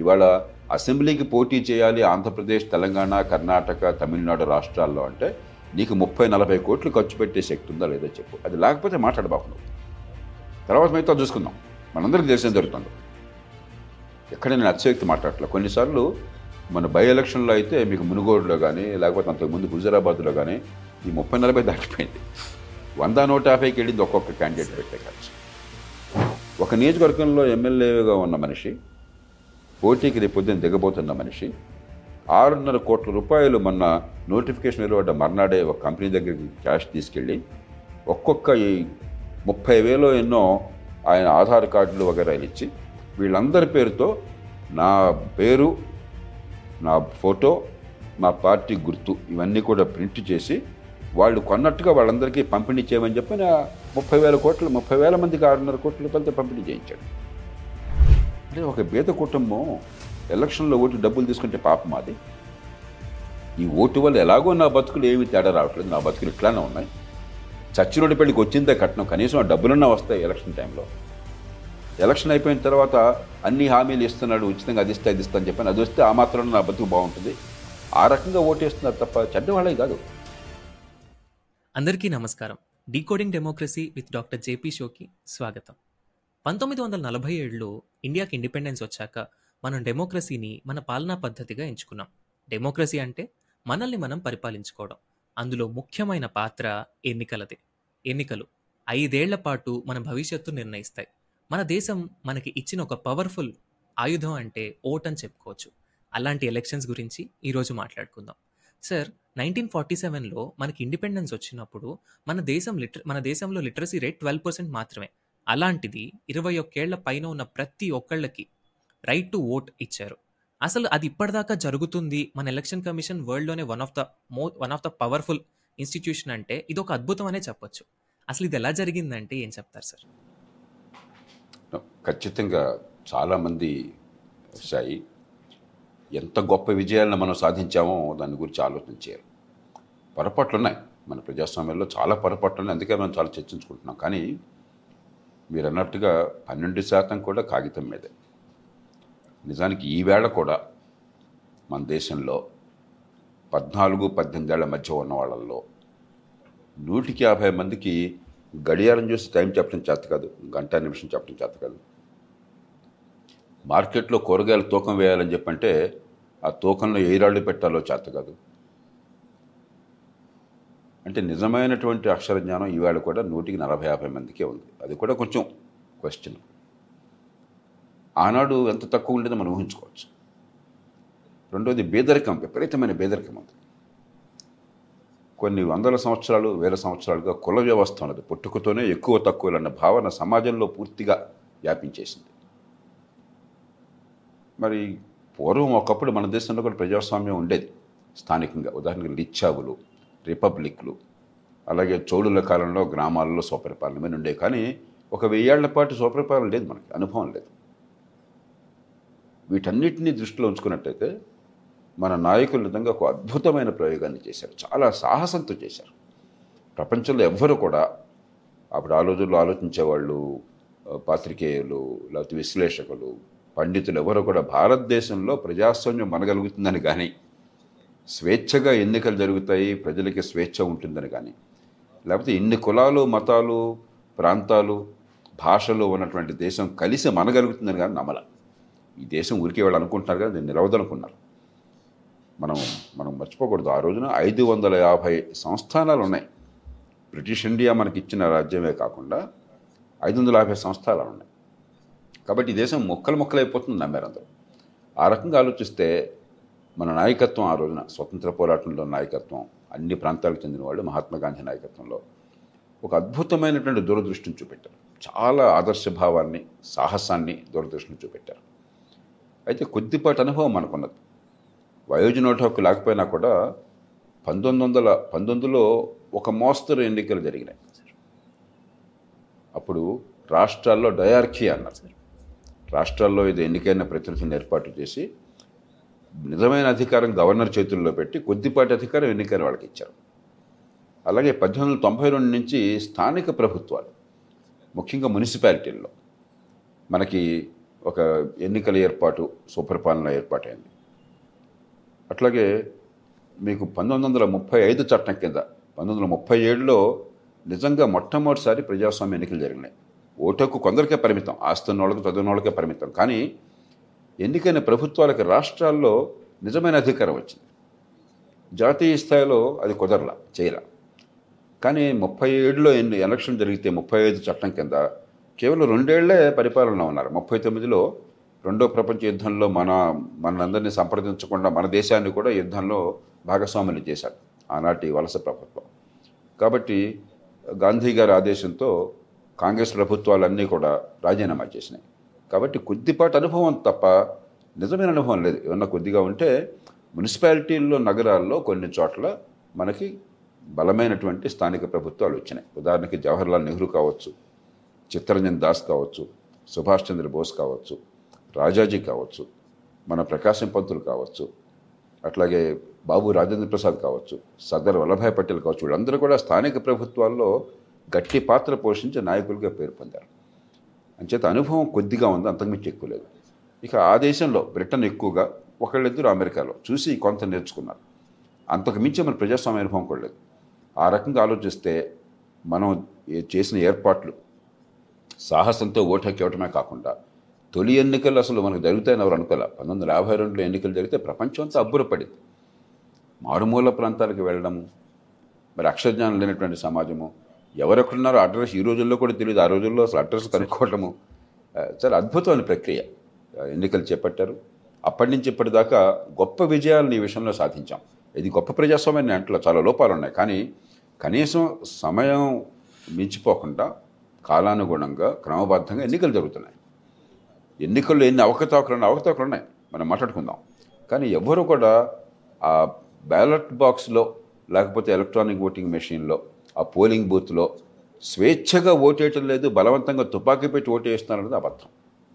ఇవాళ అసెంబ్లీకి పోటీ చేయాలి ఆంధ్రప్రదేశ్ తెలంగాణ కర్ణాటక తమిళనాడు రాష్ట్రాల్లో అంటే నీకు ముప్పై నలభై కోట్లు ఖర్చు పెట్టే శక్తి ఉందా లేదో చెప్పు అది లేకపోతే మాట్లాడబాకు నువ్వు తర్వాత మిగతా చూసుకుందాం మనందరికీ తెలిసిన జరుగుతుంది ఎక్కడ నేను అతిశక్తి మాట్లాడట్లేదు కొన్నిసార్లు మన బై ఎలక్షన్లో అయితే మీకు మునుగోడులో కానీ లేకపోతే అంతకుముందు హుజరాబాద్లో కానీ ఈ ముప్పై నలభై దాటిపోయింది వంద నూట యాభైకి వెళ్ళింది ఒక్కొక్క క్యాండిడేట్ పెట్టే ఖర్చు ఒక నియోజకవర్గంలో ఎమ్మెల్యేగా ఉన్న మనిషి పోటీకి రేపు పొద్దున్న దిగబోతున్న మనిషి ఆరున్నర కోట్ల రూపాయలు మొన్న నోటిఫికేషన్ వెలువడ్డ మర్నాడే ఒక కంపెనీ దగ్గరికి క్యాష్ తీసుకెళ్ళి ఒక్కొక్క ఈ ముప్పై వేలో ఎన్నో ఆయన ఆధార్ కార్డులు వగైరాలు ఇచ్చి వీళ్ళందరి పేరుతో నా పేరు నా ఫోటో నా పార్టీ గుర్తు ఇవన్నీ కూడా ప్రింట్ చేసి వాళ్ళు కొన్నట్టుగా వాళ్ళందరికీ పంపిణీ చేయమని చెప్పి నా ముప్పై వేల కోట్లు ముప్పై వేల మందికి ఆరున్నర కోట్ల రూపాయలతో పంపిణీ చేయించాడు అంటే ఒక బీద కుటుంబం ఎలక్షన్లో ఓటు డబ్బులు తీసుకుంటే పాపం అది ఈ ఓటు వల్ల ఎలాగో నా బతుకులు ఏమీ తేడా రావట్లేదు నా బతుకులు ఇట్లానే ఉన్నాయి చచ్చినోడి పెళ్ళికి వచ్చిందే కట్నం కనీసం ఆ డబ్బులన్నా వస్తాయి ఎలక్షన్ టైంలో ఎలక్షన్ అయిపోయిన తర్వాత అన్ని హామీలు ఇస్తున్నాడు ఉచితంగా అది ఇస్తే అది ఇస్తా అని చెప్పాను అది వస్తే ఆ మాత్రం నా బతుకు బాగుంటుంది ఆ రకంగా ఓటేస్తున్నారు తప్ప చెడ్డవాళ్ళే కాదు అందరికీ నమస్కారం decoding democracy with doctor JP షోకి స్వాగతం పంతొమ్మిది వందల నలభై ఏడులో ఇండియాకి ఇండిపెండెన్స్ వచ్చాక మనం డెమోక్రసీని మన పాలనా పద్ధతిగా ఎంచుకున్నాం డెమోక్రసీ అంటే మనల్ని మనం పరిపాలించుకోవడం అందులో ముఖ్యమైన పాత్ర ఎన్నికలదే ఎన్నికలు ఐదేళ్ల పాటు మన భవిష్యత్తు నిర్ణయిస్తాయి మన దేశం మనకి ఇచ్చిన ఒక పవర్ఫుల్ ఆయుధం అంటే ఓట్ అని చెప్పుకోవచ్చు అలాంటి ఎలక్షన్స్ గురించి ఈరోజు మాట్లాడుకుందాం సార్ నైన్టీన్ ఫార్టీ సెవెన్లో మనకి ఇండిపెండెన్స్ వచ్చినప్పుడు మన దేశం లిటర్ మన దేశంలో లిటరసీ రేట్ ట్వెల్వ్ పర్సెంట్ మాత్రమే అలాంటిది ఇరవై ఒక్కేళ్ల పైన ఉన్న ప్రతి ఒక్కళ్ళకి రైట్ టు ఓట్ ఇచ్చారు అసలు అది ఇప్పటిదాకా జరుగుతుంది మన ఎలక్షన్ కమిషన్ వరల్డ్లోనే వన్ ఆఫ్ ద మో one of the powerful institution అంటే ఇది ఒక అద్భుతం అనే చెప్పొచ్చు అసలు ఇది ఎలా జరిగిందంటే ఏం చెప్తారు సార్ ఖచ్చితంగా చాలామంది వచ్చాయి ఎంత గొప్ప విజయాలను మనం సాధించామో దాని గురించి ఆలోచన చేయాలి పొరపాట్లు ఉన్నాయి మన ప్రజాస్వామ్యంలో చాలా పొరపాట్లు ఉన్నాయి అందుకే మనం చాలా చర్చించుకుంటున్నాం కానీ మీరు అన్నట్టుగా పన్నెండు శాతం కూడా కాగితం మీదే నిజానికి ఈవేళ కూడా మన దేశంలో పద్నాలుగు పద్దెనిమిది ఏళ్ల మధ్య ఉన్న వాళ్ళల్లో నూటికి యాభై మందికి గడియారం చూసి టైం చెప్పడం చేత కాదు గంట నిమిషం చెప్పడం చేత కాదు మార్కెట్లో కూరగాయలు తూకం వేయాలని చెప్పంటే ఆ తూకంలో ఏ రాళ్ళు పెట్టాలో చేత కాదు అంటే నిజమైనటువంటి అక్షర జ్ఞానం ఈవేళ కూడా నూటికి నలభై యాభై మందికే ఉంది అది కూడా కొంచెం క్వశ్చన్ ఆనాడు ఎంత తక్కువ ఉండేదో మనం ఊహించుకోవచ్చు రెండోది బేదరికం విపరీతమైన బేదరికం ఉంది కొన్ని వందల సంవత్సరాలు వేల సంవత్సరాలుగా కుల వ్యవస్థ ఉన్నది పుట్టుకతోనే ఎక్కువ తక్కువ అన్న భావన సమాజంలో పూర్తిగా వ్యాపించేసింది మరి పూర్వం ఒకప్పుడు మన దేశంలో కూడా ప్రజాస్వామ్యం ఉండేది స్థానికంగా ఉదాహరణకు లిచ్చావులు రిపబ్లిక్లు అలాగే చోళుల కాలంలో గ్రామాల్లో స్వపరిపాలన మీద ఉండే కానీ ఒక వెయ్యేళ్ల పాటు స్వపరిపాలన లేదు మనకి అనుభవం లేదు వీటన్నిటినీ దృష్టిలో ఉంచుకున్నట్టయితే మన నాయకులు నిజంగా ఒక అద్భుతమైన ప్రయోగాన్ని చేశారు చాలా సాహసంతో చేశారు ప్రపంచంలో ఎవ్వరు కూడా అప్పుడు ఆ రోజుల్లో ఆలోచించేవాళ్ళు ఆ, పాత్రికేయులు లేకపోతే విశ్లేషకులు పండితులు ఎవరు కూడా భారతదేశంలో ప్రజాస్వామ్యం మనగలుగుతుందని కానీ స్వేచ్ఛగా ఎన్నికలు జరుగుతాయి ప్రజలకి స్వేచ్ఛ ఉంటుందని కానీ లేకపోతే ఇన్ని కులాలు మతాలు ప్రాంతాలు భాషలు ఉన్నటువంటి దేశం కలిసి మనగలుగుతుందని కానీ నమ్మల ఈ దేశం ఊరికే వాళ్ళు అనుకుంటున్నారు కానీ దీన్ని నిలవదనుకున్నారు మనం మనం మర్చిపోకూడదు ఆ రోజున ఐదు వందల యాభై సంస్థానాలు ఉన్నాయి బ్రిటిష్ ఇండియా మనకి ఇచ్చిన రాజ్యమే కాకుండా ఐదు వందల యాభై సంస్థానాలు ఉన్నాయి కాబట్టి ఈ దేశం మొక్కలు మొక్కలు అయిపోతుంది నమ్మారు అందరూ ఆ రకంగా ఆలోచిస్తే మన నాయకత్వం ఆ రోజున స్వతంత్ర పోరాటంలో నాయకత్వం అన్ని ప్రాంతాలకు చెందిన వాళ్ళు మహాత్మా గాంధీ నాయకత్వంలో ఒక అద్భుతమైనటువంటి దూరదృష్టిని చూపెట్టారు చాలా ఆదర్శ భావాన్ని సాహసాన్ని దూరదృష్టిని చూపెట్టారు అయితే కొద్దిపాటి అనుభవం మనకున్నది వయోజనోట హక్కు లేకపోయినా కూడా పంతొమ్మిది వందల పంతొమ్మిదిలో ఒక మోస్తరు ఎన్నికలు జరిగినాయి అప్పుడు రాష్ట్రాల్లో డయార్కీ అన్నారు రాష్ట్రాల్లో ఇది ఎన్నికైన ప్రతినిధులను ఏర్పాటు చేసి నిజమైన అధికారం గవర్నర్ చేతుల్లో పెట్టి కొద్దిపాటి అధికారం ఎన్నికైన వాళ్ళకి ఇచ్చారు అలాగే పద్దెనిమిది వందల తొంభై రెండు నుంచి స్థానిక ప్రభుత్వాలు ముఖ్యంగా మున్సిపాలిటీల్లో మనకి ఒక ఎన్నికల ఏర్పాటు సుపరిపాలన ఏర్పాటైంది అట్లాగే మీకు పంతొమ్మిది వందల ముప్పై ఐదు చట్టం కింద పంతొమ్మిది వందల ముప్పై ఏడులో నిజంగా మొట్టమొదటిసారి ప్రజాస్వామ్య ఎన్నికలు జరిగినాయి ఓటుకు కొందరికే పరిమితం ఆస్తున్న వాళ్ళకి చదివిన వాళ్ళకే పరిమితం కానీ ఎన్నికైన ప్రభుత్వాలకు రాష్ట్రాల్లో నిజమైన అధికారం వచ్చింది జాతీయ స్థాయిలో అది కుదరలా చేయరా కానీ ముప్పై ఏడులో ఎన్ని ఎలక్షన్ జరిగితే ముప్పై ఐదు చట్టం కింద కేవలం రెండేళ్లే పరిపాలన ఉన్నారు ముప్పై తొమ్మిదిలో రెండో ప్రపంచ యుద్ధంలో మన మనందరినీ సంప్రదించకుండా మన దేశాన్ని కూడా యుద్ధంలో భాగస్వాములు చేశారు ఆనాటి వలస ప్రభుత్వం కాబట్టి గాంధీ గారి ఆదేశంతో కాంగ్రెస్ ప్రభుత్వాలన్నీ కూడా రాజీనామా చేసినాయి కాబట్టి కొద్దిపాటి అనుభవం తప్ప నిజమైన అనుభవం లేదు ఏమన్నా కొద్దిగా ఉంటే మున్సిపాలిటీల్లో నగరాల్లో కొన్ని చోట్ల మనకి బలమైనటువంటి స్థానిక ప్రభుత్వాలు వచ్చినాయి ఉదాహరణకి జవహర్లాల్ నెహ్రూ కావచ్చు చిత్తరంజన్ దాస్ కావచ్చు సుభాష్ చంద్ర బోస్ కావచ్చు రాజాజీ కావచ్చు మన ప్రకాశం పంతులు కావచ్చు అట్లాగే బాబు రాజేంద్ర ప్రసాద్ కావచ్చు సర్దార్ వల్లభాయ్ పటేల్ కావచ్చు వీళ్ళందరూ కూడా స్థానిక ప్రభుత్వాల్లో గట్టి పాత్ర పోషించే నాయకులుగా పేరు పొందారు అంచేత అనుభవం కొద్దిగా ఉంది అంతకుమించి ఎక్కువ లేదు ఇక ఆ దేశంలో బ్రిటన్ ఎక్కువగా ఒకళ్ళిద్దరు అమెరికాలో చూసి కొంత నేర్చుకున్నారు అంతకు మించి మన ప్రజాస్వామ్య అనుభవం కూడా లేదు ఆ రకంగా ఆలోచిస్తే మనం ఏ- చేసిన ఏర్పాట్లు సాహసంతో ఓటు హక్కు ఇవ్వటమే కాకుండా తొలి ఎన్నికలు అసలు మనకు జరుగుతాయని ఎవరు అనుకోలే పంతొమ్మిది వందల యాభై రెండులో ఎన్నికలు జరిగితే ప్రపంచం అంతా అబ్బురపడింది మారుమూల ప్రాంతాలకు వెళ్ళడము మరి అక్షరజ్ఞానం లేనటువంటి సమాజము ఎవరెక్కడున్నారో అడ్రస్ ఈ రోజుల్లో కూడా తెలియదు ఆ రోజుల్లో అసలు అడ్రస్ కనుక్కోవటము ఆ, చాలా అద్భుతమైన ప్రక్రియ ఆ, ఎన్నికలు చేపట్టారు అప్పటి నుంచి ఇప్పటిదాకా గొప్ప విజయాలను ఈ విషయంలో సాధించాం ఇది గొప్ప ప్రజాస్వామ్యం అంట్లో చాలా లోపాలు ఉన్నాయి కానీ కనీసం సమయం మించిపోకుండా కాలానుగుణంగా క్రమబద్ధంగా ఎన్నికలు జరుగుతున్నాయి ఎన్నికల్లో ఎన్ని అవకతవకలు ఉన్నాయి అవకతవకలు ఉన్నాయి మనం మాట్లాడుకుందాం కానీ ఎవ్వరూ కూడా ఆ బ్యాలెట్ బాక్స్లో లేకపోతే ఎలక్ట్రానిక్ ఓటింగ్ మెషిన్లో ఆ పోలింగ్ బూత్లో స్వేచ్ఛగా ఓటేయటం లేదు బలవంతంగా తుపాకీ పెట్టి ఓటేస్తున్నారు అనేది అబద్ధం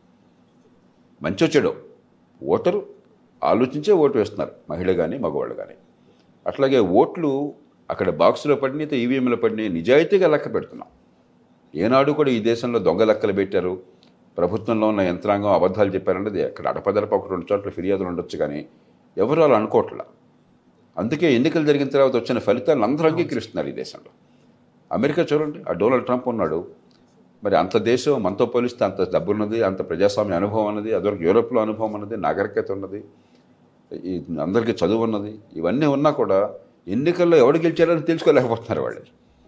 మంచో చెడో ఓటరు ఆలోచించే ఓటు వేస్తున్నారు మహిళ కానీ మగవాళ్ళు కానీ అట్లాగే ఓట్లు అక్కడ బాక్సులో పడినాయి ఈవీఎంలో పడినాయి నిజాయితీగా లెక్క పెడుతున్నాం ఏనాడు కూడా ఈ దేశంలో దొంగ లెక్కలు పెట్టారు ప్రభుత్వంలో ఉన్న యంత్రాంగం అబద్ధాలు చెప్పారన్నది అక్కడ అడపదడప ఒక రెండు చోట్ల ఫిర్యాదులు ఉండొచ్చు కానీ ఎవరు అలా అనుకోవట్లా అందుకే ఎన్నికలు జరిగిన తర్వాత వచ్చిన ఫలితాలను అందరూ అంగీకరిస్తున్నారు ఈ దేశంలో అమెరికా చూడండి ఆ డొనాల్డ్ ట్రంప్ ఉన్నాడు మరి అంత దేశం మనతో పోలిస్తే అంత డబ్బు ఉన్నది అంత ప్రజాస్వామ్య అనుభవం ఉన్నది అదొక యూరోప్లో అనుభవం ఉన్నది నాగరికత ఉన్నది ఈ అందరికీ చదువు ఉన్నది ఇవన్నీ ఉన్నా కూడా ఎన్నికల్లో ఎవడు గెలిచారని తెలుసుకోలేకపోతున్నారు వాళ్ళు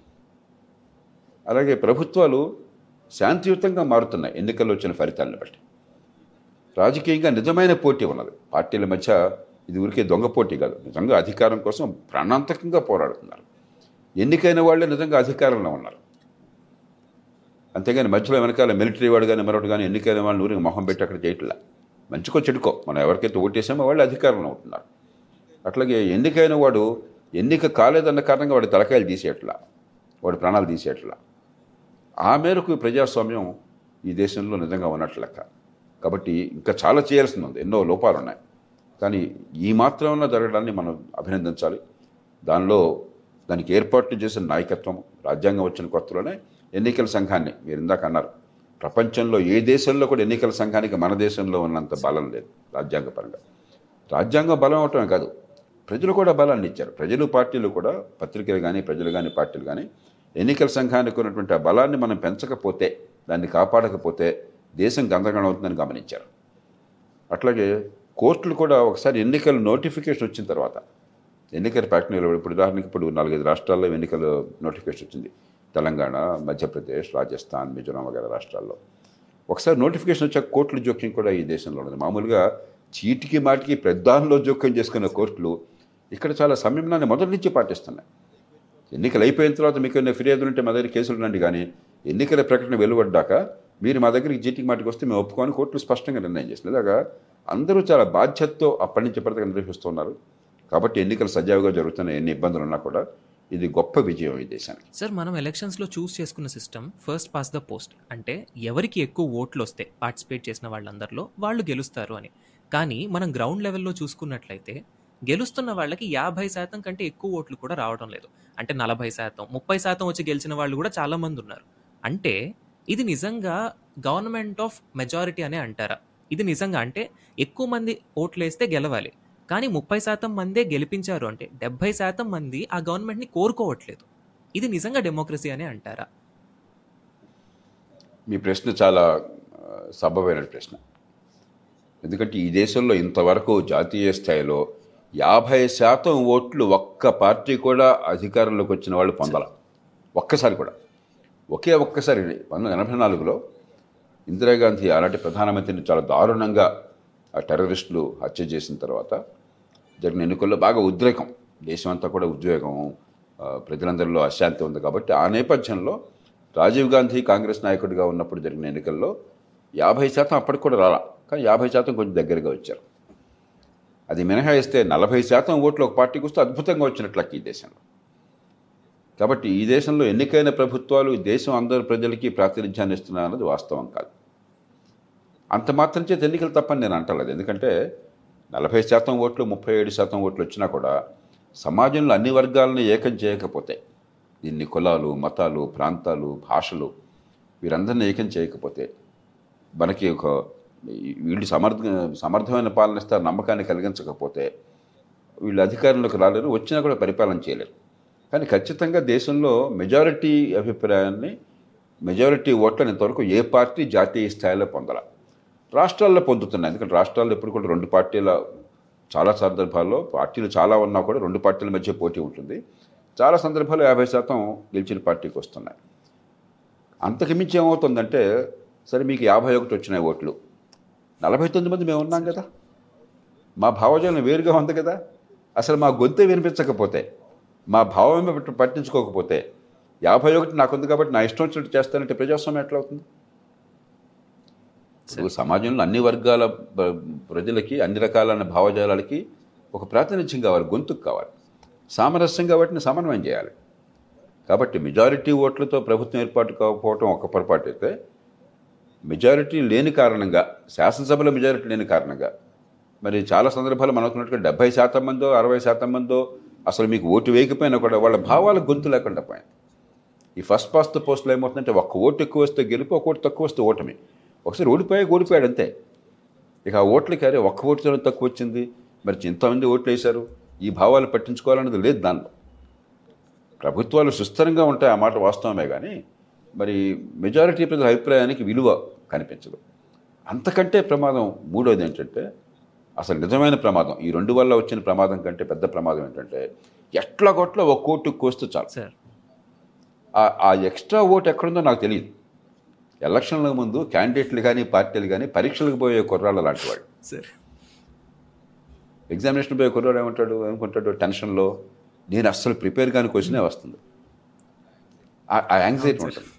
అలాగే ప్రభుత్వాలు శాంతియుతంగా మారుతున్నాయి ఎన్నికల్లో వచ్చిన ఫలితాలను బట్టి రాజకీయంగా నిజమైన పోటీ ఉన్నది పార్టీల మధ్య ఇది ఊరికే దొంగ పోటీ కాదు నిజంగా అధికారం కోసం ప్రాణాంతకంగా పోరాడుతున్నారు ఎన్నికైన వాళ్ళే నిజంగా అధికారంలో ఉన్నారు అంతేగాని మధ్యలో వెనకాల మిలిటరీ వాడు కానీ మరొకటి కానీ ఎన్నికైన వాళ్ళని ఊరికి మొహం పెట్టి అక్కడ చేయట్లా మంచికో చెడుకో మనం ఎవరికైతే ఓటేసామో వాళ్ళు అధికారంలో ఉంటున్నారు అట్లాగే ఎన్నికైన వాడు ఎన్నిక కాలేదన్న కారణంగా వాడి తలకాయలు తీసేయట్లా వాడి ప్రాణాలు తీసేయట్లా ఆ మేరకు ఈ ప్రజాస్వామ్యం ఈ దేశంలో నిజంగా ఉన్నట్లు లెక్క కాబట్టి ఇంకా చాలా చేయాల్సింది ఉంది ఎన్నో లోపాలు ఉన్నాయి కానీ ఈ మాత్రమే జరగడాన్ని మనం అభినందించాలి దానిలో దానికి ఏర్పాట్లు చేసిన నాయకత్వం రాజ్యాంగం వచ్చిన కొత్తలోనే ఎన్నికల సంఘాన్ని మీరు ఇందాక అన్నారు ప్రపంచంలో ఏ దేశంలో కూడా ఎన్నికల సంఘానికి మన దేశంలో ఉన్నంత బలం లేదు రాజ్యాంగపరంగా రాజ్యాంగం బలం అవటమే కాదు ప్రజలు కూడా బలాన్ని ఇచ్చారు ప్రజలు పార్టీలు కూడా పత్రికలు కానీ ప్రజలు కానీ పార్టీలు కానీ ఎన్నికల సంఘానికి ఉన్నటువంటి ఆ బలాన్ని మనం పెంచకపోతే దాన్ని కాపాడకపోతే దేశం గందరగోళం అవుతుందని గమనించారు అట్లాగే కోర్టులు కూడా ఒకసారి ఎన్నికల నోటిఫికేషన్ వచ్చిన తర్వాత ఎన్నికల ప్రకటనలు ఇప్పుడు ఉదాహరణకి ఇప్పుడు నాలుగైదు రాష్ట్రాల్లో ఎన్నికల నోటిఫికేషన్ వచ్చింది తెలంగాణ మధ్యప్రదేశ్ రాజస్థాన్ మిజోరాం వగైరా రాష్ట్రాల్లో ఒకసారి నోటిఫికేషన్ వచ్చాక కోర్టుల జోక్యం కూడా ఈ దేశంలో ఉన్నది మామూలుగా చీటికి మాటికి ప్రధానంలో జోక్యం చేసుకున్న కోర్టులు ఇక్కడ చాలా సంయమనాన్ని మొదటి నుంచి పాటిస్తున్నాయి ఎన్నికలు అయిపోయిన తర్వాత మీకు ఏమైనా ఫిర్యాదులు ఉంటే మా దగ్గర కేసులు రండి కానీ ఎన్నికల ప్రకటన వెలువడ్డాక మీరు మా దగ్గరికి జీటికి మాటికి వస్తే మేము ఒప్పుకొని కోర్టులు స్పష్టంగా నిర్ణయం చేసింది ఇలాగా అందరూ చాలా బాధ్యతతో అప్పటి నుంచి ఇప్పటిదాకా నిర్వహిస్తున్నారు కాబట్టి ఎన్నికలు సజావుగా జరుగుతున్న ఎన్ని ఇబ్బందులు ఉన్నా కూడా ఇది గొప్ప విజయం ఈ దేశానికి సార్ మనం ఎలక్షన్స్లో చూస్ చేసుకున్న system first past the post అంటే ఎవరికి ఎక్కువ ఓట్లు వస్తే పార్టిసిపేట్ చేసిన వాళ్ళందరిలో వాళ్ళు గెలుస్తారు అని కానీ మనం గ్రౌండ్ లెవెల్లో చూసుకున్నట్లయితే గెలుస్తున్న వాళ్ళకి యాభై శాతం కంటే ఎక్కువ ఓట్లు కూడా రావడం లేదు అంటే నలభై శాతం ముప్పై శాతం వచ్చి గెలిచిన వాళ్ళు కూడా చాలా మంది ఉన్నారు అంటే ఇది నిజంగా గవర్నమెంట్ ఆఫ్ మెజారిటీ అనే అంటారా ఇది నిజంగా అంటే ఎక్కువ మంది ఓట్లు వేస్తే గెలవాలి కానీ ముప్పై శాతం మందే గెలిపించారు అంటే డెబ్బై శాతం మంది ఆ గవర్నమెంట్ని కోరుకోవట్లేదు ఇది నిజంగా డెమోక్రసీ అనే అంటారా మీ ప్రశ్న చాలా ఆ, సబబైన ప్రశ్న ఎందుకంటే ఈ దేశంలో ఇంతవరకు జాతీయ స్థాయిలో యాభై శాతం ఓట్లు ఒక్క పార్టీ కూడా అధికారంలోకి వచ్చిన వాళ్ళు పొందాల ఒక్కసారి కూడా ఒకే ఒక్కసారి పంతొమ్మిది ఎనభై నాలుగులో ఇందిరాగాంధీ ఆనాటి ప్రధానమంత్రిని చాలా దారుణంగా ఆ టెర్రరిస్టులు హత్య చేసిన తర్వాత జరిగిన ఎన్నికల్లో బాగా ఉద్రేకం దేశం అంతా కూడా ఉద్వేగం ఆ, ప్రజలందరిలో అశాంతి ఉంది కాబట్టి ఆ నేపథ్యంలో రాజీవ్ గాంధీ కాంగ్రెస్ నాయకుడిగా ఉన్నప్పుడు జరిగిన ఎన్నికల్లో యాభై శాతం అప్పటికి కూడా రాలా కానీ యాభై శాతం కొంచెం దగ్గరగా వచ్చారు అది మినహాయిస్తే నలభై శాతం ఓట్లు ఒక పార్టీకి వస్తే అద్భుతంగా వచ్చినట్లు లెక్క ఈ దేశంలో కాబట్టి ఈ దేశంలో ఎన్నికైన ప్రభుత్వాలు ఈ దేశం అందరి ప్రజలకి ప్రాతినిధ్యాన్ని ఇస్తున్నాయి అన్నది వాస్తవం కాదు అంత మాత్రం చేత ఎన్నికలు తప్పని నేను అంటలేదు ఎందుకంటే నలభై శాతం ఓట్లు ముప్పై ఏడు శాతం ఓట్లు వచ్చినా కూడా సమాజంలో అన్ని వర్గాలను ఏకం చేయకపోతే ఇన్ని కులాలు మతాలు ప్రాంతాలు భాషలు వీరందరినీ ఏకం చేయకపోతే మనకి ఒక వీళ్ళు సమర్థ సమర్థమైన పాలన ఇస్తారు నమ్మకాన్ని కలిగించకపోతే వీళ్ళు అధికారంలోకి రాలేరు వచ్చినా కూడా పరిపాలన చేయలేరు కానీ ఖచ్చితంగా దేశంలో మెజారిటీ అభిప్రాయాన్ని మెజారిటీ ఓట్లను ఇంతవరకు ఏ పార్టీ జాతీయ స్థాయిలో పొందాల రాష్ట్రాల్లో పొందుతున్నాయి ఎందుకంటే రాష్ట్రాల్లో ఎప్పుడు కూడా రెండు పార్టీల చాలా సందర్భాల్లో పార్టీలు చాలా ఉన్నా కూడా రెండు పార్టీల మధ్య పోటీ ఉంటుంది చాలా సందర్భాల్లో యాభై శాతం గెలిచిన పార్టీకి వస్తున్నాయి అంతకు మించి ఏమవుతుందంటే సరే మీకు యాభై ఒకటి వచ్చినాయి ఓట్లు నలభై తొమ్మిది మంది మేము ఉన్నాం కదా మా భావజాలం వేరుగా ఉంది కదా అసలు మా గొంతే వినిపించకపోతే మా భావమే పట్టు- పట్టించుకోకపోతే యాభై ఒకటి నాకుంది కాబట్టి నా ఇష్టం వచ్చినట్టు చేస్తానంటే ప్రజాస్వామ్యం ఎట్లా అవుతుంది ఇప్పుడు సమాజంలో అన్ని వర్గాల ప్ర- ప్రజలకి అన్ని రకాలైన భావజాలాలకి ఒక ప్రాతినిధ్యం కావాలి గొంతుకు కావాలి సామరస్యంగా వాటిని సమన్వయం చేయాలి కాబట్టి మెజారిటీ ఓట్లతో ప్రభుత్వం ఏర్పాటు కాకపోవటం ఒక పొరపాటు అయితే మెజారిటీ లేని కారణంగా శాసనసభలో మెజారిటీ లేని కారణంగా మరి చాలా సందర్భాలు మనం అనుకున్నట్టుగా డెబ్బై శాతం మందో అరవై శాతం మందో అసలు మీకు ఓటు వేయకపోయినా కూడా వాళ్ళ భావాల గొంతు లేకుండా పోయింది ఈ ఫస్ట్ పాస్ ద పోస్టులో ఏమవుతుందంటే ఒక్క ఓటు ఎక్కువ వస్తే గెలుపు ఒక ఓటు తక్కువ వస్తే ఓటమి ఒకసారి ఓడిపోయి ఓడిపోయాడు అంతే ఇక ఆ ఓట్లకి అరే ఒక్క ఓటు తక్కువ వచ్చింది మరి ఇంతమంది ఓట్లు వేశారు ఈ భావాలు పట్టించుకోవాలన్నది లేదు దానిలో ప్రభుత్వాలు సుస్థిరంగా ఉంటాయి ఆ మాట వాస్తవమే కానీ మరి మెజారిటీ ప్రజల అభిప్రాయానికి విలువ కనిపించదు అంతకంటే ప్రమాదం మూడోది ఏంటంటే అసలు నిజమైన ప్రమాదం ఈ రెండు వల్ల వచ్చిన ప్రమాదం కంటే పెద్ద ప్రమాదం ఏంటంటే ఎట్లా కొట్ల ఒక కోటు కోస్తే చాలు సార్ ఆ- ఆ ఎక్స్ట్రా ఓట్ ఎక్కడుందో నాకు తెలియదు ఎలక్షన్ల ముందు క్యాండిడేట్లు కానీ పార్టీలు కానీ పరీక్షలకు పోయే కుర్రాళ్ళ లాంటి వాడు సార్ ఎగ్జామినేషన్ పోయే కుర్రాడు ఏమంటాడు ఏమనుకుంటాడు టెన్షన్లో నేను అస్సలు ప్రిపేర్ కాని క్వశ్చనే వస్తుంది ఆ- ఆ యాంగ్జైటీ ఉంటుంది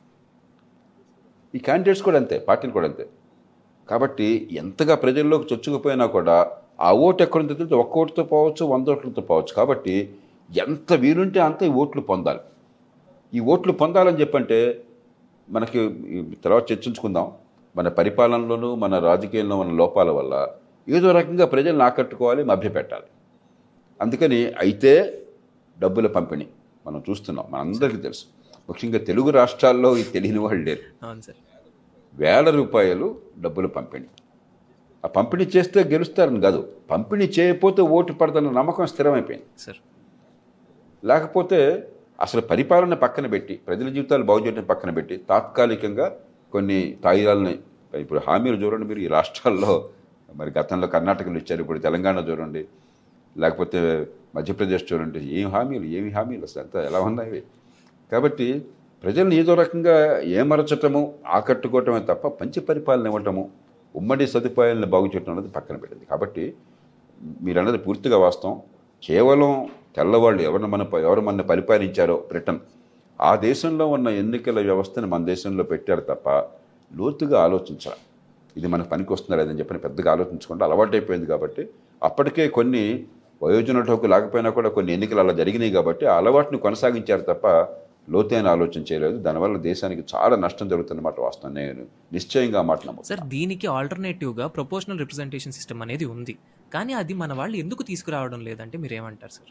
ఈ క్యాండిడేట్స్ కూడా అంతే పార్టీలు కూడా అంతే కాబట్టి ఎంతగా ప్రజల్లోకి చొచ్చుకుపోయినా కూడా ఆ ఓటు ఎక్కడుందో తెలిస్తే ఒక్క ఓటుతో పోవచ్చు వంద ఓట్లతో పోవచ్చు కాబట్టి ఎంత వీలుంటే అంత ఈ ఓట్లు పొందాలి ఈ ఓట్లు పొందాలని చెప్పంటే మనకి ఈ తర్వాత చర్చించుకుందాం మన పరిపాలనలోనూ మన రాజకీయంలో మన లోపాల వల్ల ఏదో రకంగా ప్రజలను ఆకట్టుకోవాలి మభ్యపెట్టాలి అందుకని అయితే డబ్బుల పంపిణీ మనం చూస్తున్నాం మనందరికీ తెలుసు ముఖ్యంగా తెలుగు రాష్ట్రాల్లో ఇది తెలియని వాళ్ళు లేరు అవును సార్ వేల రూపాయలు డబ్బులు పంపిణీ ఆ పంపిణీ చేస్తే గెలుస్తారని కాదు పంపిణీ చేయకపోతే ఓటు పడదన్న నమ్మకం స్థిరమైపోయింది సార్ లేకపోతే అసలు పరిపాలన పక్కన పెట్టి ప్రజల జీవితాలు బాగు చేయడం పక్కన పెట్టి తాత్కాలికంగా కొన్ని తాయిలాలని ఇప్పుడు హామీలు చూడండి మీరు ఈ రాష్ట్రాల్లో మరి గతంలో కర్ణాటకలో ఇచ్చారు ఇప్పుడు తెలంగాణ చూడండి లేకపోతే మధ్యప్రదేశ్ చూడండి ఏం హామీలు ఏమి హామీలు అసలు అంతా ఎలా ఉన్నాయి ఇవి? కాబట్టి ప్రజల్ని ఏదో రకంగా ఏమరచటము ఆకట్టుకోవటమే తప్ప మంచి పరిపాలన ఇవ్వటము ఉమ్మడి సదుపాయాలను బాగు చేయటం అనేది పక్కన పెట్టింది కాబట్టి మీరు అన్నది పూర్తిగా వాస్తవం కేవలం తెల్లవాళ్ళు ఎవరిని మన ఎవరు మన పరిపాలించారో బ్రిటన్ ఆ దేశంలో ఉన్న ఎన్నికల వ్యవస్థను మన దేశంలో పెట్టారు తప్ప లోతుగా ఆలోచించాలి ఇది మనకు పనికి వస్తుందా లేదని చెప్పని పెద్దగా ఆలోచించకుండా అలవాటైపోయింది కాబట్టి అప్పటికే కొన్ని వయోజనటోకు లేకపోయినా కూడా కొన్ని ఎన్నికలు అలా జరిగినాయి కాబట్టి ఆ అలవాటుని కొనసాగించారు తప్ప లోతైన ఆలోచన చేయలేదు దానివల్ల దేశానికి చాలా నష్టం జరుగుతున్నమాట వాస్తవం నేను నిశ్చయంగా ఆ మాట నమ్ముతాను సార్ దీనికి ఆల్టర్నేటివ్గా ప్రపోర్షనల్ రిప్రజెంటేషన్ సిస్టమ్ అనేది ఉంది కానీ అది మన వాళ్ళు ఎందుకు తీసుకురావడం లేదంటే మీరు ఏమంటారు సార్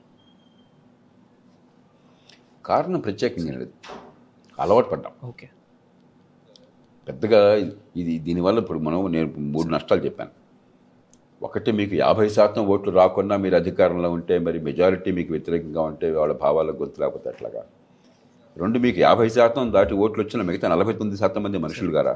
కారణం ప్రత్యేకంగా లేదు అలవాటు పడ్డాం ఓకే పెద్దగా ఇది దీనివల్ల ఇప్పుడు మనం నేను మూడు నష్టాలు చెప్పాను ఒకటి మీకు యాభై శాతం ఓట్లు రాకుండా మీరు అధికారంలో ఉంటే మరి మెజారిటీ మీకు వ్యతిరేకంగా ఉంటే వాళ్ళ భావాలకు గొంతు లేకపోతే అట్లాగా రెండు మీకు యాభై శాతం దాటి ఓట్లు వచ్చిన మిగతా నలభై తొమ్మిది శాతం మంది మనుషులు గారా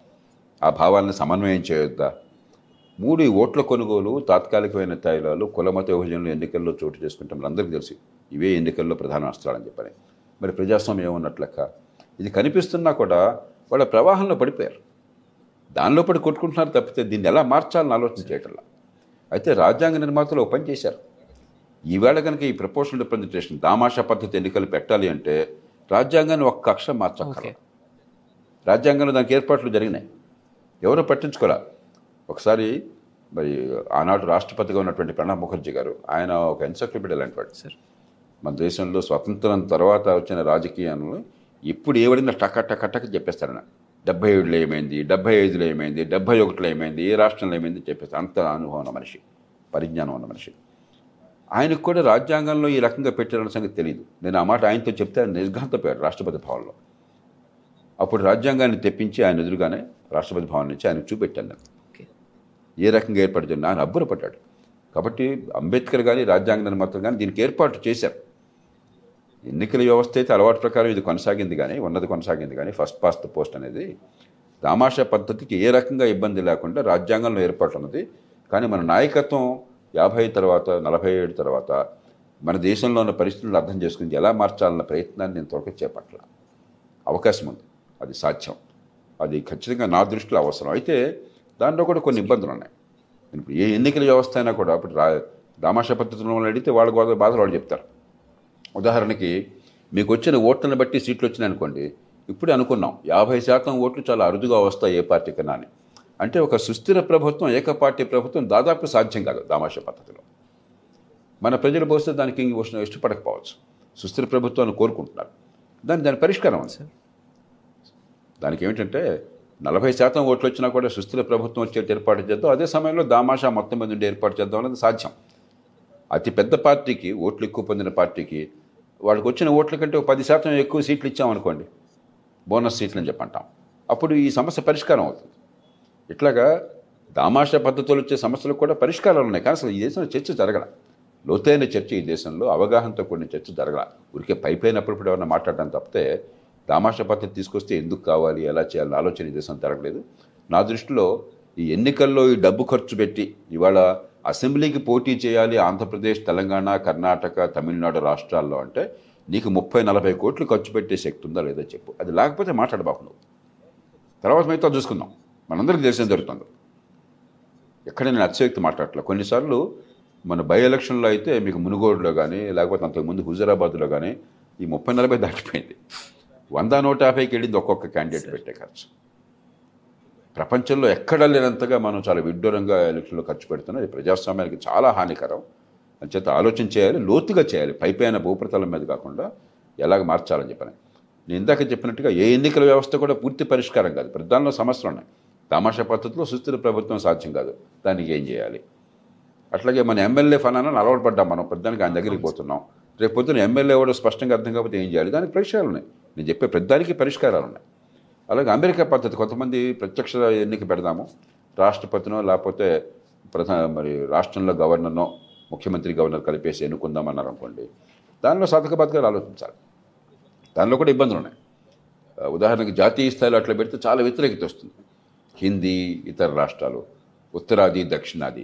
ఆ భావాలను సమన్వయం చేయొద్దా మూడు ఈ ఓట్ల కొనుగోలు తాత్కాలికమైన తాయిలాలు కులమత విభజనలు ఎన్నికల్లో చోటు చేసుకుంటాం అందరికీ తెలుసు ఇవే ఎన్నికల్లో ప్రధాన అస్త్రాలని చెప్పని మరి ప్రజాస్వామ్యం ఏమన్నట్లెక్క ఇది కనిపిస్తున్నా కూడా వాళ్ళ ప్రవాహంలో పడిపోయారు దానిలో పడి కొట్టుకుంటున్నారు తప్పితే దీన్ని ఎలా మార్చాలని ఆలోచన చేయటంలా అయితే రాజ్యాంగ నిర్మాతలు ఒక పని చేశారు ఈవేళ కనుక ఈ ప్రపోర్షనల్ రిప్రజెంటేషన్ దామాషా పద్ధతి ఎన్నికలు పెట్టాలి అంటే రాజ్యాంగాన్ని ఒక్క అక్షరం ఓకే మార్చక్కర్లేదు రాజ్యాంగంలో దానికి ఏర్పాట్లు జరిగినాయి ఎవరో పట్టించుకోరా ఒకసారి మరి ఆనాడు రాష్ట్రపతిగా ఉన్నటువంటి ప్రణబ్ ముఖర్జీ గారు ఆయన ఒక ఎన్సైక్లోపీడియా లాంటి వాడు సార్ మన దేశంలో స్వతంత్రం తర్వాత వచ్చిన రాజకీయాలను ఇప్పుడు ఏవడినా టక టక టక చెప్పేస్తారన డెబ్బై ఏడులో ఏమైంది డెబ్బై ఐదులో ఏమైంది డెబ్బై ఒకటిలో ఏమైంది ఏ రాష్ట్రంలో ఏమైంది చెప్పేస్తారు అంత అనుభవం ఉన్న మనిషి పరిజ్ఞానం ఉన్న మనిషి ఆయనకు కూడా రాజ్యాంగంలో ఈ రకంగా పెట్టారన్న సంగతి తెలియదు నేను ఆ మాట ఆయనతో చెప్తే ఆయన నిర్ఘాంతపోయాడు రాష్ట్రపతి భవన్లో అప్పుడు రాజ్యాంగాన్ని తెప్పించి ఆయన ఎదురుగానే రాష్ట్రపతి భవన్ నుంచి ఆయనకు చూపెట్టాను నేను ఓకే ఏ రకంగా ఏర్పాటు చేయాలి ఆయన అబ్బురపడ్డాడు కాబట్టి అంబేద్కర్ కానీ రాజ్యాంగ నిర్మాతలు కానీ దీనికి ఏర్పాటు చేశారు ఎన్నికల వ్యవస్థ అయితే అలవాటు ప్రకారం ఇది కొనసాగింది కానీ ఉన్నది కొనసాగింది కానీ ఫస్ట్ పాస్ట్ ద పోస్ట్ అనేది దామాషా పద్ధతికి ఏ రకంగా ఇబ్బంది లేకుండా రాజ్యాంగంలో ఏర్పాటు ఉన్నది కానీ మన నాయకత్వం యాభై తర్వాత నలభై ఏడు తర్వాత మన దేశంలో ఉన్న పరిస్థితులను అర్థం చేసుకుని ఎలా మార్చాలన్న ప్రయత్నాన్ని నేను త్వరగా చేపట్ల అవకాశం ఉంది అది సాధ్యం అది ఖచ్చితంగా నా దృష్టిలో అవసరం అయితే దాంట్లో కూడా కొన్ని ఇబ్బందులు ఉన్నాయి ఇప్పుడు ఏ ఎన్నికల వ్యవస్థ అయినా కూడా ఇప్పుడు రా దామాషా పద్ధతిలో వాళ్ళని అడిగితే వాళ్ళ గోద బాధలు వాళ్ళు చెప్తారు ఉదాహరణకి మీకు వచ్చిన ఓట్లను బట్టి సీట్లు వచ్చినాయి అనుకోండి ఇప్పుడే అనుకున్నాం యాభై శాతం ఓట్లు చాలా అరుదుగా వస్తాయి ఏ పార్టీ కన్నా అని అంటే ఒక సుస్థిర ప్రభుత్వం ఏకపార్టీ ప్రభుత్వం దాదాపు సాధ్యం కాదు దామాషా పద్ధతిలో మన ప్రజలు బహుశా దానికి ఇంక ఇష్టపడకపోవచ్చు సుస్థిర ప్రభుత్వాన్ని కోరుకుంటున్నారు దాని దాని పరిష్కారం ఉంది సార్ దానికి ఏమిటంటే నలభై శాతం ఓట్లు వచ్చినా కూడా సుస్థిర ప్రభుత్వం వచ్చేట్టు ఏర్పాటు చేద్దాం అదే సమయంలో దామాషా మొత్తం మీద ఉండి ఏర్పాటు చేద్దాం అనేది సాధ్యం అతి పెద్ద పార్టీకి ఓట్లు ఎక్కువ పొందిన పార్టీకి వాళ్ళకి వచ్చిన ఓట్ల కంటే ఒక పది శాతం ఎక్కువ సీట్లు ఇచ్చామనుకోండి బోనస్ సీట్లు అని చెప్పంటాం అప్పుడు ఈ సమస్య పరిష్కారం అవుతుంది ఇట్లాగా దామాషా పద్ధతులు వచ్చే సమస్యలకు కూడా పరిష్కారాలు ఉన్నాయి కానీ అసలు ఈ దేశంలో చర్చ జరగల లోతైన చర్చ ఈ దేశంలో అవగాహనతో కూడిన చర్చ జరగల ఊరికే పైపోయినప్పుడు ఎవరైనా మాట్లాడడం తప్పితే దామాషా పద్ధతి తీసుకొస్తే ఎందుకు కావాలి ఎలా చేయాలని ఆలోచన ఈ దేశం జరగలేదు నా దృష్టిలో ఈ ఎన్నికల్లో ఈ డబ్బు ఖర్చు పెట్టి ఇవాళ అసెంబ్లీకి పోటీ చేయాలి ఆంధ్రప్రదేశ్ తెలంగాణ కర్ణాటక తమిళనాడు రాష్ట్రాల్లో అంటే నీకు ముప్పై నలభై కోట్లు ఖర్చు పెట్టే శక్తి ఉందా లేదా చెప్పు అది లేకపోతే మాట్లాడబాకు నువ్వు తర్వాత మిగతా చూసుకుందాం మనందరికీ తెలిసిన జరుగుతుంది ఎక్కడ నేను అతిశయోక్తి మాట్లాడట్లేదు కొన్నిసార్లు మన బై ఎలక్షన్లో అయితే మీకు మునుగోడులో కానీ లేకపోతే అంతకుముందు హుజరాబాద్లో కానీ ఈ ముప్పై నలభై దాటిపోయింది వంద నూట యాభైకి వెళ్ళింది ఒక్కొక్క క్యాండిడేట్ పెట్టే ఖర్చు ప్రపంచంలో ఎక్కడ లేనంతగా మనం చాలా విడ్డూరంగా ఎలక్షన్లో ఖర్చు పెడుతున్నాం ఇది ప్రజాస్వామ్యానికి చాలా హానికరం అంచేత ఆలోచన చేయాలి లోతుగా చేయాలి పైపైన భూప్రతలం మీద కాకుండా ఎలాగ మార్చాలని చెప్పని నేను ఇందాక చెప్పినట్టుగా ఏ ఎన్నికల వ్యవస్థ కూడా పూర్తి పరిష్కారం కాదు ప్రధానంలో సమస్యలు ఉన్నాయి తమాషా పద్ధతిలో సుస్థిర ప్రభుత్వం సాధ్యం కాదు దానికి ఏం చేయాలి అట్లాగే మన ఎమ్మెల్యే ఫలానా అలవాటు పడ్డాం మనం ప్రధానికి ఆయన దగ్గరికి పోతున్నాం రేపు పొద్దున ఎమ్మెల్యే కూడా స్పష్టంగా అర్థం కాకపోతే ఏం చేయాలి దానికి పరిష్కారాలు ఉన్నాయి నేను చెప్పే ప్రతిదానికి పరిష్కారాలు ఉన్నాయి అలాగే అమెరికా పద్ధతి కొంతమంది ప్రత్యక్ష ఎన్నిక పెడదాము రాష్ట్రపతినో లేకపోతే ప్రధాన మరి రాష్ట్రంలో గవర్నర్నో ముఖ్యమంత్రి గవర్నర్ కలిపేసి ఎన్నుకుందామన్నారు అనుకోండి దానిలో సాధక బాధకాలు ఆలోచించాలి దానిలో కూడా ఇబ్బందులు ఉన్నాయి ఆ, ఉదాహరణకి జాతీయ స్థాయిలో అట్లా పెడితే చాలా వ్యతిరేకత వస్తుంది హిందీ ఇతర రాష్ట్రాలు ఉత్తరాది దక్షిణాది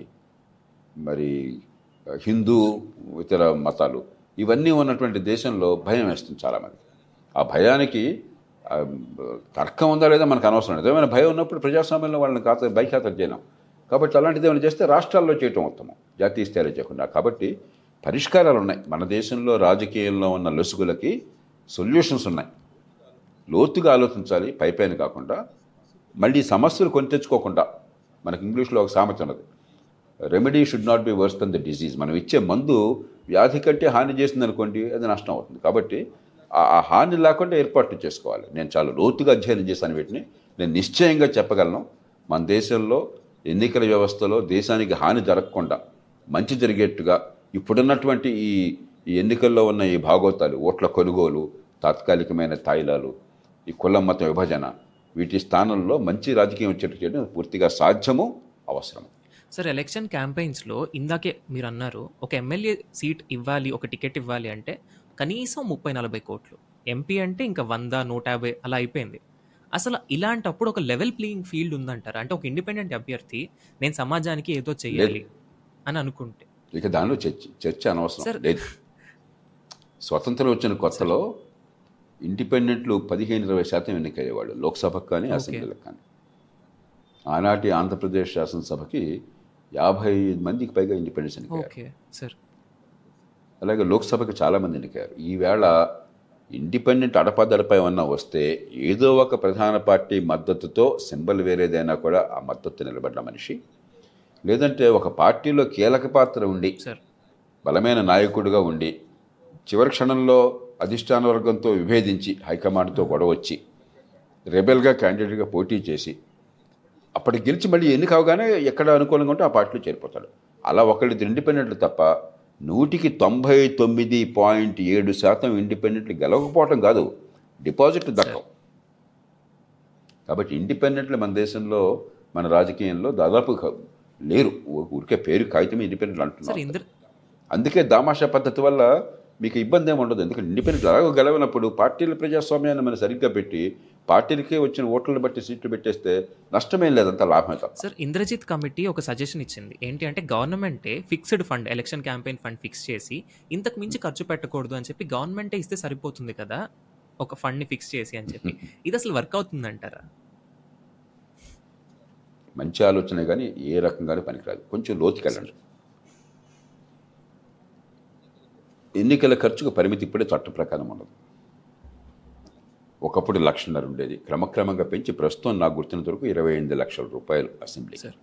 మరి ఆ, హిందూ ఇతర మతాలు ఇవన్నీ ఉన్నటువంటి దేశంలో భయం వేస్తుంది చాలామంది ఆ భయానికి ఆ, తర్కం ఉందా లేదా మనకు అనవసరం లేదు ఏమైనా భయం ఉన్నప్పుడు ప్రజాస్వామ్యంలో వాళ్ళని ఖాతా బైఖాతా చేయలేం కాబట్టి అలాంటిది ఏమైనా చేస్తే రాష్ట్రాల్లో చేయటం ఉత్తమం జాతీయ స్థాయిలో చేయకుండా కాబట్టి పరిష్కారాలు ఉన్నాయి మన దేశంలో రాజకీయంలో ఉన్న లొసుగులకి సొల్యూషన్స్ ఉన్నాయి లోతుగా ఆలోచించాలి పైపైన కాకుండా మళ్ళీ సమస్యలు కొని తెచ్చుకోకుండా మనకి ఇంగ్లీష్లో ఒక సామెత ఉన్నది remedy should not be worse than the disease మనం ఇచ్చే మందు వ్యాధి కంటే హాని చేసింది అనుకోండి అది నష్టం అవుతుంది కాబట్టి ఆ- ఆ హాని లేకుండా ఏర్పాట్లు చేసుకోవాలి నేను చాలా లోతుగా అధ్యయనం చేశాను వీటిని నేను నిశ్చయంగా చెప్పగలను మన దేశంలో ఎన్నికల వ్యవస్థలో దేశానికి హాని జరగకుండా మంచి జరిగేట్టుగా ఇప్పుడున్నటువంటి ఈ ఈ ఎన్నికల్లో ఉన్న ఈ భాగోతాలు ఓట్ల కొనుగోలు తాత్కాలికమైన తాయిలాలు ఈ కులం మత విభజన వీటి స్థానంలో మంచి రాజకీయం వచ్చేట్టు చేయడం పూర్తిగా సాధ్యము అవసరం సార్ ఎలక్షన్ క్యాంపెయిన్స్లో ఇందాకే మీరు అన్నారు ఒక ఎమ్మెల్యే సీట్ ఇవ్వాలి ఒక టికెట్ ఇవ్వాలి అంటే కనీసం ముప్పై నలభై కోట్లు ఎంపీ అంటే ఇంకా వంద నూట యాభై అలా అయిపోయింది అసలు ఇలాంటప్పుడు ఒక లెవెల్ ప్లేయింగ్ ఫీల్డ్ ఉందంటారా అంటే ఒక ఇండిపెండెంట్ అభ్యర్థి నేను సమాజానికి ఏదో చెయ్యాలి అని అనుకుంటే ఇక దానిలో చర్చ చర్చ అనవసరం సార్. లేదు స్వతంత్రం వచ్చిన కొత్తలో ఇండిపెండెంట్లు పదిహేను ఇరవై శాతం ఎన్నికయ్యేవాళ్ళు లోక్సభకు కానీ అసెంబ్లీలకు కానీ ఆనాటి ఆంధ్రప్రదేశ్ శాసనసభకి యాభై మందికి పైగా ఇండిపెండెన్స్ ఎన్నికయ్యారు ఓకే సార్ అలాగే లోక్సభకి చాలామంది ఎన్నికయ్యారు ఈవేళ ఇండిపెండెంట్ అడపదడపై ఏమన్నా వస్తే ఏదో ఒక ప్రధాన పార్టీ మద్దతుతో సింబల్ వేరేదైనా కూడా ఆ మద్దతు నిలబడ్డ మనిషి లేదంటే ఒక పార్టీలో కీలక పాత్ర ఉండి సార్ బలమైన నాయకుడిగా ఉండి చివరి క్షణంలో అధిష్టాన వర్గంతో విభేదించి హైకమాండ్తో గొడవ వచ్చి రెబెల్గా క్యాండిడేట్గా పోటీ చేసి అప్పటికి గెలిచి మళ్ళీ ఎన్నిక అవగానే ఎక్కడ అనుకూలంగా ఉంటే ఆ పార్టీలో చేరిపోతాడు అలా ఒకళ్ళిద్దరు ఇండిపెండెంట్లు తప్ప నూటికి తొంభై తొమ్మిది పాయింట్ ఏడు శాతం ఇండిపెండెంట్లు గెలవకపోవటం కాదు డిపాజిట్ దక్కవు కాబట్టి ఇండిపెండెంట్లు మన దేశంలో మన రాజకీయంలో దాదాపు క- లేరు ఊ- ఊరికే పేరు కాగితమే ఇండిపెండెంట్ సార్ అంటున్నారు ఇంద్ర అందుకే దామాషా పద్ధతి వల్ల మీకు ఇబ్బంది ఏమి ఉండదు ఎందుకంటే ఇండిపెండెంట్ అలాగో గెలవనప్పుడు పార్టీల ప్రజాస్వామ్యాన్ని మనం సరిగ్గా పెట్టి పార్టీలకే వచ్చిన ఓట్లను బట్టి సీట్లు పెట్టేస్తే నష్టమేం లేదంత లాభమే తప్ప సార్ ఇంద్రజిత్ కమిటీ ఒక సజెషన్ ఇచ్చింది ఏంటి అంటే గవర్నమెంటే fixed fund election campaign fund fix చేసి ఇంతకు మించి ఖర్చు పెట్టకూడదు అని చెప్పి గవర్నమెంటే ఇస్తే సరిపోతుంది కదా ఒక ఫండ్ ని ఫిక్స్ చేసి అని చెప్పి ఇది అసలు వర్క్ అవుతుందంటారా మంచి ఆలోచనే కానీ ఏ రకంగానే పనికిరాదు కొంచెం లోతుకెళ్ళండి ఎన్నికల ఖర్చుకు పరిమితి ఇప్పుడే చట్ట ప్రకారం ఉన్నది ఒకప్పుడు లక్షన్నర ఉండేది క్రమక్రమంగా పెంచి ప్రస్తుతం నాకు గుర్తున్నంత వరకు ఇరవై ఎనిమిది లక్షల రూపాయలు అసెంబ్లీ సార్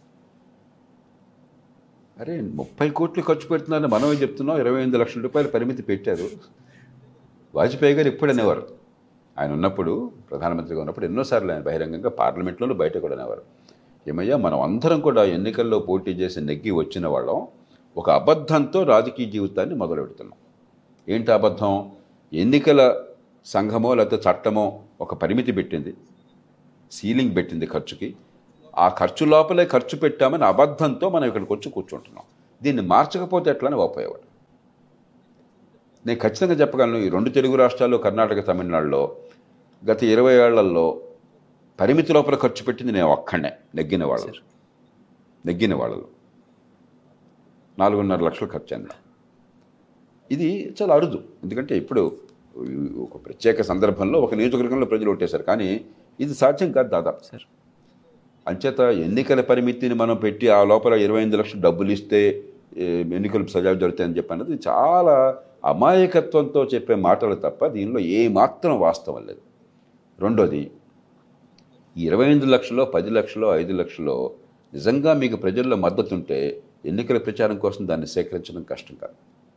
అరే ముప్పై కోట్లు ఖర్చు పెడుతున్నారని మనమే చెప్తున్నాం ఇరవై ఎనిమిది లక్షల రూపాయల పరిమితి పెట్టారు వాజ్పేయి గారు ఎప్పుడు అనేవారు ఆయన ఉన్నప్పుడు ప్రధానమంత్రిగా ఉన్నప్పుడు ఎన్నోసార్లు ఆయన బహిరంగంగా పార్లమెంట్లోనూ బయట కూడా అనేవారు ఏమయ్యా మనం అందరం కూడా ఎన్నికల్లో పోటీ చేసి నెగ్గి వచ్చిన వాళ్ళం ఒక అబద్ధంతో రాజకీయ జీవితాన్ని మొదలు పెడుతున్నాం ఏంటి అబద్ధం ఎన్నికల సంఘమో లేకపోతే చట్టమో ఒక పరిమితి పెట్టింది సీలింగ్ పెట్టింది ఖర్చుకి ఆ ఖర్చు లోపలే ఖర్చు పెట్టామని అబద్ధంతో మనం ఇక్కడికి వచ్చి కూర్చుంటున్నాం దీన్ని మార్చకపోతే ఎట్లని వాపోయేవాడు నేను ఖచ్చితంగా చెప్పగలను ఈ రెండు తెలుగు రాష్ట్రాల్లో కర్ణాటక తమిళనాడులో గత ఇరవై ఏళ్లలో పరిమితి లోపల ఖర్చు పెట్టింది నేను ఒక్కడే నెగ్గిన వాళ్ళు నెగ్గిన వాళ్ళలో నాలుగున్నర లక్షలు ఖర్చు అయింది ఇది చాలా అరుదు ఎందుకంటే ఇప్పుడు ఒక ప్రత్యేక సందర్భంలో ఒక నియోజకవర్గంలో ప్రజలు ఓటేశారు కానీ ఇది సాధ్యం కాదు దాదాపు సార్ అంచేత ఎన్నికల పరిమితిని మనం పెట్టి ఆ లోపల ఇరవై ఎనిమిది లక్షలు డబ్బులు ఇస్తే ఏ, ఎన్నికలు సజావు జరుగుతాయని చెప్పి అన్నది చాలా అమాయకత్వంతో చెప్పే మాటలు తప్ప దీనిలో ఏ మాత్రం వాస్తవం లేదు రెండోది ఈ ఇరవై ఎనిమిది లక్షలో పది లక్షలో ఐదు లక్షలో నిజంగా మీకు ప్రజల్లో మద్దతు ఉంటే ఎన్నికల ప్రచారం కోసం దాన్ని సేకరించడం కష్టం కాదు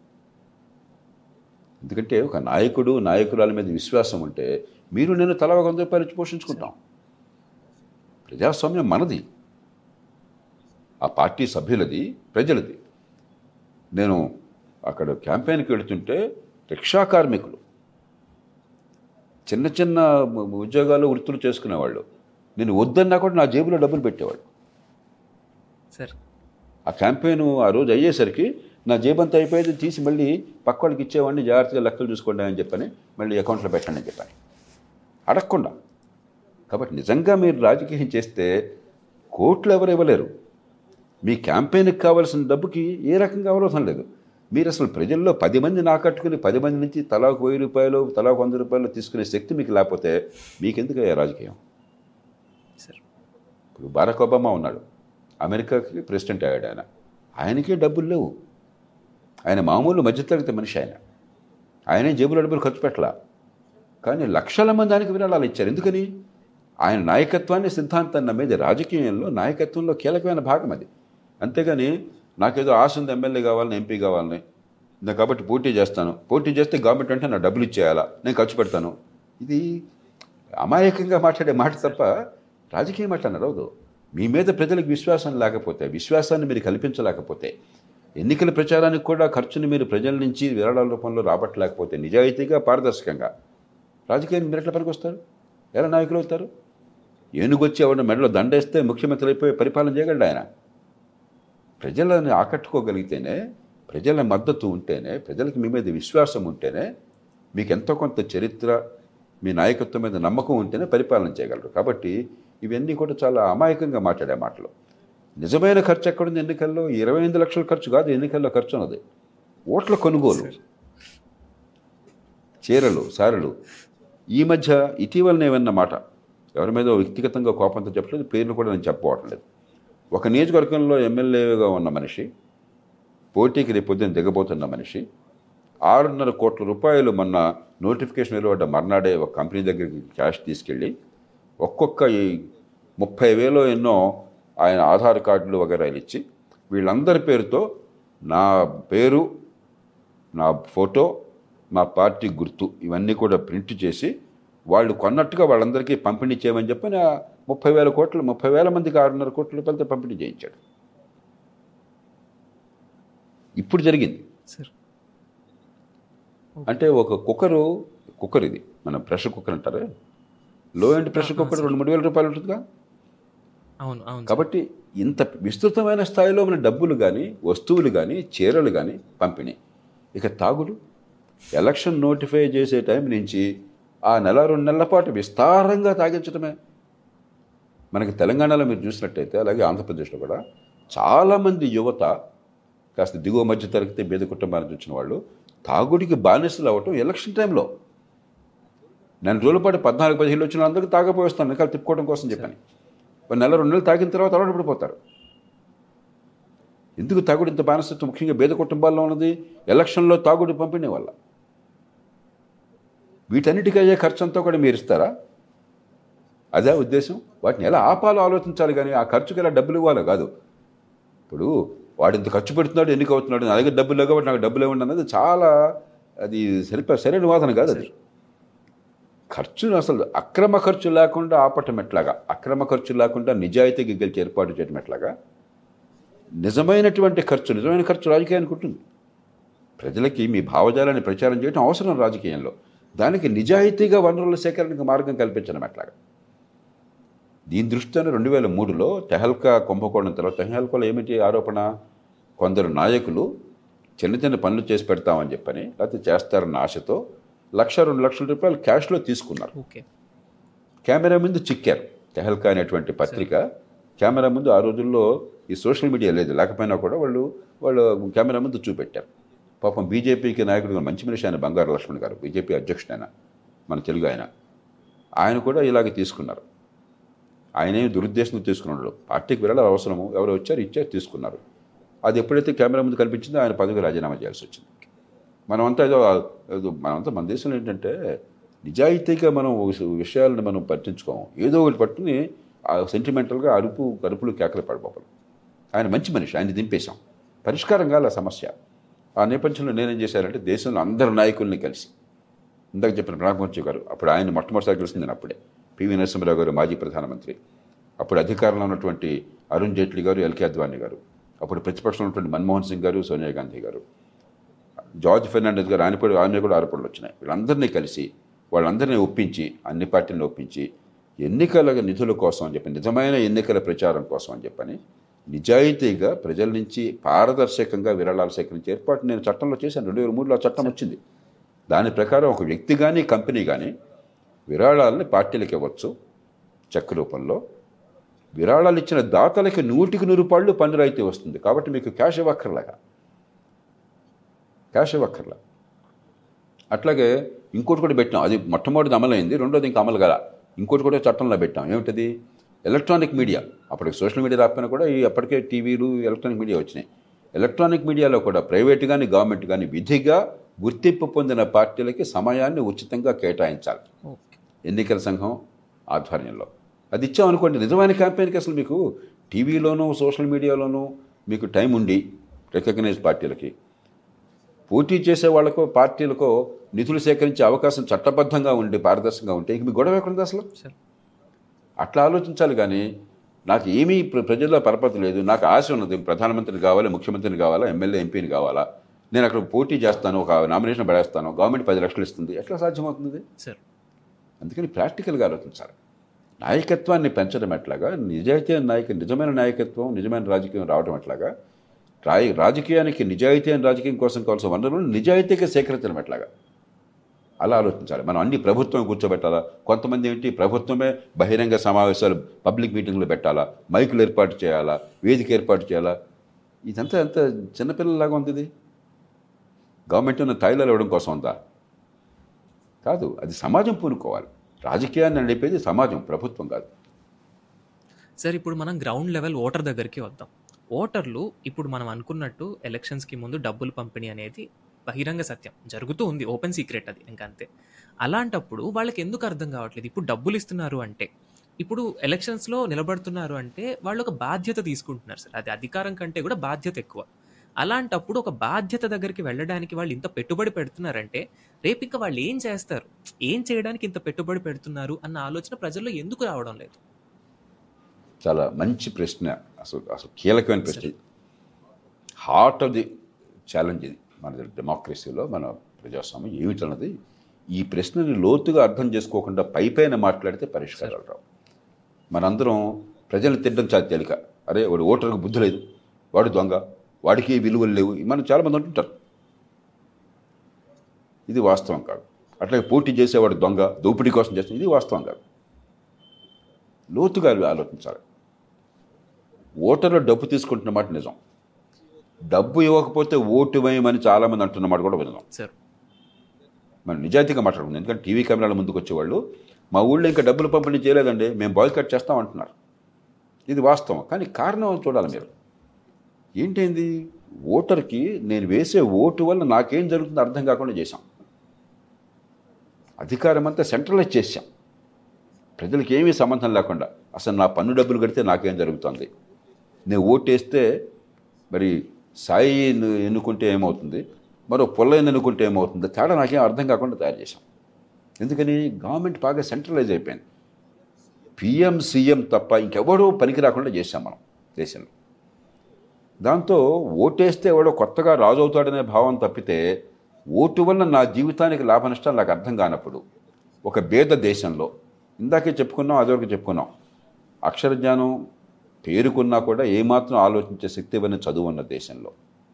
ఎందుకంటే ఒక నాయకుడు నాయకురాల మీద విశ్వాసం ఉంటే మీరు నేను తల ఒక వంద రూపాయలు ఇచ్చి పోషించుకుంటాం ప్రజాస్వామ్యం మనది ఆ పార్టీ సభ్యులది ప్రజలది నేను అక్కడ క్యాంపెయిన్కి వెళుతుంటే రిక్షా కార్మికులు చిన్న చిన్న మ- ఉద్యోగాలు వృత్తులు చేసుకునేవాళ్ళు నేను వద్దన్నా కూడా నా జేబులో డబ్బులు పెట్టేవాడు సార్ ఆ క్యాంపెయిన్ ఆ రోజు అయ్యేసరికి నా జేబంతా అయిపోయేది తీసి మళ్ళీ పక్క వాళ్ళకి ఇచ్చేవాడిని జాగ్రత్తగా లెక్కలు చూసుకోండి అని చెప్పని మళ్ళీ అకౌంట్లో పెట్టండి అని చెప్పని అడగకుండా కాబట్టి నిజంగా మీరు రాజకీయం చేస్తే కోట్లు ఎవరు ఇవ్వలేరు మీ క్యాంపెయిన్కి కావాల్సిన డబ్బుకి ఏ రకంగా అవరోధం లేదు మీరు అసలు ప్రజల్లో పది మంది నాకట్టుకుని పది మంది నుంచి తలా ఒక వెయ్యి రూపాయలు తలా ఒక వంద రూపాయలు తీసుకునే శక్తి మీకు లేకపోతే మీకెందుకు అయ్యా రాజకీయం సార్ ఇప్పుడు బారాక్ ఒబామా ఉన్నాడు అమెరికాకి ప్రెసిడెంట్ అయ్యాడు ఆయన ఆయనకే డబ్బులు లేవు ఆయన మామూలు మధ్యతరగతి మనిషి ఆయన ఆయనే జేబులో డబ్బులు ఖర్చు పెట్టలా కానీ లక్షల మంది ఆయనకి విరాళాలు ఇచ్చారు ఎందుకని ఆయన నాయకత్వాన్ని సిద్ధాంతాన్ని నమ్మేది రాజకీయంలో నాయకత్వంలో కీలకమైన భాగం అది అంతేగాని నాకేదో ఆశ ఉంది ఎమ్మెల్యే కావాలని ఎంపీ కావాలని నేను కాబట్టి పోటీ చేస్తాను పోటీ చేస్తే గవర్నమెంట్ అంటే నా డబ్బులు ఇచ్చేయాలా నేను ఖర్చు పెడతాను ఇది అమాయకంగా మాట్లాడే మాట తప్ప రాజకీయ మాట నడవదు మీ మీద ప్రజలకు విశ్వాసం లేకపోతే విశ్వాసాన్ని మీరు కల్పించలేకపోతే ఎన్నికల ప్రచారానికి కూడా ఖర్చుని మీరు ప్రజల నుంచి విరాళాల రూపంలో రాబట్టలేకపోతే నిజాయితీగా పారదర్శకంగా రాజకీయానికి మీరు ఎట్లా పనికొస్తారు ఎలా నాయకులు అవుతారు ఏనుగొచ్చి ఎవరిని మెడలో దండేస్తే ముఖ్యమంత్రి అయిపోయి పరిపాలన చేయగలడు ఆయన ప్రజలను ఆకట్టుకోగలిగితేనే ప్రజల మద్దతు ఉంటేనే ప్రజలకు మీ మీద విశ్వాసం ఉంటేనే మీకు ఎంతో కొంత చరిత్ర మీ నాయకత్వం మీద నమ్మకం ఉంటేనే పరిపాలన చేయగలరు కాబట్టి ఇవన్నీ కూడా చాలా అమాయకంగా మాట్లాడే మాటలు నిజమైన ఖర్చు ఎక్కడుంది ఎన్నికల్లో ఇరవై ఎనిమిది లక్షల ఖర్చు కాదు ఎన్నికల్లో ఖర్చు ఉన్నది ఓట్ల కొనుగోలు చీరలు సారలు ఈ మధ్య ఇటీవలనే విన్న మాట ఎవరి మీద వ్యక్తిగతంగా కోపంతో చెప్పలేదు పేర్లు కూడా నేను చెప్పవట్లేదు ఒక నియోజకవర్గంలో ఎమ్మెల్యేగా ఉన్న మనిషి పోటీకి రేపు పొద్దున్న దిగబోతున్న మనిషి ఆరున్నర కోట్ల రూపాయలు మొన్న నోటిఫికేషన్ వెలువడ్డ మర్నాడే ఒక కంపెనీ దగ్గరికి క్యాష్ తీసుకెళ్ళి ఒక్కొక్క ఈ ముప్పై వేలో ఎన్నో ఆయన ఆధార్ కార్డులు వగైరాలు ఇచ్చి వీళ్ళందరి పేరుతో నా పేరు నా ఫోటో మా పార్టీ గుర్తు ఇవన్నీ కూడా ప్రింట్ చేసి వాళ్ళు కొన్నట్టుగా వాళ్ళందరికీ పంపిణీ చేయమని చెప్పి నా ముప్పై వేల కోట్లు ముప్పై వేల మందికి ఆరున్నర కోట్ల రూపాయలతో పంపిణీ చేయించాడు ఇప్పుడు జరిగింది సార్ అంటే ఒక కుక్కరు కుక్కర్ ఇది మన ప్రెషర్ కుక్కర్ అంటారే లో ఎండ్ ప్రెషర్ కుక్కర్ రెండు మూడు వేల రూపాయలు ఉంటుందిగా అవును అవును సార్. కాబట్టి ఇంత విస్తృతమైన స్థాయిలో మన డబ్బులు కానీ వస్తువులు కానీ చీరలు కానీ పంపిణీ ఇక తాగుడు ఎలక్షన్ నోటిఫై చేసే టైం నుంచి ఆ నెల రెండు నెలల పాటు విస్తారంగా తాగించడమే మనకి తెలంగాణలో మీరు చూసినట్టయితే అలాగే ఆంధ్రప్రదేశ్లో కూడా చాలామంది యువత కాస్త దిగువ మధ్య తరగతి బీద కుటుంబాల నుంచి వచ్చిన వాళ్ళు తాగుడికి బానిసలు అవ్వటం ఎలక్షన్ టైంలో నెల రోజుల పాటు పద్నాలుగు పదిహేను వచ్చిన అందరికీ తాగపోయిస్తాను వెనకాల తిప్పుకోవడం కోసం చెప్పని ఒక నెల రెండు నెలలు తాగిన తర్వాత అలవాటు పడిపోతారు ఎందుకు తాగుడు ఇంత బానిసత్వం ముఖ్యంగా బేద కుటుంబాల్లో ఉన్నది ఎలక్షన్లో తాగుడు పంపిణీ వల్ల వీటన్నిటికీ అయ్యే ఖర్చు అంతా కూడా మీరు ఇస్తారా అదే ఉద్దేశం వాటిని ఎలా ఆపాలో ఆలోచించాలి కానీ ఆ ఖర్చుకి ఎలా డబ్బులు ఇవ్వాలో కాదు ఇప్పుడు వాడు ఇంత ఖర్చు పెడుతున్నాడు ఎన్నిక అవుతున్నాడు నా దగ్గర డబ్బులు లేవు కాబట్టి నాకు డబ్బులు ఇవ్వండి అన్నది చాలా అది సరిప సరైన వాదన కాదు అది ఖర్చును అసలు అక్రమ ఖర్చు లేకుండా ఆపటం ఎట్లాగా అక్రమ ఖర్చు లేకుండా నిజాయితీగా గెలిచి ఏర్పాటు చేయడం ఎట్లాగా నిజమైనటువంటి ఖర్చు నిజమైన ఖర్చు రాజకీయానికి ఉంటుంది ప్రజలకి మీ భావజాలాన్ని ప్రచారం చేయడం అవసరం రాజకీయంలో దానికి నిజాయితీగా వనరుల సేకరణకు మార్గం కల్పించడం ఎట్లాగా దీని దృష్ట్యాన రెండు వేల మూడులో తెహల్కా కుంభకోణం తర్వాత తెహల్కాలో ఏమిటి ఆరోపణ కొందరు నాయకులు చిన్న చిన్న పనులు చేసి పెడతామని చెప్పని లేకపోతే చేస్తారన్న ఆశతో లక్ష రెండు లక్షల రూపాయలు క్యాష్లో తీసుకున్నారు ఓకే కెమెరా ముందు చిక్కారు తెహల్కా అనేటువంటి పత్రిక కెమెరా ముందు ఆ రోజుల్లో ఈ సోషల్ మీడియా లేదు లేకపోయినా కూడా వాళ్ళు వాళ్ళు కెమెరా ముందు చూపెట్టారు పాపం బీజేపీకి నాయకుడు మంచి మనిషి ఆయన బంగారు లక్ష్మణ్ గారు బీజేపీ అధ్యక్షుడు ఆయన మన తెలుగు ఆయన ఆయన కూడా ఇలాగే తీసుకున్నారు ఆయన ఏమి దురుద్దేశంతో తీసుకున్నాడు పార్టీకి వెళ్ళాలి అవసరము ఎవరు వచ్చారు ఇచ్చారు తీసుకున్నారు అది ఎప్పుడైతే కెమెరా ముందు కనిపించిందో ఆయన పదవి రాజీనామా చేయాల్సి వచ్చింది మనమంతా ఏదో ఏదో మనమంతా మన దేశంలో ఏంటంటే నిజాయితీగా మనం విష- విషయాలను మనం పట్టించుకోము ఏదో ఒకటి పట్టుకుని సెంటిమెంటల్గా అరుపు కరుపులు కేకలు పడిపోవాలి ఆయన మంచి మనిషి ఆయన దింపేశాం పరిష్కారం కాల సమస్య ఆ నేపథ్యంలో నేనేం చేశానంటే దేశంలో అందరు నాయకుల్ని కలిసి ఇందాక చెప్పిన ప్రణాబ్ముఖర్జీ గారు అప్పుడు ఆయన మొట్టమొదటిసారి కలిసింది నేను అప్పుడే పివి నరసింహరావు గారు మాజీ ప్రధానమంత్రి అప్పుడు అధికారంలో ఉన్నటువంటి అరుణ్ జైట్లీ గారు ఎల్కే అద్వానీ గారు అప్పుడు ప్రతిపక్షంలో ఉన్నటువంటి మన్మోహన్ సింగ్ గారు సోనియా గాంధీ గారు జార్జ్ ఫెర్నాండెస్ గారు ఆయన కూడా ఆయన కూడా ఆరోపణలు వచ్చినాయి వీళ్ళందరినీ కలిసి వాళ్ళందరినీ ఒప్పించి అన్ని పార్టీలను ఒప్పించి ఎన్నికల నిధుల కోసం అని చెప్పి నిజమైన ఎన్నికల ప్రచారం కోసం అని చెప్పని నిజాయితీగా ప్రజల నుంచి పారదర్శకంగా విరాళాలు సేకరించే ఏర్పాటు నేను చట్టంలో చేశాను రెండు వేల మూడులో ఆ చట్టం వచ్చింది దాని ప్రకారం ఒక వ్యక్తి కానీ కంపెనీ కానీ విరాళాలని పార్టీలకు ఇవ్వచ్చు చెక్ రూపంలో విరాళాలు ఇచ్చిన దాతలకి నూటికి నూరు పాళ్ళు పన్ను రాయితీ వస్తుంది కాబట్టి మీకు క్యాష్ ఇవ్వక్కర్లేగా క్యాష్ ఇవ్వక్కర్లా అట్లాగే ఇంకోటి కూడా పెట్టాం అది మొట్టమొదటిది అమలైంది రెండోది ఇంకా అమలు కదా ఇంకోటి కూడా చట్టంలో పెట్టాం ఏమిటది ఎలక్ట్రానిక్ మీడియా అప్పటికి సోషల్ మీడియా రాకపోయినా కూడా ఈ అప్పటికే టీవీలు ఎలక్ట్రానిక్ మీడియా వచ్చినాయి ఎలక్ట్రానిక్ మీడియాలో కూడా ప్రైవేట్ కానీ గవర్నమెంట్ కానీ విధిగా గుర్తింపు పొందిన పార్టీలకి సమయాన్ని ఉచితంగా కేటాయించాలి ఓకే ఎన్నికల సంఘం ఆధ్వర్యంలో అది ఇచ్చామనుకోండి నిజమైన క్యాంపెయిన్కి అసలు మీకు టీవీలోనూ సోషల్ మీడియాలోనూ మీకు టైం ఉండి రికగ్నైజ్ పార్టీలకి పోటీ చేసే వాళ్ళకో పార్టీలకో నిధులు సేకరించే అవకాశం చట్టబద్ధంగా ఉండి పారదర్శకంగా ఉంటే ఇంక మీ గొడవ ఎక్కడుంది అసలు సార్ అట్లా ఆలోచించాలి కానీ నాకు ఏమీ ప్ర- ప్రజల్లో పరపతి లేదు నాకు ఆశ ఉన్నది ప్రధానమంత్రిని కావాలా ముఖ్యమంత్రిని కావాలా ఎమ్మెల్యే ఎంపీని కావాలా నేను అక్కడ పోటీ చేస్తాను ఒక నామినేషన్ పడేస్తాను గవర్నమెంట్ పది లక్షలు ఇస్తుంది ఎట్లా సాధ్యమవుతుంది సార్ అందుకని ప్రాక్టికల్గా ఆలోచించాలి నాయకత్వాన్ని పెంచడం ఎట్లాగా నిజాయితీ అయిన నాయక నిజమైన నాయకత్వం నిజమైన రాజకీయం రావడం ఎట్లాగా రాయ రాజకీయానికి నిజాయితీ అయిన రాజకీయం కోసం కావాల్సిన వనరులు నిజాయితీగా సేకరించడం ఎట్లాగా అలా ఆలోచించాలి మనం అన్ని ప్రభుత్వం కూర్చోబెట్టాలా కొంతమంది ఏంటి ప్రభుత్వమే బహిరంగ సమావేశాలు పబ్లిక్ మీటింగ్లు పెట్టాలా మైకులు ఏర్పాటు చేయాలా వేదిక ఏర్పాటు చేయాలా ఇదంతా ఎంత చిన్నపిల్లలాగా ఉంది ఇది గవర్నమెంట్ ఉన్న తాయిలాలు ఇవ్వడం కోసం ఉందా కాదు అది సమాజం పూనుకోవాలి రాజకీయాన్ని నడిపేది సమాజం ప్రభుత్వం కాదు సార్ ఇప్పుడు మనం గ్రౌండ్ లెవెల్ ఓటర్ దగ్గరికి వద్దాం ఓటర్లు ఇప్పుడు మనం అనుకున్నట్టు ఎలక్షన్స్కి ముందు డబ్బులు పంపిణీ అనేది బహిరంగ సత్యం జరుగుతూ ఉంది ఓపెన్ సీక్రెట్ అది ఇంకంతే అలాంటప్పుడు వాళ్ళకి ఎందుకు అర్థం కావట్లేదు ఇప్పుడు డబ్బులు ఇస్తున్నారు అంటే ఇప్పుడు ఎలక్షన్స్లో నిలబడుతున్నారు అంటే వాళ్ళు ఒక బాధ్యత తీసుకుంటున్నారు సార్ అది అధికారం కంటే కూడా బాధ్యత ఎక్కువ అలాంటప్పుడు ఒక బాధ్యత దగ్గరికి వెళ్ళడానికి వాళ్ళు ఇంత పెట్టుబడి పెడుతున్నారంటే రేపు ఇంకా వాళ్ళు ఏం చేస్తారు ఏం చేయడానికి ఇంత పెట్టుబడి పెడుతున్నారు అన్న ఆలోచన ప్రజల్లో ఎందుకు రావడం లేదు చాలా మంచి ప్రశ్న అసలు అసలు కీలకమైన ప్రశ్న ఇది హార్ట్ ఆఫ్ ది ఛాలెంజ్ ఇది మన డెమోక్రసీలో మన ప్రజాస్వామ్యం ఏమిటన్నది ఈ ప్రశ్నని లోతుగా అర్థం చేసుకోకుండా పై పైన మాట్లాడితే పరిష్కారాలు రావు మనందరం ప్రజల్ని తిట్టడం చాలా తేలిక అరే వాడు ఓటర్కి బుద్ధి లేదు వాడు దొంగ వాడికి విలువలు లేవు మనం చాలామంది అంటుంటారు ఇది వాస్తవం కాదు అట్లాగే పోటీ చేసేవాడు దొంగ దోపిడీ కోసం చేస్తే ఇది వాస్తవం కాదు లోతుగా ఆలోచించాలి ఓటర్లు డబ్బు తీసుకుంటున్న మాట నిజం డబ్బు ఇవ్వకపోతే ఓటు వేయమని చాలామంది అంటున్న మాట కూడా విన్నాం సార్ మనం నిజాయితీగా మాట్లాడుకుందాం ఎందుకంటే టీవీ కెమెరాల ముందుకు వచ్చేవాళ్ళు మా ఊళ్ళో ఇంకా డబ్బులు పంపిణీ చేయలేదండి మేము బాయ్కట్ చేస్తాం అంటున్నారు ఇది వాస్తవం కానీ కారణం చూడాలి మీరు ఏంటైంది ఓటర్కి నేను వేసే ఓటు వల్ల నాకేం జరుగుతుందో అర్థం కాకుండా చేశాం అధికారం అంతా సెంట్రలైజ్ చేశాం ప్రజలకు ఏమీ సంబంధం లేకుండా అసలు నా పన్ను డబ్బులు కడితే నాకేం జరుగుతుంది నేను ఓటేస్తే మరి సాయి ఎన్నుకుంటే ఏమవుతుంది మరో పొల్లైన ఎన్నుకుంటే ఏమవుతుంది తేడా నాకేం అర్థం కాకుండా తయారు చేశాం ఎందుకని గవర్నమెంట్ బాగా సెంట్రలైజ్ అయిపోయింది పిఎం సీఎం తప్ప ఇంకెవడో పనికి రాకుండా చేశాం మనం దేశంలో దాంతో ఓటేస్తే ఎవడో కొత్తగా రాజు అవుతాడనే భావం తప్పితే ఓటు వల్ల నా జీవితానికి లాభ నష్టాలు నాకు అర్థం కానప్పుడు ఒక భేద దేశంలో ఇందాకే చెప్పుకున్నాం అదివరకు చెప్పుకున్నాం అక్షర జ్ఞానం పేరుకున్నా కూడా ఏమాత్రం ఆలోచించే శక్తి ఇవ్వని చదువు ఉన్న దేశంలో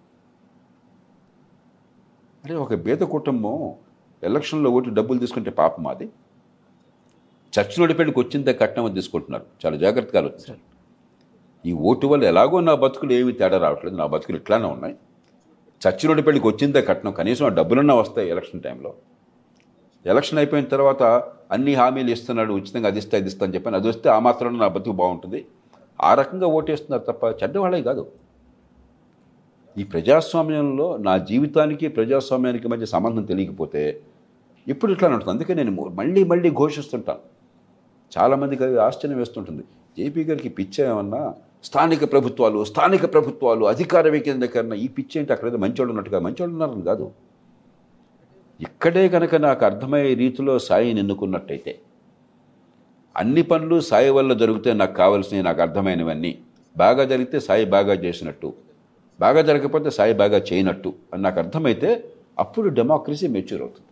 అరే ఒక భేద కుటుంబం ఎలక్షన్లో ఓటు డబ్బులు తీసుకుంటే పాపం అది చర్చిలోడి పెళ్లికి వచ్చిందే కట్నం అని తీసుకుంటున్నారు చాలా జాగ్రత్తగా ఆలోచించాలి ఈ ఓటు వల్ల ఎలాగో నా బతుకులు ఏమీ తేడా రావట్లేదు నా బతుకులు ఇట్లానే ఉన్నాయి చచ్చినోడి పెళ్లికి వచ్చిందే కట్నం కనీసం ఆ డబ్బులన్నా వస్తాయి ఎలక్షన్ టైంలో ఎలక్షన్ అయిపోయిన తర్వాత అన్ని హామీలు ఇస్తున్నాడు ఉచితంగా అది ఇస్తా ఇది ఇస్తా అని చెప్పాను అది వస్తే ఆ మాత్రం నా బతుకు బాగుంటుంది ఆ రకంగా ఓటేస్తున్నారు తప్ప చెడ్డవాళ్ళే కాదు ఈ ప్రజాస్వామ్యంలో నా జీవితానికి ప్రజాస్వామ్యానికి మధ్య సంబంధం తెలియకపోతే ఇప్పుడు ఇట్లా ఉంటుంది అందుకే నేను మళ్ళీ మళ్ళీ ఘోషిస్తుంటాను చాలామందికి అది ఆశ్చర్యం వేస్తుంటుంది జేపీ గారికి పిచ్చ ఏమన్నా స్థానిక ప్రభుత్వాలు స్థానిక ప్రభుత్వాలు అధికార వికేంద్రీకరణ ఈ పిచ్చి ఏంటి అక్కడ మంచోళ్ళు ఉన్నట్టుగా మంచోళ్ళు ఉన్నారని కాదు ఇక్కడే కనుక నాకు అర్థమయ్యే రీతిలో సాయిని ఎన్నుకున్నట్టయితే అన్ని పనులు సాయి వల్ల జరిగితే నాకు కావాల్సినవి నాకు అర్థమైనవన్నీ బాగా జరిగితే సాయి బాగా చేసినట్టు బాగా జరగకపోతే సాయి బాగా చేయనట్టు అని నాకు అర్థమైతే అప్పుడు డెమోక్రసీ మెచ్యూర్ అవుతుంది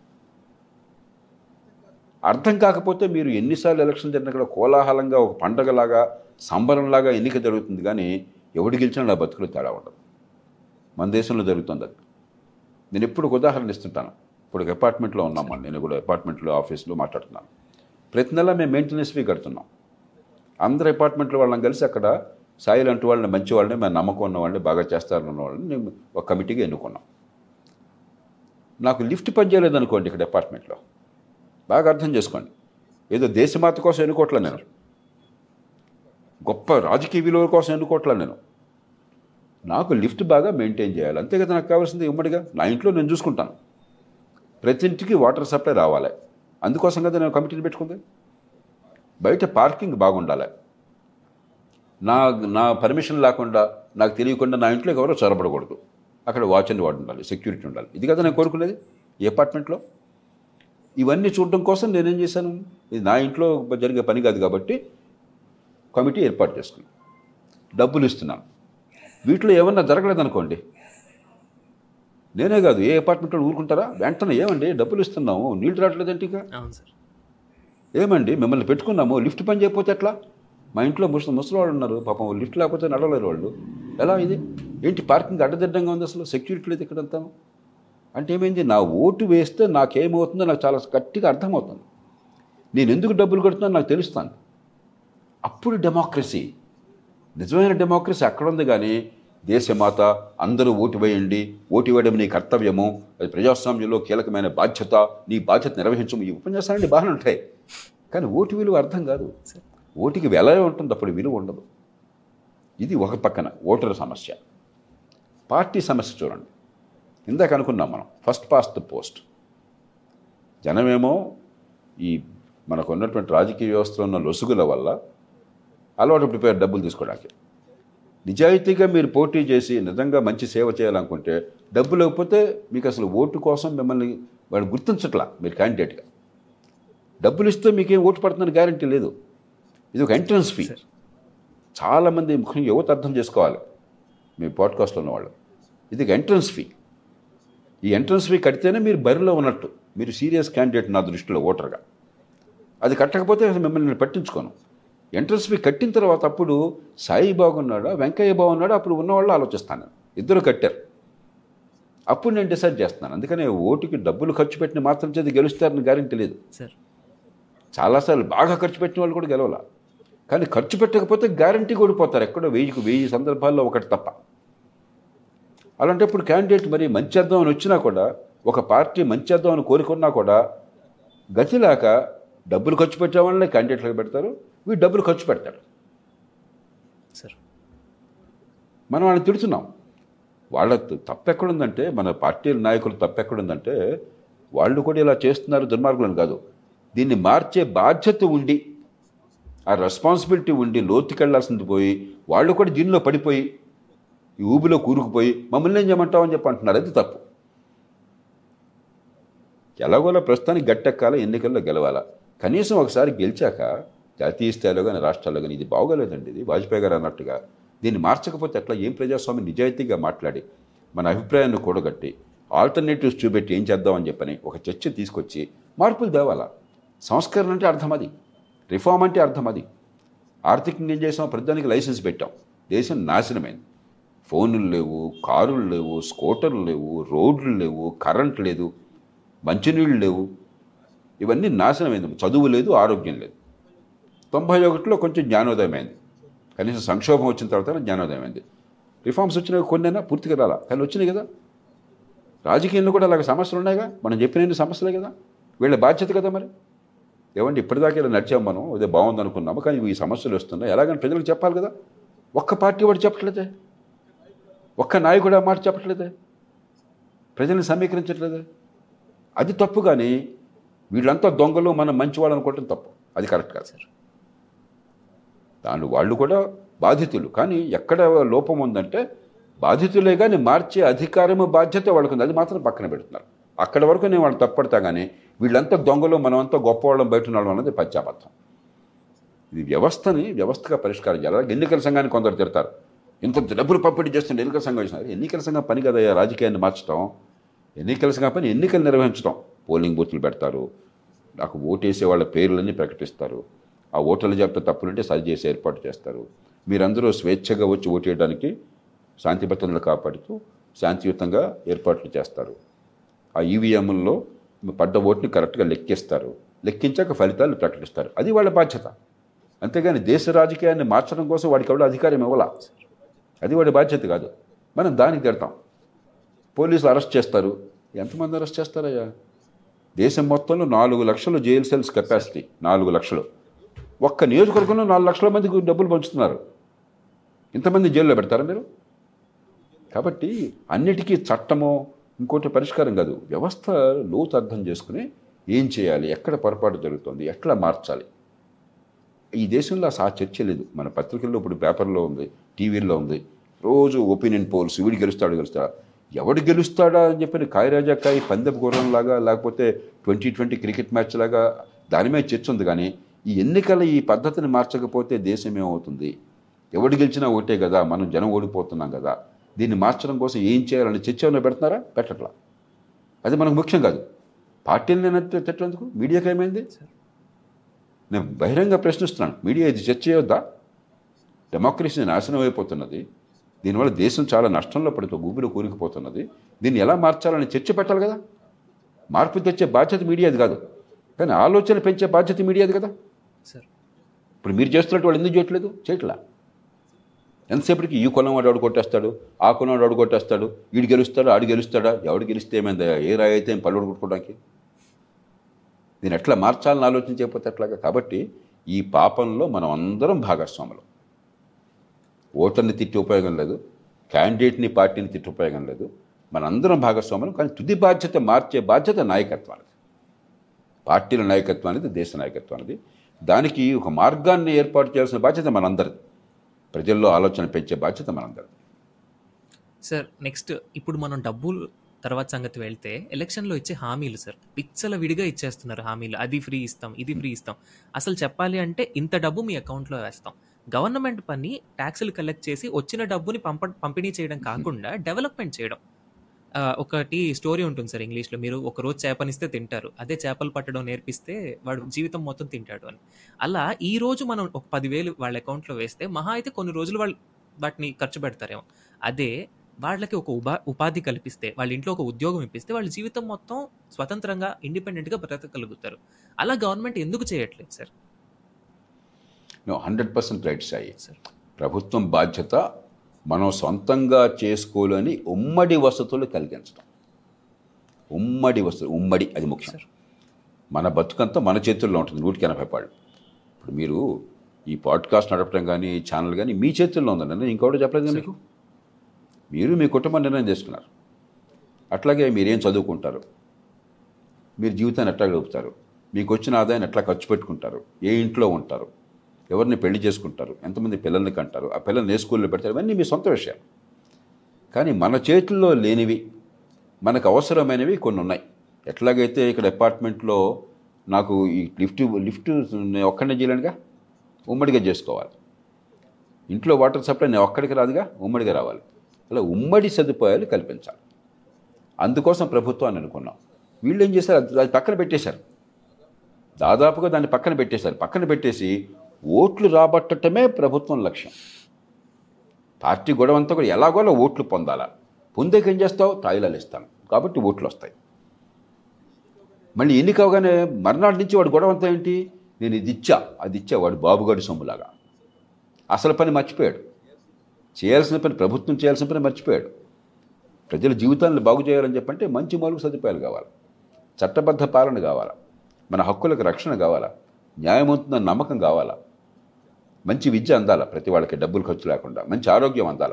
అర్థం కాకపోతే మీరు ఎన్నిసార్లు ఎలక్షన్ జరిగినా కూడా కోలాహలంగా ఒక పండగలాగా సంబరంలాగా ఎన్నిక జరుగుతుంది కానీ ఎవడు గెలిచినా నా బతుకులు తేడా ఉండదు మన దేశంలో జరుగుతుంది అది నేను ఎప్పుడు ఒక ఉదాహరణ ఇస్తుంటాను ఇప్పుడు ఒక అపార్ట్మెంట్లో ఉన్నాం మనం నేను కూడా అపార్ట్మెంట్లో ఆఫీస్లో మాట్లాడుతున్నాను ప్రతి నెల మేము మెయింటెనెన్స్ ఫీ కడుతున్నాం అందరు అపార్ట్మెంట్లో వాళ్ళని కలిసి అక్కడ సాయిల్ అంటూ వాళ్ళని మంచి వాళ్ళని మేము నమ్మకం ఉన్న వాళ్ళని బాగా చేస్తారన్న వాళ్ళని మేము ఒక కమిటీగా ఎన్నుకున్నాం నాకు లిఫ్ట్ పని చేయలేదు అనుకోండి ఇక్కడ అపార్ట్మెంట్లో బాగా అర్థం చేసుకోండి ఏదో దేశమాత కోసం ఎన్నుకోవట్లే నేను గొప్ప రాజకీయ విలువల కోసం ఎన్నుకోవట్లే నేను నాకు లిఫ్ట్ బాగా మెయింటైన్ చేయాలి అంతే కదా నాకు కావాల్సింది ఉమ్మడిగా నా ఇంట్లో నేను చూసుకుంటాను ప్రతి ఇంటికి వాటర్ సప్లై రావాలి అందుకోసం కదా నేను కమిటీని పెట్టుకుంది బయట పార్కింగ్ బాగుండాలి నా నా పర్మిషన్ లేకుండా నాకు తెలియకుండా నా ఇంట్లోకి ఎవరో చొరబడకూడదు అక్కడ వాచ్ అండ్ వార్డ్ ఉండాలి సెక్యూరిటీ ఉండాలి ఇది కదా నేను కోరుకునేది ఈ అపార్ట్మెంట్లో ఇవన్నీ చూడడం కోసం నేనేం చేశాను ఇది నా ఇంట్లో జరిగే పని కాదు కాబట్టి కమిటీ ఏర్పాటు చేసుకున్నాను డబ్బులు ఇస్తున్నాను వీటిలో ఏమన్నా జరగలేదనుకోండి నేనే కాదు ఏ అపార్ట్మెంట్లో ఊరుకుంటారా వెంటనే ఏమండి డబ్బులు ఇస్తున్నాము నీళ్ళు రావట్లేదంటే ఇక అవును సార్ ఏమండి మిమ్మల్ని పెట్టుకున్నాము లిఫ్ట్ పని చేయకపోతే ఎట్లా మా ఇంట్లో ముసలి ముసలివాళ్ళు ఉన్నారు పాపం లిఫ్ట్ లేకపోతే నడవలేరు వాళ్ళు ఎలా ఇది ఏంటి పార్కింగ్ అడ్డదిడ్డంగా ఉంది అసలు సెక్యూరిటీ లేదు ఇక్కడంతా అంటే ఏమైంది నా ఓటు వేస్తే నాకేమవుతుందో నాకు చాలా గట్టిగా అర్థమవుతుంది నేను ఎందుకు డబ్బులు కడుతున్నానో నాకు తెలుస్తాను అప్పుడు డెమోక్రసీ నిజమైన డెమోక్రసీ అక్కడ ఉంది కానీ దేశమాత అందరూ ఓటు వేయండి ఓటు వేయడం నీ కర్తవ్యము అది ప్రజాస్వామ్యంలో కీలకమైన బాధ్యత నీ బాధ్యత నిర్వహించము ఈ ఉపన్యాసాలన్నీ బాగానే ఉంటాయి కానీ ఓటు విలువ అర్థం కాదు ఓటుకి వెల ఉంటుంది అప్పుడు విలువ ఉండదు ఇది ఒక పక్కన ఓటరు సమస్య పార్టీ సమస్య చూడండి ఇందాక అనుకున్నాం మనం ఫస్ట్ పాస్ట్ ద పోస్ట్ జనమేమో ఈ మనకు ఉన్నటువంటి రాజకీయ వ్యవస్థలో ఉన్న లొసుగుల వల్ల అలవాటు పడిపోయారు డబ్బులు తీసుకోవడానికి నిజాయితీగా మీరు పోటీ చేసి నిజంగా మంచి సేవ చేయాలనుకుంటే డబ్బు లేకపోతే మీకు అసలు ఓటు కోసం మిమ్మల్ని వాడు గుర్తించట్లా మీరు క్యాండిడేట్గా డబ్బులు ఇస్తే మీకేం ఓటు పడుతుందని గ్యారంటీ లేదు ఇది ఒక ఎంట్రన్స్ ఫీ చాలామంది ముఖ్యంగా యువత అర్థం చేసుకోవాలి మీ పాడ్కాస్ట్లో ఉన్నవాళ్ళు ఇది ఒక ఎంట్రన్స్ ఫీ ఈ ఎంట్రన్స్ ఫీ కడితేనే మీరు బరిలో ఉన్నట్టు మీరు సీరియస్ క్యాండిడేట్ నా దృష్టిలో ఓటర్గా అది కట్టకపోతే అసలు మిమ్మల్ని నేను పట్టించుకోను ఎంట్రన్స్ ఫీ కట్టిన తర్వాత అప్పుడు సాయి బాగున్నాడా వెంకయ్య బాగున్నాడా అప్పుడు ఉన్నవాళ్ళు ఆలోచిస్తాను ఇద్దరు కట్టారు అప్పుడు నేను డిసైడ్ చేస్తున్నాను అందుకనే ఓటుకి డబ్బులు ఖర్చు పెట్టిన మాత్రం చేతి గెలుస్తారని గ్యారంటీ లేదు సార్ చాలాసార్లు బాగా ఖర్చు పెట్టిన వాళ్ళు కూడా గెలవాల కానీ ఖర్చు పెట్టకపోతే గ్యారంటీ ఓడిపోతారు ఎక్కడో వెయ్యికి వెయ్యి సందర్భాల్లో ఒకటి తప్ప అలాంటప్పుడు క్యాండిడేట్ మరి మంచి చేద్దాం అని వచ్చినా కూడా ఒక పార్టీ మంచి చేద్దాం అని కోరుకున్నా కూడా గతిలాక డబ్బులు ఖర్చు పెట్టే వాళ్ళనే క్యాండిడేట్లకు పెడతారు వీడు డబ్బులు ఖర్చు పెడతాడు సార్ మనం వాళ్ళని తిడుతున్నాం వాళ్ళ తప్పు ఎక్కడుందంటే మన పార్టీ నాయకులు తప్పు ఎక్కడుందంటే వాళ్ళు కూడా ఇలా చేస్తున్నారు దుర్మార్గులను కాదు దీన్ని మార్చే బాధ్యత ఉండి ఆ రెస్పాన్సిబిలిటీ ఉండి లోతుకెళ్లాల్సింది పోయి వాళ్ళు కూడా దీనిలో పడిపోయి ఈ ఊబిలో కూరుకుపోయి మమ్మల్ని ఏం చేయమంటామని చెప్పి అంటున్నారు అది తప్పు ఎలాగోలా ప్రస్తుతానికి గట్టెక్కాల ఎన్నికల్లో గెలవాలా కనీసం ఒకసారి గెలిచాక జాతీయ స్థాయిలో కానీ రాష్ట్రాల్లో కానీ ఇది బాగోలేదండి ఇది వాజ్పేయి గారు అన్నట్టుగా దీన్ని మార్చకపోతే ఎట్లా ఏం ప్రజాస్వామ్యం నిజాయితీగా మాట్లాడి మన అభిప్రాయాన్ని కూడగట్టి ఆల్టర్నేటివ్స్ చూపెట్టి ఏం చేద్దామని చెప్పని ఒక చర్చ తీసుకొచ్చి మార్పులు తేవాలా సంస్కరణ అంటే అర్థం అది రిఫార్మ్ అంటే అర్థం అది ఆర్థికంగా ఏం చేసాం ప్రతిదానికి లైసెన్స్ పెట్టాం దేశం నాశనమైంది ఫోన్లు లేవు కారులు లేవు స్కూటర్లు లేవు రోడ్లు లేవు కరెంట్ లేదు మంచినీళ్ళు లేవు ఇవన్నీ నాశనమైంది చదువు లేదు ఆరోగ్యం లేదు తొంభై ఒకటిలో కొంచెం జ్ఞానోదయం అయింది కనీసం సంక్షోభం వచ్చిన తర్వాత జ్ఞానోదయం అయింది రిఫార్మ్స్ వచ్చినాయి కొన్నైనా పూర్తిగా రాలా కానీ వచ్చినాయి కదా రాజకీయంలో కూడా అలాగ సమస్యలు ఉన్నాయిగా మనం చెప్పిన సమస్యలే కదా వీళ్ళ బాధ్యత కదా మరి ఏమంటే ఇప్పటిదాకా ఇలా నడిచాం మనం అదే బాగుంది అనుకున్నాము కానీ ఈ సమస్యలు వస్తున్నాయి ఎలాగని ప్రజలకు చెప్పాలి కదా ఒక్క పార్టీ వాడు చెప్పట్లేదే ఒక్క నాయకుడు ఆ మాట చెప్పట్లేదే ప్రజల్ని సమీకరించట్లేదే అది తప్పు కానీ వీళ్ళంతా దొంగలు మనం మంచివాళ్ళు అనుకోవటం తప్పు అది కరెక్ట్ కాదు సార్ దాని వాళ్ళు కూడా బాధితులు కానీ ఎక్కడ లోపం ఉందంటే బాధితులే కానీ మార్చే అధికారము బాధ్యత వాళ్ళకు ఉంది అది మాత్రం పక్కన పెడుతున్నారు అక్కడ వరకు నేను వాళ్ళు తప్పడతా కానీ వీళ్ళంతా దొంగలు మనమంతా గొప్పవాళ్ళం బయట ఉన్నాడు అన్నది పశ్చాపత్తం ఇది వ్యవస్థని వ్యవస్థగా పరిష్కారం చేయాలి ఎన్నికల సంఘాన్ని కొందరు తిడతారు ఇంత డబ్బులు పంపిణీ చేస్తుంటే ఎన్నికల సంఘం చేసినారు ఎన్నికల సంఘం పని కదా రాజకీయాన్ని మార్చడం ఎన్నికల సంఘం పని ఎన్నికలు నిర్వహించడం పోలింగ్ బూత్లు పెడతారు నాకు ఓటేసే వాళ్ళ పేర్లన్నీ ప్రకటిస్తారు ఆ ఓటర్లు జాబితా తప్పులుంటే సరి చేసి ఏర్పాటు చేస్తారు మీరందరూ స్వేచ్ఛగా వచ్చి ఓటేయడానికి శాంతి భద్రతలు కాపాడుతూ శాంతియుతంగా ఏర్పాట్లు చేస్తారు ఆ ఈవీఎంల్లో పడ్డ ఓటుని కరెక్ట్గా లెక్కిస్తారు లెక్కించాక ఫలితాలు ప్రకటిస్తారు అది వాళ్ళ బాధ్యత అంతేగాని దేశ రాజకీయాన్ని మార్చడం కోసం వాడికి ఎవరు అధికారం ఇవ్వాల అది వాడి బాధ్యత కాదు మనం దానికి తిడతాం పోలీసులు అరెస్ట్ చేస్తారు ఎంతమంది అరెస్ట్ చేస్తారయ్యా దేశం మొత్తంలో నాలుగు లక్షలు జైలు సెల్స్ కెపాసిటీ నాలుగు లక్షలు ఒక్క నియోజకవర్గంలో నాలుగు లక్షల మందికి డబ్బులు పంచుతున్నారు ఇంతమంది జైల్లో పెడతారా మీరు కాబట్టి అన్నిటికీ చట్టమో ఇంకోటి పరిష్కారం కాదు వ్యవస్థ లోతు అర్థం చేసుకుని ఏం చేయాలి ఎక్కడ పొరపాటు జరుగుతుంది ఎట్లా మార్చాలి ఈ దేశంలో అసలు ఆ చర్చ లేదు మన పత్రికల్లో ఇప్పుడు పేపర్లో ఉంది టీవీల్లో ఉంది రోజు ఒపీనియన్ పోల్స్ వీడు గెలుస్తాడు గెలుస్తాడా ఎవడు గెలుస్తాడా అని చెప్పి కాయరాజాకాయ పందెపు గుర్రం లాగా లేకపోతే ట్వంటీ ట్వంటీ క్రికెట్ మ్యాచ్ లాగా దాని మీద చర్చ ఉంది కానీ ఈ ఎన్నికల ఈ పద్ధతిని మార్చకపోతే దేశం ఏమవుతుంది ఎవడు గెలిచినా ఒకటే కదా మనం జనం ఓడిపోతున్నాం కదా దీన్ని మార్చడం కోసం ఏం చేయాలని చర్చ ఏమైనా పెడుతున్నారా పెట్టట్లా అది మనకు ముఖ్యం కాదు పార్టీలు నేను తిట్టేందుకు మీడియాకి ఏమైంది నేను బహిరంగ ప్రశ్నిస్తున్నాను మీడియా ఇది చర్చ చేయొద్దా డెమోక్రసీ నాశనం అయిపోతున్నది దీనివల్ల దేశం చాలా నష్టంలో పడుతూ ఊపిరి కూరుకుపోతున్నది దీన్ని ఎలా మార్చాలని చర్చ పెట్టాలి కదా మార్పు తెచ్చే బాధ్యత మీడియాది కాదు కానీ ఆలోచన పెంచే బాధ్యత మీడియాది కదా సార్ ఇప్పుడు మీరు చేస్తున్నట్టు వాళ్ళు ఎందుకు చేయట్లేదు చేయట్లా ఎంతసేపటికి ఈ కులం వాడు ఆడు కొట్టేస్తాడు ఆ కులం వాడు ఆడు కొట్టేస్తాడు వీడు గెలుస్తాడు ఆడు గెలుస్తాడా ఎవడు గెలిస్తే ఏమైందా ఏ రాయి అయితే ఏం పళ్ళు కొట్టుకోవడానికి దీన్ని ఎట్లా మార్చాలని ఆలోచించకపోతే ఎట్లాగా కాబట్టి ఈ పాపంలో మనం అందరం భాగస్వాములు ఓటర్ని తిట్టి ఉపయోగం లేదు క్యాండిడేట్ని పార్టీని తిట్టి ఉపయోగం లేదు మనందరం భాగస్వాములు కానీ తుది బాధ్యత మార్చే బాధ్యత నాయకత్వానికి పార్టీల నాయకత్వం అనేది దేశ నాయకత్వం అనేది దానికి ఒక మార్గాన్ని ఏర్పాటు చేయాల్సిన బాధ్యత మనందరిది ప్రజల్లో ఆలోచన పెంచే బాధ్యత మనందరిది సార్ నెక్స్ట్ ఇప్పుడు మనం డబ్బులు తర్వాత సంగతి వెళ్తే ఎలక్షన్లో ఇచ్చే హామీలు సార్ పిచ్చల విడిగా ఇచ్చేస్తున్నారు హామీలు అది ఫ్రీ ఇస్తాం ఇది ఫ్రీ ఇస్తాం అసలు చెప్పాలి అంటే ఇంత డబ్బు మీ అకౌంట్లో వేస్తాం గవర్నమెంట్ పని ట్యాక్సులు కలెక్ట్ చేసి వచ్చిన డబ్బుని పంప పంపిణీ చేయడం కాకుండా డెవలప్మెంట్ చేయడం ఆ, ఒకటి స్టోరీ ఉంటుంది సార్ ఇంగ్లీష్లో మీరు ఒక రోజు చేపనిస్తే తింటారు అదే చేపలు పట్టడం నేర్పిస్తే వాడు జీవితం మొత్తం తింటాడు అని అలా ఈ రోజు మనం ఒక పదివేలు వాళ్ళ అకౌంట్లో వేస్తే మహా అయితే కొన్ని రోజులు వాళ్ళు వాటిని ఖర్చు పెడతారేమో అదే వాళ్ళకి ఒక ఉపా ఉపాధి కల్పిస్తే వాళ్ళ ఇంట్లో ఒక ఉద్యోగం ఇప్పిస్తే వాళ్ళ జీవితం మొత్తం స్వతంత్రంగా ఇండిపెండెంట్గా బ్రతకగలుగుతారు అలా గవర్నమెంట్ ఎందుకు చేయట్లేదు సార్ నువ్వు hundred percent right Sai sir ప్రభుత్వం బాధ్యత మనం సొంతంగా చేసుకోలేని ఉమ్మడి వసతులు కలిగించడం ఉమ్మడి వసతులు ఉమ్మడి అది ముఖ్యం సార్ మన బతుకంతా మన చేతుల్లో ఉంటుంది నూటికి ఎనభై పాళ్ళు ఇప్పుడు మీరు ఈ పాడ్కాస్ట్ నడపడం కానీ ఛానల్ కానీ మీ చేతుల్లో ఉందండి నేను ఇంకోటి చెప్పలేదు కదా మీకు మీరు మీ కుటుంబం నిర్ణయం చేసుకున్నారు అట్లాగే మీరేం చదువుకుంటారు మీరు జీవితాన్ని ఎట్లా గడుపుతారు మీకు వచ్చిన ఆదాయాన్ని ఎట్లా ఖర్చు పెట్టుకుంటారు ఏ ఇంట్లో ఉంటారు ఎవరిని పెళ్లి చేసుకుంటారు ఎంతమంది పిల్లల్ని కంటారు ఆ పిల్లల్ని ఏ స్కూల్లో పెడతారు ఇవన్నీ మీ సొంత విషయాలు కానీ మన చేతుల్లో లేనివి మనకు అవసరమైనవి కొన్ని ఉన్నాయి ఎట్లాగైతే ఇక్కడ అపార్ట్మెంట్లో నాకు ఈ లిఫ్ట్ లిఫ్ట్ నేను ఒక్కడనే చేయలేనుగా ఉమ్మడిగా చేసుకోవాలి ఇంట్లో వాటర్ సప్లై నేను ఒక్కడికి రాదుగా ఉమ్మడిగా రావాలి అలా ఉమ్మడి సదుపాయాలు కల్పించాలి అందుకోసం ప్రభుత్వాన్ని అనుకున్నాం వీళ్ళు ఏం చేశారు అది- అది పక్కన పెట్టేశారు దాదాపుగా దాన్ని పక్కన పెట్టేశారు పక్కన పెట్టేసి ఓట్లు రాబట్టటమే ప్రభుత్వం లక్ష్యం పార్టీ గొడవ అంతా కూడా ఎలాగోలా ఓట్లు పొందాలా పొందేకి ఏం చేస్తావు తాయిలాలు ఇస్తాను కాబట్టి ఓట్లు వస్తాయి మళ్ళీ ఎన్నిక అవగానే మర్నాడు నుంచి వాడు గొడవ అంతా ఏంటి నేను ఇది ఇచ్చా అది ఇచ్చా వాడు బాబుగాడి సొమ్ములాగా అసలు పని మర్చిపోయాడు చేయాల్సిన పని ప్రభుత్వం చేయాల్సిన పని మర్చిపోయాడు ప్రజల జీవితాలను బాగు చేయాలని చెప్పంటే మంచి మౌలిక సదుపాయాలు కావాలి చట్టబద్ధ పాలన కావాలా మన హక్కులకు రక్షణ కావాలా న్యాయమవుతుందన్న నమ్మకం కావాలా మంచి విద్య అందాలా ప్రతి వాళ్ళకి డబ్బులు ఖర్చు లేకుండా మంచి ఆరోగ్యం అందాలా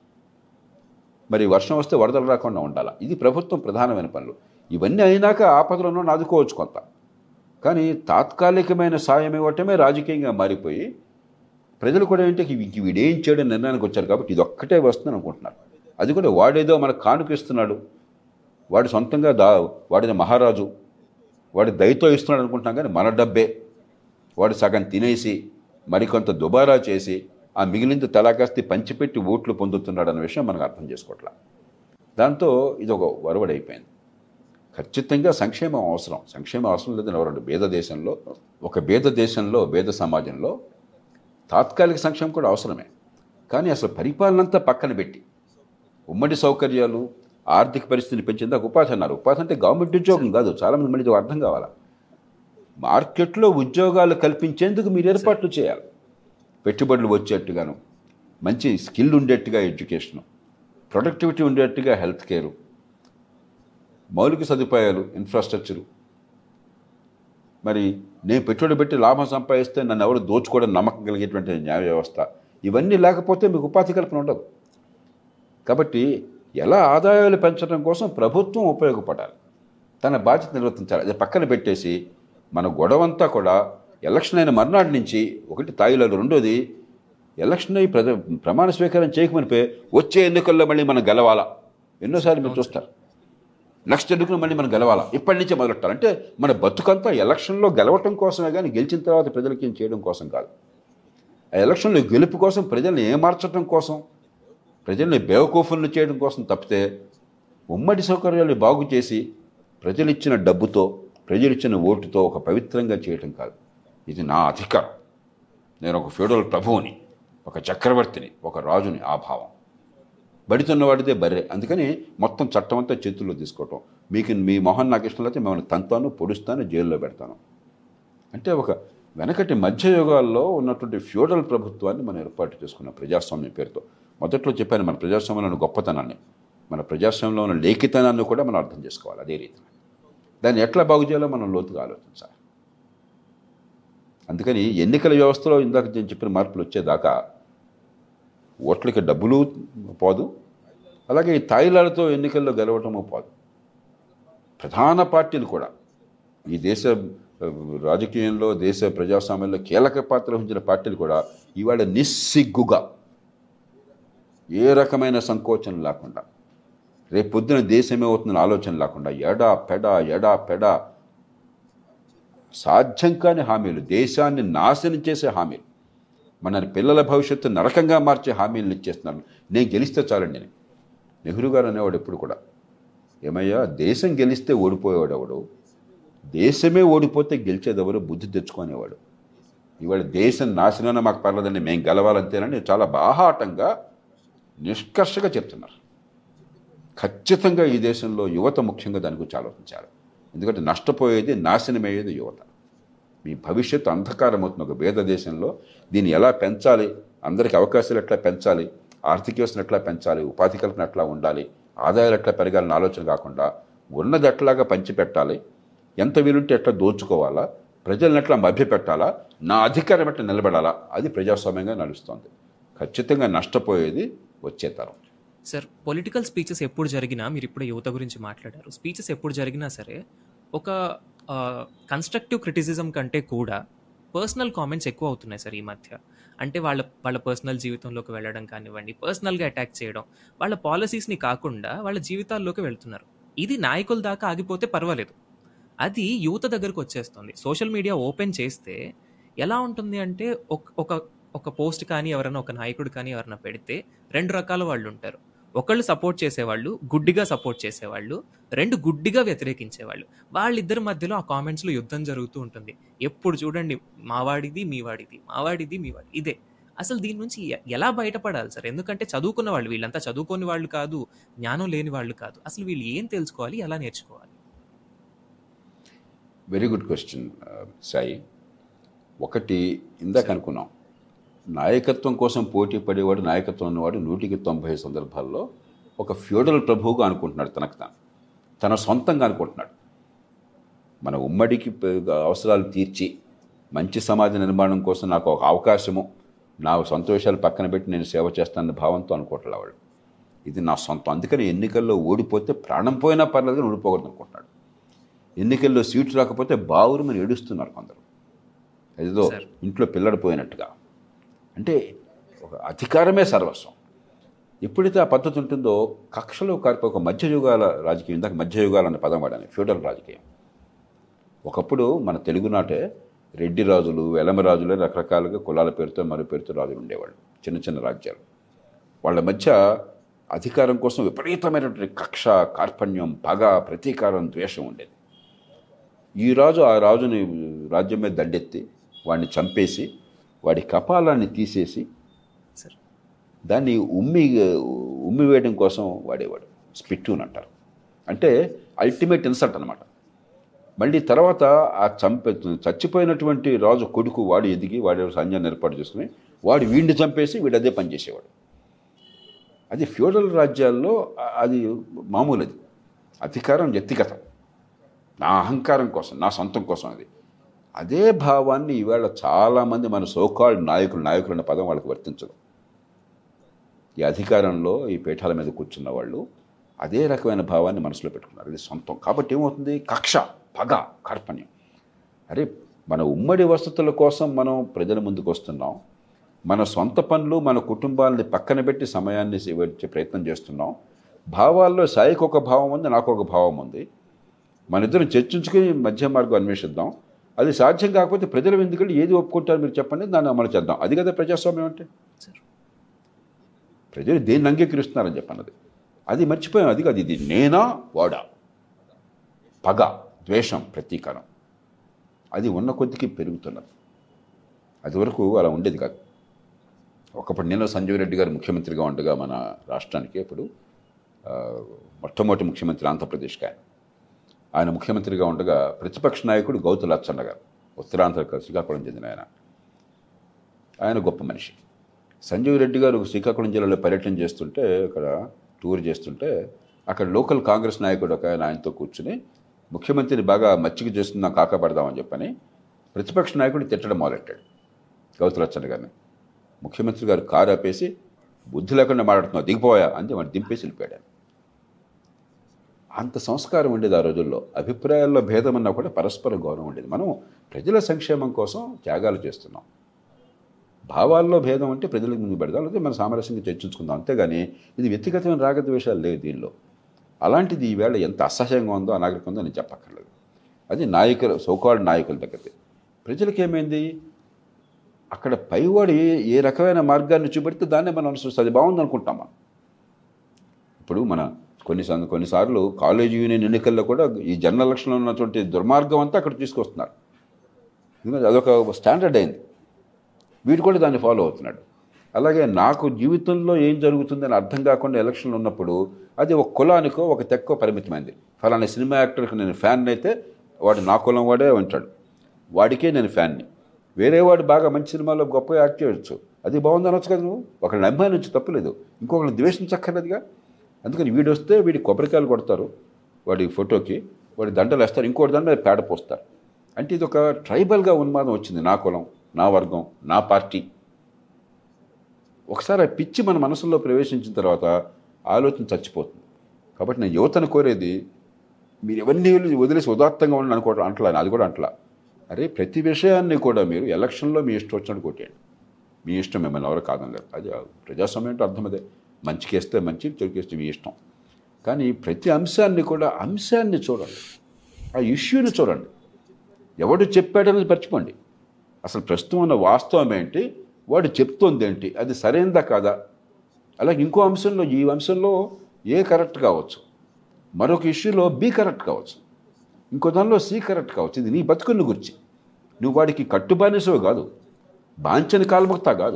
మరి వర్షం వస్తే వరదలు రాకుండా ఉండాలా ఇది ప్రభుత్వం ప్రధానమైన పనులు ఇవన్నీ అయినాక ఆపదలను ఆదుకోవచ్చు కొంత కానీ తాత్కాలికమైన సాయం ఇవ్వటమే రాజకీయంగా మారిపోయి ప్రజలు కూడా ఏంటి ఇంక వీడేం చేయడం నిర్ణయానికి వచ్చారు కాబట్టి ఇది ఒక్కటే వస్తుందని అనుకుంటున్నారు అది కూడా వాడేదో మనకు కానుక ఇస్తున్నాడు వాడు సొంతంగా దా వాడిన మహారాజు వాడి దయతో ఇస్తున్నాడు అనుకుంటున్నాం కానీ మన డబ్బే వాడు సగం తినేసి మరికొంత దుబారా చేసి ఆ మిగిలింది తలాకాస్తి పంచిపెట్టి ఓట్లు పొందుతున్నాడు అన్న విషయం మనకు అర్థం చేసుకోవట్లా దాంతో ఇది ఒక వరవడైపోయింది ఖచ్చితంగా సంక్షేమం అవసరం సంక్షేమం అవసరం లేదని ఎవరండి భేద దేశంలో ఒక భేద దేశంలో భేద సమాజంలో తాత్కాలిక సంక్షేమం కూడా అవసరమే కానీ అసలు పరిపాలన అంతా పక్కన పెట్టి ఉమ్మడి సౌకర్యాలు ఆర్థిక పరిస్థితిని పెంచేందుకు ఉపాధి అన్నారు ఉపాధి అంటే గవర్నమెంట్ ఉద్యోగం కాదు చాలామంది మళ్ళీ ఇది అర్థం కావాలా మార్కెట్లో ఉద్యోగాలు కల్పించేందుకు మీరు ఏర్పాట్లు చేయాలి పెట్టుబడులు వచ్చేట్టుగాను మంచి స్కిల్ ఉండేట్టుగా ఎడ్యుకేషను ప్రొడక్టివిటీ ఉండేట్టుగా హెల్త్ కేరు మౌలిక సదుపాయాలు ఇన్ఫ్రాస్ట్రక్చరు మరి నేను పెట్టుబడి పెట్టి లాభం సంపాదిస్తే నన్ను ఎవరు దోచుకోవడం నమ్మకం కలిగేటువంటి న్యాయ వ్యవస్థ ఇవన్నీ లేకపోతే మీకు ఉపాధి కల్పన ఉండదు కాబట్టి ఎలా ఆదాయాలు పెంచడం కోసం ప్రభుత్వం ఉపయోగపడాలి తన బాధ్యత నిర్వర్తించాలి అది పక్కన పెట్టేసి మన గొడవంతా కూడా ఎలక్షన్ అయిన మర్నాడు నుంచి ఒకటి తాయిలాలు రెండోది ఎలక్షన్ అయి ప్రజ ప్రమాణ స్వీకారం చేయకమనిపే వచ్చే ఎన్నికల్లో మళ్ళీ మనం గెలవాలా ఎన్నోసార్లు మీరు చూస్తారు నెక్స్ట్ ఎన్నికలు మళ్ళీ మనం గెలవాలా ఇప్పటి నుంచే మొదలెట్టాలి అంటే మన బతుకంతా ఎలక్షన్లో గెలవటం కోసమే కానీ గెలిచిన తర్వాత ప్రజలకి ఏం చేయడం కోసం కాదు ఆ ఎలక్షన్లో గెలుపు కోసం ప్రజల్ని ఏమార్చడం కోసం ప్రజల్ని బేవకూఫులను చేయడం కోసం తప్పితే ఉమ్మడి సౌకర్యాలు బాగు చేసి ప్రజలిచ్చిన డబ్బుతో ప్రజలిచ్చిన ఓటుతో ఒక పవిత్రంగా చేయటం కాదు ఇది నా అధికారం నేను ఒక ఫ్యూడల్ ప్రభువుని ఒక చక్రవర్తిని ఒక రాజుని ఆ భావం బడితున్న వాడిదే బర్రె అందుకని మొత్తం చట్టం అంతా చేతుల్లో తీసుకోవటం మీకు మీ మొహన్ నాకు ఇష్టం లేకపోతే మిమ్మల్ని తంతాను పొడుస్తాను జైల్లో పెడతాను అంటే ఒక వెనకటి మధ్యయుగాల్లో ఉన్నటువంటి ఫ్యూడల్ ప్రభుత్వాన్ని మనం ఏర్పాటు చేసుకున్నాం ప్రజాస్వామ్యం పేరుతో మొదట్లో చెప్పాను మన ప్రజాస్వామ్యంలో గొప్పతనాన్ని మన ప్రజాస్వామ్యంలో ఉన్న లేఖితనాన్ని కూడా మనం అర్థం చేసుకోవాలి అదే రీతిలో దాన్ని ఎట్లా బాగు చేయాలో మనం లోతుగా ఆలోచించాలి అందుకని ఎన్నికల వ్యవస్థలో ఇందాక నేను చెప్పిన మార్పులు వచ్చేదాకా ఓట్లకి డబ్బులు పోదు అలాగే ఈ తాయిలాలతో ఎన్నికల్లో గెలవటము పోదు ప్రధాన పార్టీలు కూడా ఈ దేశ ఆ, రాజకీయంలో దేశ ప్రజాస్వామ్యంలో కీలక పాత్ర వహించిన పార్టీలు కూడా ఇవాళ నిస్సిగ్గుగా ఏ రకమైన సంకోచం లేకుండా రేపు పొద్దున దేశమే అవుతుందని ఆలోచన లేకుండా ఎడా పెడ ఎడా పెడ సాధ్యం కాని హామీలు దేశాన్ని నాశనం చేసే హామీలు మన పిల్లల భవిష్యత్తు నరకంగా మార్చే హామీలను ఇచ్చేస్తున్నాను నేను గెలిస్తే చాలండి నేను నెహ్రూ గారు అనేవాడు ఎప్పుడు కూడా ఏమయ్యా దేశం గెలిస్తే ఓడిపోయేవాడు ఎవడు దేశమే ఓడిపోతే గెలిచేదెవరు బుద్ధి తెచ్చుకునేవాడు ఇవాళ దేశం నాశనాన మాకు పర్లేదండి మేము గెలవాలంతేనని చాలా బాహాటంగా నిష్కర్షగా చెప్తున్నారు ఖచ్చితంగా ఈ దేశంలో యువత ముఖ్యంగా దాని గురించి ఆలోచించాలి ఎందుకంటే నష్టపోయేది నాశనమయ్యేది యువత మీ భవిష్యత్తు అంధకారం అవుతుంది ఒక పేద దేశంలో దీన్ని ఎలా పెంచాలి అందరికీ అవకాశాలు ఎట్లా పెంచాలి ఆర్థిక వ్యవస్థను ఎట్లా పెంచాలి ఉపాధి కల్పన ఎట్లా ఉండాలి ఆదాయాలు ఎట్లా పెరగాలన్న ఆలోచన కాకుండా ఉన్నది ఎట్లాగా పంచిపెట్టాలి ఎంత వీలుంటే ఎట్లా దోచుకోవాలా ప్రజలను ఎట్లా మభ్యపెట్టాలా నా అధికారం ఎట్లా నిలబడాలా అది ప్రజాస్వామ్యంగా నడుస్తుంది ఖచ్చితంగా నష్టపోయేది వచ్చే తరం సార్ పొలిటికల్ స్పీచెస్ ఎప్పుడు జరిగినా మీరు ఇప్పుడు యువత గురించి మాట్లాడారు స్పీచెస్ ఎప్పుడు జరిగినా సరే ఒక కన్స్ట్రక్టివ్ క్రిటిసిజం కంటే కూడా పర్సనల్ కామెంట్స్ ఎక్కువ అవుతున్నాయి సార్ ఈ మధ్య అంటే వాళ్ళ వాళ్ళ పర్సనల్ జీవితంలోకి వెళ్ళడం కానివ్వండి పర్సనల్గా అటాక్ చేయడం వాళ్ళ పాలసీస్ని కాకుండా వాళ్ళ జీవితాల్లోకి వెళ్తున్నారు ఇది నాయకుల దాకా ఆగిపోతే పర్వాలేదు అది యువత దగ్గరకు వచ్చేస్తుంది సోషల్ మీడియా ఓపెన్ చేస్తే ఎలా ఉంటుంది అంటే ఒక ఒక ఒక పోస్ట్ కానీ ఎవరైనా ఒక నాయకుడు కానీ ఎవరైనా పెడితే రెండు రకాల వాళ్ళు ఉంటారు ఒకళ్ళు సపోర్ట్ చేసేవాళ్ళు గుడ్డిగా సపోర్ట్ చేసేవాళ్ళు రెండు గుడ్డిగా వ్యతిరేకించేవాళ్ళు వాళ్ళిద్దరి మధ్యలో ఆ కామెంట్స్లో యుద్ధం జరుగుతూ ఉంటుంది ఎప్పుడు చూడండి మావాడిది మీవాడిది మావాడిది మీవాడి ఇదే అసలు దీని నుంచి ఎ- ఎలా బయటపడాలి సార్ ఎందుకంటే చదువుకున్న వాళ్ళు వీళ్ళంతా చదువుకోని వాళ్ళు కాదు జ్ఞానం లేని వాళ్ళు కాదు అసలు వీళ్ళు ఏం తెలుసుకోవాలి ఎలా నేర్చుకోవాలి వెరీ గుడ్ క్వశ్చన్ సాయి ఒకటి ఇందాక అనుకున్నాం నాయకత్వం కోసం పోటీ పడేవాడు నాయకత్వం ఉన్నవాడు నూటికి తొంభై సందర్భాల్లో ఒక ఫ్యూడల్ ప్రభువుగా అనుకుంటున్నాడు తనకు తాను తన సొంతంగా అనుకుంటున్నాడు మన ఉమ్మడికి ప- అవసరాలు తీర్చి మంచి సమాజ నిర్మాణం కోసం నాకు ఒక అవకాశము నా సంతోషాలు పక్కన పెట్టి నేను సేవ చేస్తానన్న భావంతో అనుకోవట్లే వాడు ఇది నా సొంతం అందుకని ఎన్నికల్లో ఓడిపోతే ప్రాణం పోయినా పర్లేదు కానీ ఓడిపోకూడదు అనుకుంటున్నాడు ఎన్నికల్లో సీట్లు రాకపోతే బావురు మరి ఏడుస్తున్నారు కొందరు ఏదో సార్. ఇంట్లో పిల్లడు పోయినట్టుగా అంటే ఒక అధికారమే సర్వస్వం ఎప్పుడైతే ఆ పద్ధతి ఉంటుందో కక్షలో కార్పే ఒక మధ్యయుగాల రాజకీయం ఇందాక మధ్యయుగాలు అనే పదం వాడాను ఫ్యూడల్ రాజకీయం ఒకప్పుడు మన తెలుగునాటే రెడ్డి రాజులు వెలమ రాజులు అని రకరకాలుగా కులాల పేరుతో మరో పేరుతో రాజులు ఉండేవాళ్ళు చిన్న చిన్న రాజ్యాలు వాళ్ళ మధ్య అధికారం కోసం విపరీతమైనటువంటి కక్ష కార్పణ్యం పగ ప్రతీకారం ద్వేషం ఉండేది ఈ రాజు ఆ రాజుని రాజ్యం మీద దండెత్తి వాడిని చంపేసి వాడి కపాలాన్ని తీసేసి సార్ దాన్ని ఉమ్మి ఉమ్మి వేయడం కోసం వాడేవాడు స్పిట్టూన్ అంటారు అంటే అల్టిమేట్ ఇన్సల్ట్ అనమాట మళ్ళీ తర్వాత ఆ చంపే చచ్చిపోయినటువంటి రాజు కొడుకు వాడు ఎదిగి వాడి సైన్యాన్ని ఏర్పాటు చేసుకుని వాడు వీడిని చంపేసి వీడు అదే పని చేసేవాడు అది ఫ్యూడల్ రాజ్యాల్లో ఆ- అది మామూలు అది అధికారం వ్యక్తిగతం నా అహంకారం కోసం నా సొంతం కోసం అది అదే భావాన్ని ఈవేళ చాలామంది మన సోకాల్డ్ నాయకులు నాయకులు అనే పదం వాళ్ళకి వర్తించదు ఈ అధికారంలో ఈ పీఠాల మీద కూర్చున్న వాళ్ళు అదే రకమైన భావాన్ని మనసులో పెట్టుకున్నారు ఇది సొంతం కాబట్టి ఏమవుతుంది కక్ష పగ కార్పణ్యం అరే మన ఉమ్మడి వసతుల కోసం మనం ప్రజల ముందుకు వస్తున్నాం మన సొంత పనులు మన కుటుంబాలని పక్కన పెట్టి సమయాన్ని ఇచ్చే ప్రయత్నం చేస్తున్నాం భావాల్లో సాయికి ఒక భావం ఉంది నాకు ఒక భావం ఉంది మన ఇద్దరం చర్చించుకుని మధ్య మార్గం అన్వేషిద్దాం అది సాధ్యం కాకపోతే ప్రజలు ఎందుకంటే ఏది ఒప్పుకుంటారు మీరు చెప్పండి దాన్ని అమలు చేద్దాం అది కదా ప్రజాస్వామ్యం అంటే సార్ ప్రజలు దేన్ని అంగీకరిస్తున్నారని చెప్పన్నది అది మర్చిపోయాం అది కాదు ఇది నేనా వాడా పగ ద్వేషం ప్రతీకారం అది ఉన్న కొద్దికి పెరుగుతున్నది అది వరకు అలా ఉండేది కాదు ఒకప్పుడు నేను సంజీవ్ రెడ్డి గారు ముఖ్యమంత్రిగా ఉండగా మన రాష్ట్రానికి ఇప్పుడు ఆ, మొట్టమొదటి ముఖ్యమంత్రి ఆంధ్రప్రదేశ్కి ఆయన ఆయన ముఖ్యమంత్రిగా ఉండగా ప్రతిపక్ష నాయకుడు గౌతు లచ్చన్న గారు ఉత్తరాంధ్ర శ్రీకాకుళం చెందిన ఆయన ఆయన గొప్ప మనిషి సంజీవ్ రెడ్డి గారు శ్రీకాకుళం జిల్లాలో పర్యటన చేస్తుంటే అక్కడ టూర్ చేస్తుంటే అక్కడ లోకల్ కాంగ్రెస్ నాయకుడు ఒక ఆయన ఆయనతో కూర్చుని ముఖ్యమంత్రిని బాగా మచ్చిక చేస్తున్నాం కాకపడదామని చెప్పని ప్రతిపక్ష నాయకుడు తిట్టడం మొదలెట్టాడు గౌతులచ్చన్న గారిని ముఖ్యమంత్రి గారు కారు ఆపేసి బుద్ధి లేకుండా మాట్లాడుతున్నావు దిగిపోయా అంతే మరి దింపేసి వెళ్ళిపోయాడు ఆయన. అంత సంస్కారం ఉండేది ఆ రోజుల్లో అభిప్రాయాల్లో భేదం అన్నా కూడా పరస్పర గౌరవం ఉండేది మనం ప్రజల సంక్షేమం కోసం త్యాగాలు చేస్తున్నాం భావాల్లో భేదం అంటే ప్రజలకు ముందు పెడదాం లేకపోతే మనం సామరస్యంగా చర్చించుకుందాం అంతేగాని ఇది వ్యక్తిగతమైన రాగద్వేషాలు లేవు దీనిలో అలాంటిది ఈవేళ ఎంత అసహ్యంగా ఉందో అనాగరికంగా ఉందో నేను చెప్పక్కర్లేదు అది నాయకులు సోకాల్డ్ నాయకుల దగ్గరది ప్రజలకు ఏమైంది అక్కడ పైవాడు ఏ ఏ రకమైన మార్గాన్ని చూపెడితే దాన్నే మనం అనుసరిస్తుంది అది బాగుంది అనుకుంటాం మనం ఇప్పుడు మన కొన్ని సం- కొన్నిసార్లు కాలేజ్ యూనియన్ ఎన్నికల్లో కూడా ఈ జనరల్ ఎలక్షన్లో ఉన్నటువంటి దుర్మార్గం అంతా అక్కడ తీసుకొస్తున్నారు ఎందుకంటే అదొక స్టాండర్డ్ అయింది వీడు కూడా దాన్ని ఫాలో అవుతున్నాడు అలాగే నాకు జీవితంలో ఏం జరుగుతుందని అర్థం కాకుండా ఎలక్షన్లు ఉన్నప్పుడు అది ఒక కులానికో ఒక తెక్కో పరిమితమైంది ఫలానా సినిమా యాక్టర్కి నేను ఫ్యాన్ అయితే వాడు నా కులం వాడే ఉంటాడు వాడికే నేను ఫ్యాన్ని వేరే వాడు బాగా మంచి సినిమాలో గొప్పగా యాక్ట్ చేయొచ్చు అది బాగుంది అనొచ్చు కదా నువ్వు ఒకళ్ళని అభిమానించి తప్పులేదు ఇంకొకరిని ద్వేషించక్కర్లేదుగా అందుకని వీడు వస్తే వీడి కొబ్బరికాయలు కొడతారు వాడి ఫోటోకి వాడి దండలు వేస్తారు ఇంకోటి దాని మీద పేడ పోస్తారు అంటే ఇది ఒక ట్రైబల్గా ఉన్మాదం వచ్చింది నా కులం నా వర్గం నా పార్టీ ఒకసారి ఆ పిచ్చి మన మనసులో ప్రవేశించిన తర్వాత ఆలోచన చచ్చిపోతుంది కాబట్టి నేను యువతను కోరేది మీరు ఎవరిని వదిలేసి ఉదాత్తంగా ఉండి అనుకోవడం అంటలా అది కూడా అంటలా అరే ప్రతి విషయాన్ని కూడా మీరు ఎలక్షన్లో మీ ఇష్టం వచ్చినట్టు కొట్టేయండి మీ ఇష్టం మిమ్మల్ని ఎవరు కాదనలేదు అది ప్రజాస్వామ్యం అంటే అర్థం అదే మంచికేస్తే మంచి చెడుకేస్తే మీ ఇష్టం కానీ ప్రతి అంశాన్ని కూడా అంశాన్ని చూడండి ఆ ఇష్యూని చూడండి ఎవడు చెప్పాడనేది మర్చిపోండి అసలు ప్రస్తుతం ఉన్న వాస్తవం ఏంటి వాడు చెప్తోంది ఏంటి అది సరైనదా కాదా అలాగే ఇంకో అంశంలో ఈ అంశంలో ఏ కరెక్ట్ కావచ్చు మరొక ఇష్యూలో బి కరెక్ట్ కావచ్చు ఇంకో దానిలో సి కరెక్ట్ కావచ్చు ఇది నీ బతుకుని గురించి నువ్వు వాడికి కట్టుబానిసో కాదు బాంచని కాల్మక్తా కాదు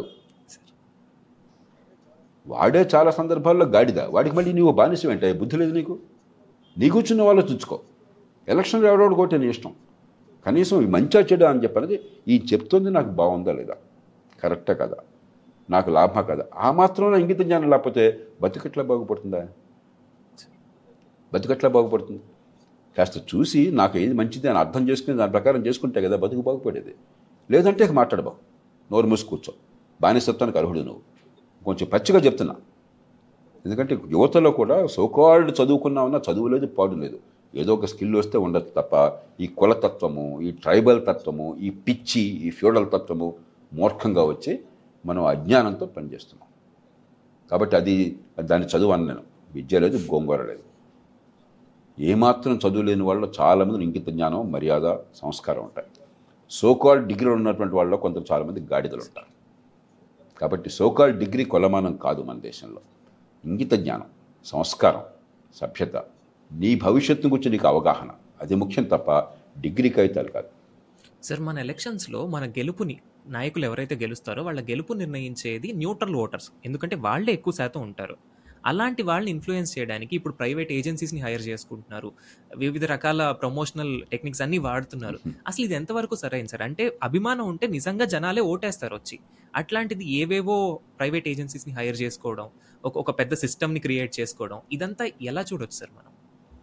వాడే చాలా సందర్భాల్లో గాడిద వాడికి మళ్ళీ నీవు బానిస ఏంటే బుద్ధి లేదు నీకు నీ కూర్చున్న వాళ్ళు చూసుకో ఎలక్షన్లో ఎవడోడు కొట్టే నీ ఇష్టం కనీసం ఈ మంచా చెడా అని చెప్పనేది ఈ చెప్తుంది నాకు బాగుందా లేదా కరెక్టా కదా నాకు లాభమా కదా ఆ మాత్రం ఇంగిత జ్ఞానం లేకపోతే బతుకట్లా బాగుపడుతుందా బతుకట్లా బాగుపడుతుంది కాస్త చూసి నాకు ఏది మంచిది అని అర్థం చేసుకుని దాని ప్రకారం చేసుకుంటే కదా బతుకు బాగుపడేది లేదంటే ఇక మాట్లాడబావు నోరు మూసి కూర్చో బానిసత్వానికి అర్హుడు నువ్వు కొంచెం పచ్చిగా చెప్తున్నా ఎందుకంటే యువతలో కూడా సోకాల్డ్ చదువుకున్నామన్నా చదువు లేదు పాడు లేదు ఏదో ఒక స్కిల్ వస్తే ఉండదు తప్ప ఈ కులతత్వము ఈ ట్రైబల్ తత్వము ఈ పిచ్చి ఈ ఫ్యూడల్ తత్వము మూర్ఖంగా వచ్చి మనం అజ్ఞానంతో పనిచేస్తున్నాం కాబట్టి అది దాన్ని చదువు అన్న నేను విద్య లేదు గోంగూర లేదు ఏమాత్రం చదువు లేని వాళ్ళు చాలామంది ఇంకిత జ్ఞానం మర్యాద సంస్కారం ఉంటాయి సోకాల్ డిగ్రీలు ఉన్నటువంటి వాళ్ళలో కొంత చాలామంది గాడిదలు ఉంటారు కాబట్టి సోకాల్ డిగ్రీ కొలమానం కాదు మన దేశంలో ఇంగిత జ్ఞానం సంస్కారం సభ్యత నీ భవిష్యత్తు గురించి నీకు అవగాహన అది ముఖ్యం తప్ప డిగ్రీ కాగితాలు కాదు సార్ మన ఎలక్షన్స్లో మన గెలుపుని నాయకులు ఎవరైతే గెలుస్తారో వాళ్ళ గెలుపు నిర్ణయించేది న్యూట్రల్ ఓటర్స్ ఎందుకంటే వాళ్ళే ఎక్కువ శాతం ఉంటారు అలాంటి వాళ్ళని ఇన్ఫ్లుయెన్స్ చేయడానికి ఇప్పుడు ప్రైవేట్ ఏజెన్సీస్ని హైర్ చేసుకుంటున్నారు వివిధ రకాల ప్రమోషనల్ టెక్నిక్స్ అన్ని వాడుతున్నారు అసలు ఇది ఎంతవరకు సరైన సార్ అంటే అభిమానం ఉంటే నిజంగా జనాలే ఓటేస్తారు వచ్చి అట్లాంటిది ఏవేవో ప్రైవేట్ ఏజెన్సీస్ని హైర్ చేసుకోవడం ఒక ఒక పెద్ద సిస్టమ్ని క్రియేట్ చేసుకోవడం ఇదంతా ఎలా చూడొచ్చు సార్ మనం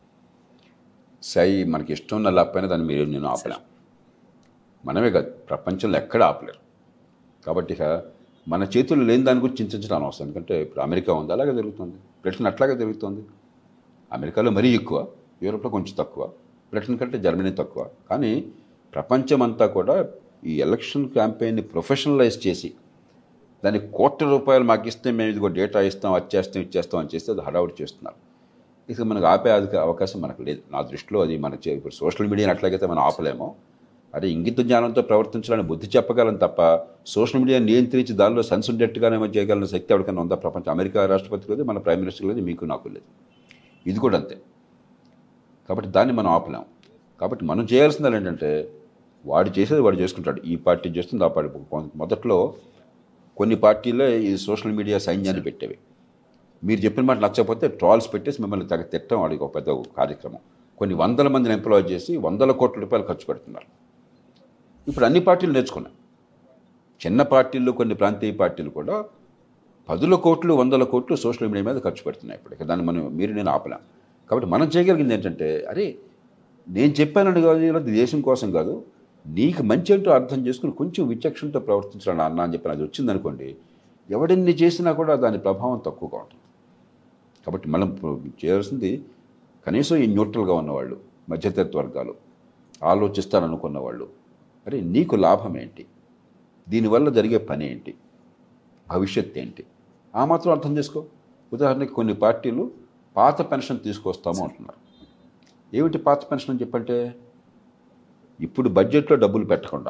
సై మనకి ఇష్టం ఉన్న లేకపోయినా దాన్ని మీరు నేను ఆపలేం మనమే కాదు ప్రపంచంలో ఎక్కడ ఆపలేరు కాబట్టి ఇక మన చేతుల్లో లేని దాని గురించి చింతించడం అనవసరం ఎందుకంటే ఇప్పుడు అమెరికా ఉంది అలాగే జరుగుతుంది బ్రిటన్ అట్లాగే జరుగుతుంది అమెరికాలో మరీ ఎక్కువ యూరోప్లో కొంచెం తక్కువ బ్రిటన్ కంటే జర్మనీ తక్కువ కానీ ప్రపంచమంతా కూడా ఈ ఎలక్షన్ క్యాంపెయిన్ని ప్రొఫెషనలైజ్ చేసి దానికి కోట్ల రూపాయలు మాకు ఇస్తే మేము ఇదిగో డేటా ఇస్తాం అది చేస్తాం ఇచ్చేస్తాం అని చేస్తే అది హడావుడి చేస్తున్నారు ఇక మనకు ఆపే అధిక అవకాశం మనకు లేదు నా దృష్టిలో అది మన చే- ఇప్పుడు సోషల్ మీడియాని అట్లాగైతే మనం ఆపలేమో అదే ఇంగిత జ్ఞానంతో ప్రవర్తించాలని బుద్ధి చెప్పగలం తప్ప సోషల్ మీడియాని నియంత్రించి దానిలో సెన్స్ ఉండేట్టుగానే ఏమో చేయగలిగిన శక్తి ఎవరికైనా ఉందా ప్రపంచం అమెరికా రాష్ట్రపతి లేదు మన ప్రైమ్ మినిస్టర్ లేదు మీకు నాకు లేదు ఇది కూడా అంతే కాబట్టి దాన్ని మనం ఆపలేం కాబట్టి మనం చేయాల్సింది ఏంటంటే వాడు చేసేది వాడు చేసుకుంటాడు ఈ పార్టీ చేస్తుంది ఆ పార్టీ కొ- మొదట్లో కొన్ని పార్టీలే ఈ సోషల్ మీడియా సైన్యాన్ని పెట్టేవి మీరు చెప్పిన మాట నచ్చకపోతే ట్రాల్స్ పెట్టేసి మిమ్మల్ని తగ్గ తిట్టడం వాడికి ఒక పెద్ద కార్యక్రమం కొన్ని వందల మందిని ఎంప్లాయ్ చేసి వందల కోట్ల రూపాయలు ఖర్చు పెడుతున్నారు ఇప్పుడు అన్ని పార్టీలు నేర్చుకున్నాయి చిన్న పార్టీల్లో కొన్ని ప్రాంతీయ పార్టీలు కూడా పదుల కోట్లు వందల కోట్లు సోషల్ మీడియా మీద ఖర్చు పెడుతున్నాయి ఇప్పుడు ఇక దాన్ని మనం మీరు నేను ఆపలేం కాబట్టి మనం చేయగలిగింది ఏంటంటే అరే నేను చెప్పానని కాదు ఇలా దేశం కోసం కాదు నీకు మంచి ఏంటో అర్థం చేసుకుని కొంచెం విచక్షణతో ప్రవర్తించాలి అన్న అని చెప్పి అది వచ్చిందనుకోండి ఎవడెన్ని చేసినా కూడా దాని ప్రభావం తక్కువగా ఉంటుంది కాబట్టి మనం ఇప్పుడు చేయాల్సింది కనీసం ఈ న్యూట్రల్గా ఉన్నవాళ్ళు మధ్యతరగతి వర్గాలు ఆలోచిస్తారనుకున్న వాళ్ళు అరే నీకు లాభం ఏంటి దీనివల్ల జరిగే పని ఏంటి భవిష్యత్ ఏంటి ఆ మాత్రం అర్థం చేసుకో ఉదాహరణకి కొన్ని పార్టీలు పాత పెన్షన్ తీసుకొస్తాము అంటున్నారు ఏమిటి పాత పెన్షన్ అని చెప్పంటే ఇప్పుడు బడ్జెట్లో డబ్బులు పెట్టకుండా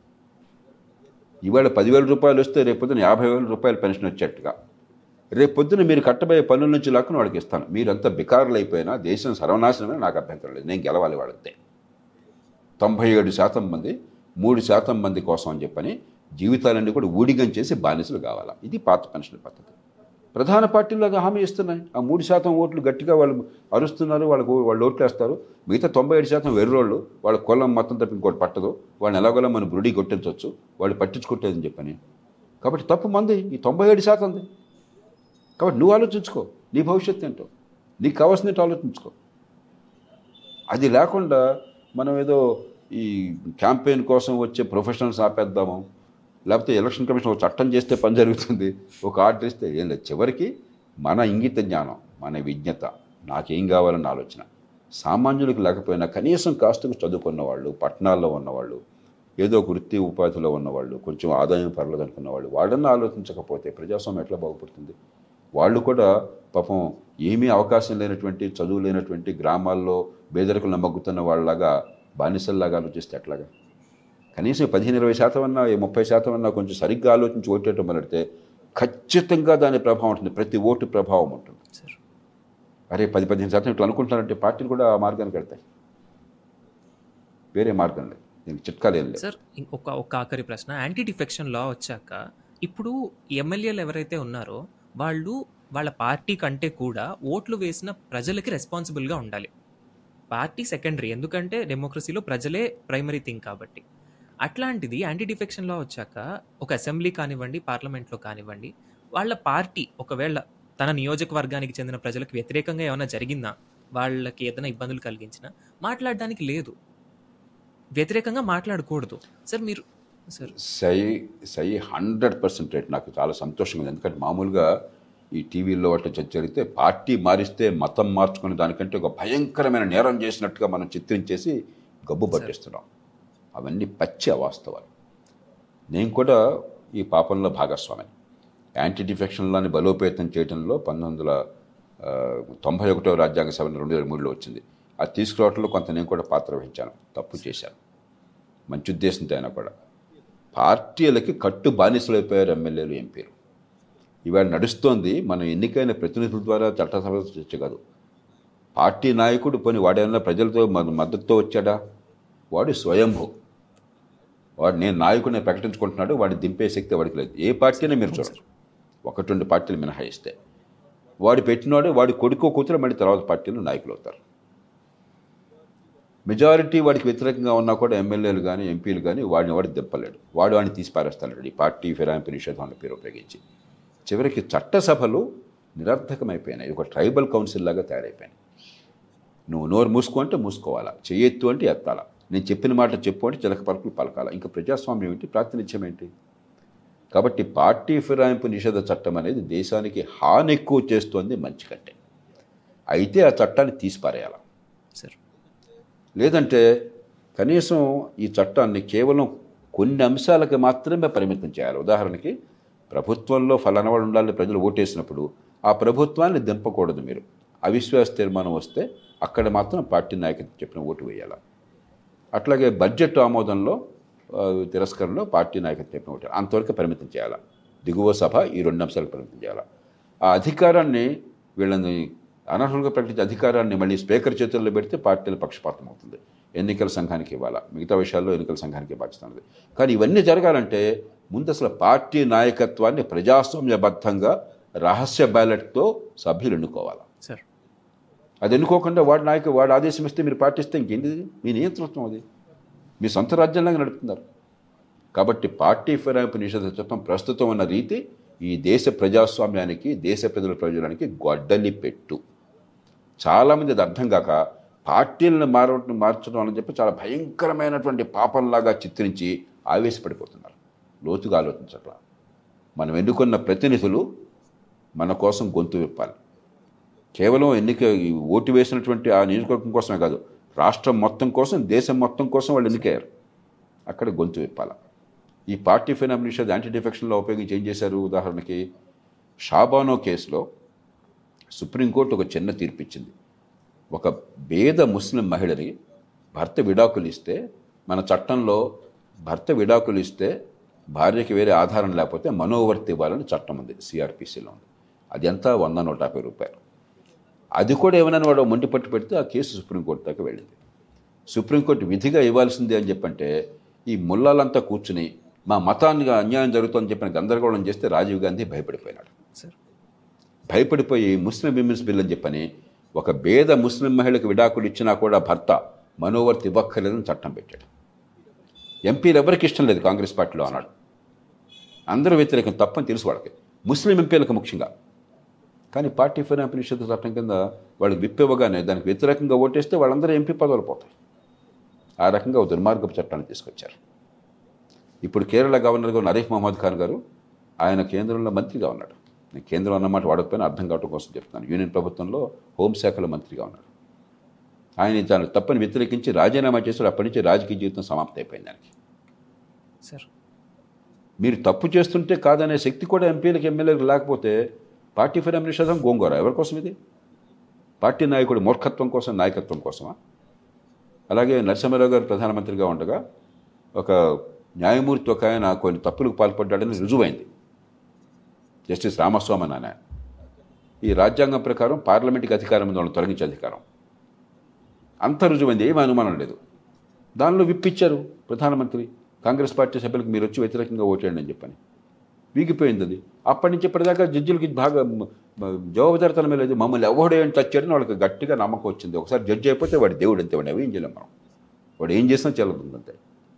ఇవాళ పదివేల రూపాయలు వస్తే రేపు పొద్దున యాభై వేల రూపాయల పెన్షన్ వచ్చేట్టుగా రేపు పొద్దున మీరు కట్టబోయే పనుల నుంచి లాక్కుని వాడికి ఇస్తాను మీరంతా బికారులు అయిపోయినా దేశం సర్వనాశనమే నాకు అభ్యంతరం లేదు నేను గెలవాలి వాళ్ళతే తొంభై ఏడు శాతం మంది మూడు శాతం మంది కోసం అని చెప్పని జీవితాలన్నీ కూడా ఊడిగం చేసి బానిసలు కావాలా ఇది పాత పెన్షన్ పద్ధతి ప్రధాన పార్టీలు అది హామీ ఇస్తున్నాయి ఆ మూడు శాతం ఓట్లు గట్టిగా వాళ్ళు అరుస్తున్నారు వాళ్ళకు వాళ్ళు ఓట్లు వేస్తారు మిగతా తొంభై ఏడు శాతం వెర్రోళ్ళు వాళ్ళ కులం మొత్తం తప్ప ఇంకోటి పట్టదు వాళ్ళని ఎలాగోలా మనం బురుడి కొట్టించవచ్చు వాళ్ళు పట్టించుకుంటేదని చెప్పని కాబట్టి తప్పు మంది ఈ తొంభై ఏడు శాతంది కాబట్టి నువ్వు ఆలోచించుకో నీ భవిష్యత్తు ఏంటో నీకు కావాల్సినట్టు ఆలోచించుకో అది లేకుండా మనం ఏదో ఈ క్యాంపెయిన్ కోసం వచ్చే ప్రొఫెషనల్స్ ఆపేద్దాము లేకపోతే ఎలక్షన్ కమిషన్ ఒక చట్టం చేస్తే పని జరుగుతుంది ఒక ఆర్డర్ ఇస్తే ఏం లేదు చివరికి మన ఇంగిత జ్ఞానం మన విజ్ఞత నాకేం కావాలన్న ఆలోచన సామాన్యులకు లేకపోయినా కనీసం కాస్తకు చదువుకున్న వాళ్ళు పట్టణాల్లో ఉన్నవాళ్ళు ఏదో ఒక వృత్తి ఉపాధిలో ఉన్నవాళ్ళు కొంచెం ఆదాయం పర్లేదు అనుకున్న వాళ్ళు వాళ్ళని ఆలోచించకపోతే ప్రజాస్వామ్యం ఎట్లా బాగుపడుతుంది వాళ్ళు కూడా పాపం ఏమీ అవకాశం లేనటువంటి చదువు లేనటువంటి గ్రామాల్లో బేదరికలు నమ్మగుతున్న వాళ్ళలాగా బానిసల్లాగా ఆలోచిస్తే ఎట్లాగా కనీసం పదిహేను ఇరవై శాతం అన్నా ఈ ముప్పై శాతం అన్నా కొంచెం సరిగ్గా ఆలోచించి ఓటేయటం మొదలెడితే ఖచ్చితంగా దాని ప్రభావం ఉంటుంది ప్రతి ఓటు ప్రభావం ఉంటుంది సార్ అరే పది పదిహేను శాతం ఇట్లా అనుకుంటున్నారంటే పార్టీలు కూడా ఆ మార్గానికి వెళ్తాయి వేరే మార్గం లేదు దీనికి చిట్కాలు ఏం లేదు సార్ ఇం- ఒక ఒక ఆఖరి ప్రశ్న యాంటీ డిఫెక్షన్ లా వచ్చాక ఇప్పుడు ఎమ్మెల్యేలు ఎవరైతే ఉన్నారో వాళ్ళు వాళ్ళ పార్టీ కంటే కూడా ఓట్లు వేసిన ప్రజలకి రెస్పాన్సిబుల్గా ఉండాలి పార్టీ సెకండరీ ఎందుకంటే డెమోక్రసీలో ప్రజలే ప్రైమరీ థింగ్ కాబట్టి అట్లాంటిది యాంటీ డిఫెక్షన్ లా వచ్చాక ఒక అసెంబ్లీ కానివ్వండి పార్లమెంట్లో కానివ్వండి వాళ్ళ పార్టీ ఒకవేళ తన నియోజకవర్గానికి చెందిన ప్రజలకు వ్యతిరేకంగా ఏమైనా జరిగిందా వాళ్ళకి ఏదైనా ఇబ్బందులు కలిగించినా మాట్లాడడానికి లేదు వ్యతిరేకంగా మాట్లాడకూడదు సార్ మీరు సార్ సై సై హండ్రెడ్ పర్సెంట్ రేట్ నాకు చాలా సంతోషంగా ఉంది ఎందుకంటే మామూలుగా ఈ టీవీలో అట్లా చర్చ జరిగితే పార్టీ మారిస్తే మతం మార్చుకునే దానికంటే ఒక భయంకరమైన నేరం చేసినట్టుగా మనం చిత్రించేసి గబ్బు పట్టిస్తున్నాం అవన్నీ పచ్చి అవాస్తవాలు నేను కూడా ఈ పాపంలో భాగస్వామిని యాంటీ డిఫెక్షన్లని బలోపేతం చేయడంలో పంతొమ్మిది వందల ఆ, తొంభై ఒకటో రాజ్యాంగ సభ రెండు వేల మూడులో వచ్చింది అది తీసుకురావడంలో కొంత నేను కూడా పాత్ర వహించాను తప్పు చేశాను మంచి ఉద్దేశంతో అయినా కూడా పార్టీలకి కట్టు బానిసలు అయిపోయారు ఎమ్మెల్యేలు ఎంపీలు ఇవాళ నడుస్తోంది మనం ఎన్నికైన ప్రతినిధుల ద్వారా చట్టసభ చర్చ కాదు పార్టీ నాయకుడు పోని వాడేమన్నా ప్రజలతో మన మద్దతుతో వచ్చాడా వాడు స్వయంభూ వాడు నేను నాయకుడిని ప్రకటించుకుంటున్నాడు వాడిని దింపే శక్తి వాడికి లేదు ఏ పార్టీనే మీరు చూడరు ఒకటి రెండు పార్టీలు మినహాయిస్తే వాడు పెట్టినవాడు వాడి కొడుకో కూతురు మళ్ళీ తర్వాత పార్టీలు నాయకులు అవుతారు మెజారిటీ వాడికి వ్యతిరేకంగా ఉన్నా కూడా ఎమ్మెల్యేలు కానీ ఎంపీలు కానీ వాడిని వాడు దింపలేడు వాడు వాడిని తీసి పారేస్తాడు ఈ పార్టీ ఫిరాయింపు నిషేధం అన్న పేరు ఉపయోగించి చివరికి చట్టసభలు నిరర్థకమైపోయినాయి ఇది ఒక ట్రైబల్ కౌన్సిల్ లాగా తయారైపోయినాయి నువ్వు నోరు మూసుకో అంటే మూసుకోవాలా చెయ్యెత్తు అంటే ఎత్తాలా నేను చెప్పిన మాట చెప్పు అంటే చిలక పలుకులు పలకాల ఇంకా ప్రజాస్వామ్యం ఏంటి ప్రాతినిధ్యం ఏంటి కాబట్టి పార్టీ ఫిరాయింపు నిషేధ చట్టం అనేది దేశానికి హాని ఎక్కువ చేస్తోంది మంచి కంటే అయితే ఆ చట్టాన్ని తీసిపారేయాలి సార్ లేదంటే కనీసం ఈ చట్టాన్ని కేవలం కొన్ని అంశాలకు మాత్రమే పరిమితం చేయాలి ఉదాహరణకి ప్రభుత్వంలో ఫలానవాడు ఉండాలని ప్రజలు ఓటేసినప్పుడు ఆ ప్రభుత్వాన్ని దింపకూడదు మీరు అవిశ్వాస తీర్మానం వస్తే అక్కడ మాత్రం పార్టీ నాయకత్వం చెప్పిన ఓటు వేయాలి అట్లాగే బడ్జెట్ ఆమోదంలో ఆ, తిరస్కరణలో పార్టీ నాయకత్వం చెప్పిన ఓటు అంతవరకు పరిమితం చేయాలి దిగువ సభ ఈ రెండు అంశాలకు పరిమితం చేయాలి ఆ అధికారాన్ని వీళ్ళని అనర్హులుగా ప్రకటించే అధికారాన్ని మళ్ళీ స్పీకర్ చేతుల్లో పెడితే పార్టీల పక్షపాతం అవుతుంది ఎన్నికల సంఘానికి ఇవ్వాలా మిగతా విషయాల్లో ఎన్నికల సంఘానికి బాధ్యత ఉన్నది కానీ ఇవన్నీ జరగాలంటే ముందు అసలు పార్టీ నాయకత్వాన్ని ప్రజాస్వామ్యబద్ధంగా రహస్య బ్యాలెట్తో సభ్యులు ఎన్నుకోవాలి సార్ అది ఎన్నుకోకుండా వాడి నాయకు వాడు ఆదేశం ఇస్తే మీరు పాటిస్తే ఇంకేంటిది మీ నియంతృత్వం అది మీ సొంత రాజ్యాంగంగా నడుపుతున్నారు కాబట్టి పార్టీ ఫిరాయింపు నిషేధ చట్టం ప్రస్తుతం ఉన్న రీతి ఈ దేశ ప్రజాస్వామ్యానికి దేశ ప్రజల ప్రయోజనానికి గొడ్డలి పెట్టు చాలామంది అది అర్థం కాక పార్టీలను మార మార్చడం అని చెప్పి చాలా భయంకరమైనటువంటి పాపంలాగా చిత్రించి ఆవేశపడిపోతున్నారు లోతుగా ఆలోచించట్లా మనం ఎన్నుకున్న ప్రతినిధులు మన కోసం గొంతు విప్పాలి కేవలం ఎన్నిక ఈ ఓటు వేసినటువంటి ఆ నియోజకవర్గం కోసమే కాదు రాష్ట్రం మొత్తం కోసం దేశం మొత్తం కోసం వాళ్ళు ఎన్నికయ్యారు అక్కడ గొంతు విప్పాల ఈ పార్టీ ఫినామ్ నిషేధ యాంటీ డిఫెక్షన్లో ఉపయోగించి ఏం చేశారు ఉదాహరణకి షాబానో కేసులో సుప్రీంకోర్టు ఒక చిన్న తీర్పు ఇచ్చింది ఒక పేద ముస్లిం మహిళని భర్త విడాకులు ఇస్తే మన చట్టంలో భర్త విడాకులు ఇస్తే భార్యకి వేరే ఆధారం లేకపోతే మనోవర్తి ఇవ్వాలని చట్టం ఉంది సిఆర్పిసిలో ఉంది అది ఎంత వంద నూట యాభై రూపాయలు అది కూడా ఏమైనా వాడు మొండి పట్టు పెడితే ఆ కేసు సుప్రీంకోర్టు దాకా వెళ్ళింది సుప్రీంకోర్టు విధిగా ఇవ్వాల్సిందే అని చెప్పంటే ఈ ముల్లాలంతా కూర్చుని మా మతానికి అన్యాయం జరుగుతుందని చెప్పిన గందరగోళం చేస్తే రాజీవ్ గాంధీ భయపడిపోయినాడు సార్ భయపడిపోయి ముస్లిం విమెన్స్ బిల్ అని చెప్పని ఒక పేద ముస్లిం మహిళకు విడాకులు ఇచ్చినా కూడా భర్త మనోవర్తి ఇవ్వక్కర్లేదని చట్టం పెట్టాడు ఎంపీలు ఎవరికి ఇష్టం లేదు కాంగ్రెస్ పార్టీలో అన్నాడు అందరూ వ్యతిరేకం తప్పని తెలుసు వాళ్ళకి ముస్లిం ఎంపీలకు ముఖ్యంగా కానీ పార్టీ ఫినాంపు నిషేధ చట్టం కింద వాళ్ళు విప్పివ్వగానే దానికి వ్యతిరేకంగా ఓటేస్తే వాళ్ళందరూ ఎంపీ పదవులు పోతాయి ఆ రకంగా ఒక దుర్మార్గపు చట్టాన్ని తీసుకొచ్చారు ఇప్పుడు కేరళ గవర్నర్గా ఉన్న హరీఫ్ మహమ్మద్ ఖాన్ గారు ఆయన కేంద్రంలో మంత్రిగా ఉన్నాడు నేను కేంద్రం అన్నమాట వాడకపోయినా అర్థం కావడం కోసం చెప్తున్నాను యూనియన్ ప్రభుత్వంలో హోంశాఖలో మంత్రిగా ఉన్నాడు ఆయన దాన్ని తప్పని వ్యతిరేకించి రాజీనామా చేశాడు అప్పటి నుంచి రాజకీయ జీవితం సమాప్తి అయిపోయింది దానికి సార్ మీరు తప్పు చేస్తుంటే కాదనే శక్తి కూడా ఎంపీలకు ఎమ్మెల్యేలకు లేకపోతే పార్టీ ఫిరామ్ నిషేధం గోంగూర ఎవరి కోసం ఇది పార్టీ నాయకుడి మూర్ఖత్వం కోసం నాయకత్వం కోసమా అలాగే నరసింహారావు గారు ప్రధానమంత్రిగా ఉండగా ఒక న్యాయమూర్తి ఒక ఆయన కొన్ని తప్పులకు పాల్పడ్డాడని రుజువైంది జస్టిస్ రామస్వామి అని ఆయన ఈ రాజ్యాంగం ప్రకారం పార్లమెంట్కి అధికారం ఉంది వాళ్ళని తొలగించే అధికారం అంత రుజువైంది ఏమీ అనుమానం లేదు దానిలో విప్పిచ్చారు ప్రధానమంత్రి కాంగ్రెస్ పార్టీ సభ్యులకు మీరు వచ్చి వ్యతిరేకంగా ఓటేయండి అని చెప్పని వీగిపోయింది అది అప్పటి నుంచి ఇప్పటిదాకా జడ్జిలకి బాగా మ- మ- జవాబుదారితనం లేదు మమ్మల్ని ఎవడో ఏం చచ్చాడని వాళ్ళకి గట్టిగా నమ్మకం వచ్చింది ఒకసారి జడ్జి అయిపోతే వాడి దేవుడు అంతే వాడు ఏం చేయలేం మనం వాడు ఏం చేసినా చెల్లదు అంతే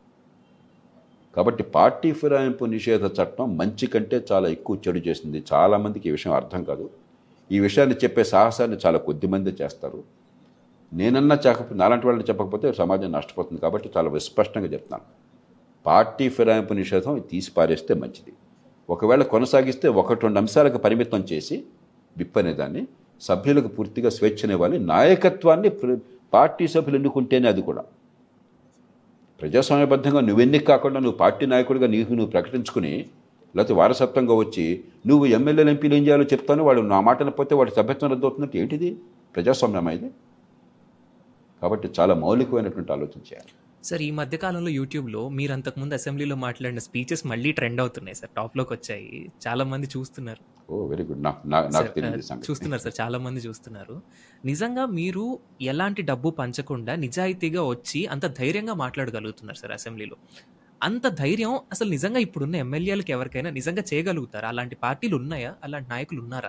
కాబట్టి పార్టీ ఫిరాయింపు నిషేధ చట్టం మంచి కంటే చాలా ఎక్కువ చెడు చేస్తుంది చాలామందికి ఈ విషయం అర్థం కాదు ఈ విషయాన్ని చెప్పే సాహసాన్ని చాలా కొద్ది మంది చేస్తారు నేనన్నా చెప్ప నాలాంటి వాళ్ళని చెప్పకపోతే సమాజం నష్టపోతుంది కాబట్టి చాలా విస్పష్టంగా చెప్తాను పార్టీ ఫిరాయింపు నిషేధం తీసి పారేస్తే మంచిది ఒకవేళ కొనసాగిస్తే ఒకటి రెండు అంశాలకు పరిమితం చేసి విప్ అనేదాన్ని సభ్యులకు పూర్తిగా స్వేచ్ఛనివ్వాలి నాయకత్వాన్ని ప్ర- పార్టీ సభ్యులు ఎన్నుకుంటేనే అది కూడా ప్రజాస్వామ్యబద్ధంగా నువ్వెన్నిక కాకుండా నువ్వు పార్టీ నాయకుడిగా నీకు నువ్వు ప్రకటించుకుని లేకపోతే వారసత్వంగా వచ్చి నువ్వు ఎమ్మెల్యేలు ఎంపీలు ఏం చేయాలో చెప్తాను వాడు నా మాటను పోతే వాడి సభ్యత్వం రద్దవుతున్నట్టు ఏంటిది ప్రజాస్వామ్యమా ఇది కాబట్టి చాలా మౌలికమైనటువంటి ఆలోచన చేయాలి సార్ ఈ మధ్య కాలంలో యూట్యూబ్లో మీరు అంతకుముందు అసెంబ్లీలో మాట్లాడిన స్పీచెస్ మళ్ళీ ట్రెండ్ అవుతున్నాయి సార్ టాప్లోకి వచ్చాయి చాలా మంది చూస్తున్నారు ఓ వెరీ గుడ్ నాకు నా- నాకు సార్, తెలియదు ఆ, సంగతి చూస్తున్నారు సార్ చాలా మంది చూస్తున్నారు నిజంగా మీరు ఎలాంటి డబ్బు పంచకుండా నిజాయితీగా వచ్చి అంత ధైర్యంగా మాట్లాడగలుగుతున్నారు సార్ అసెంబ్లీలో అంత ధైర్యం అసలు నిజంగా ఇప్పుడున్న ఎమ్మెల్యేలకు ఎవరికైనా నిజంగా చేయగలుగుతారా అలాంటి పార్టీలు ఉన్నాయా అలాంటి నాయకులు ఉన్నారా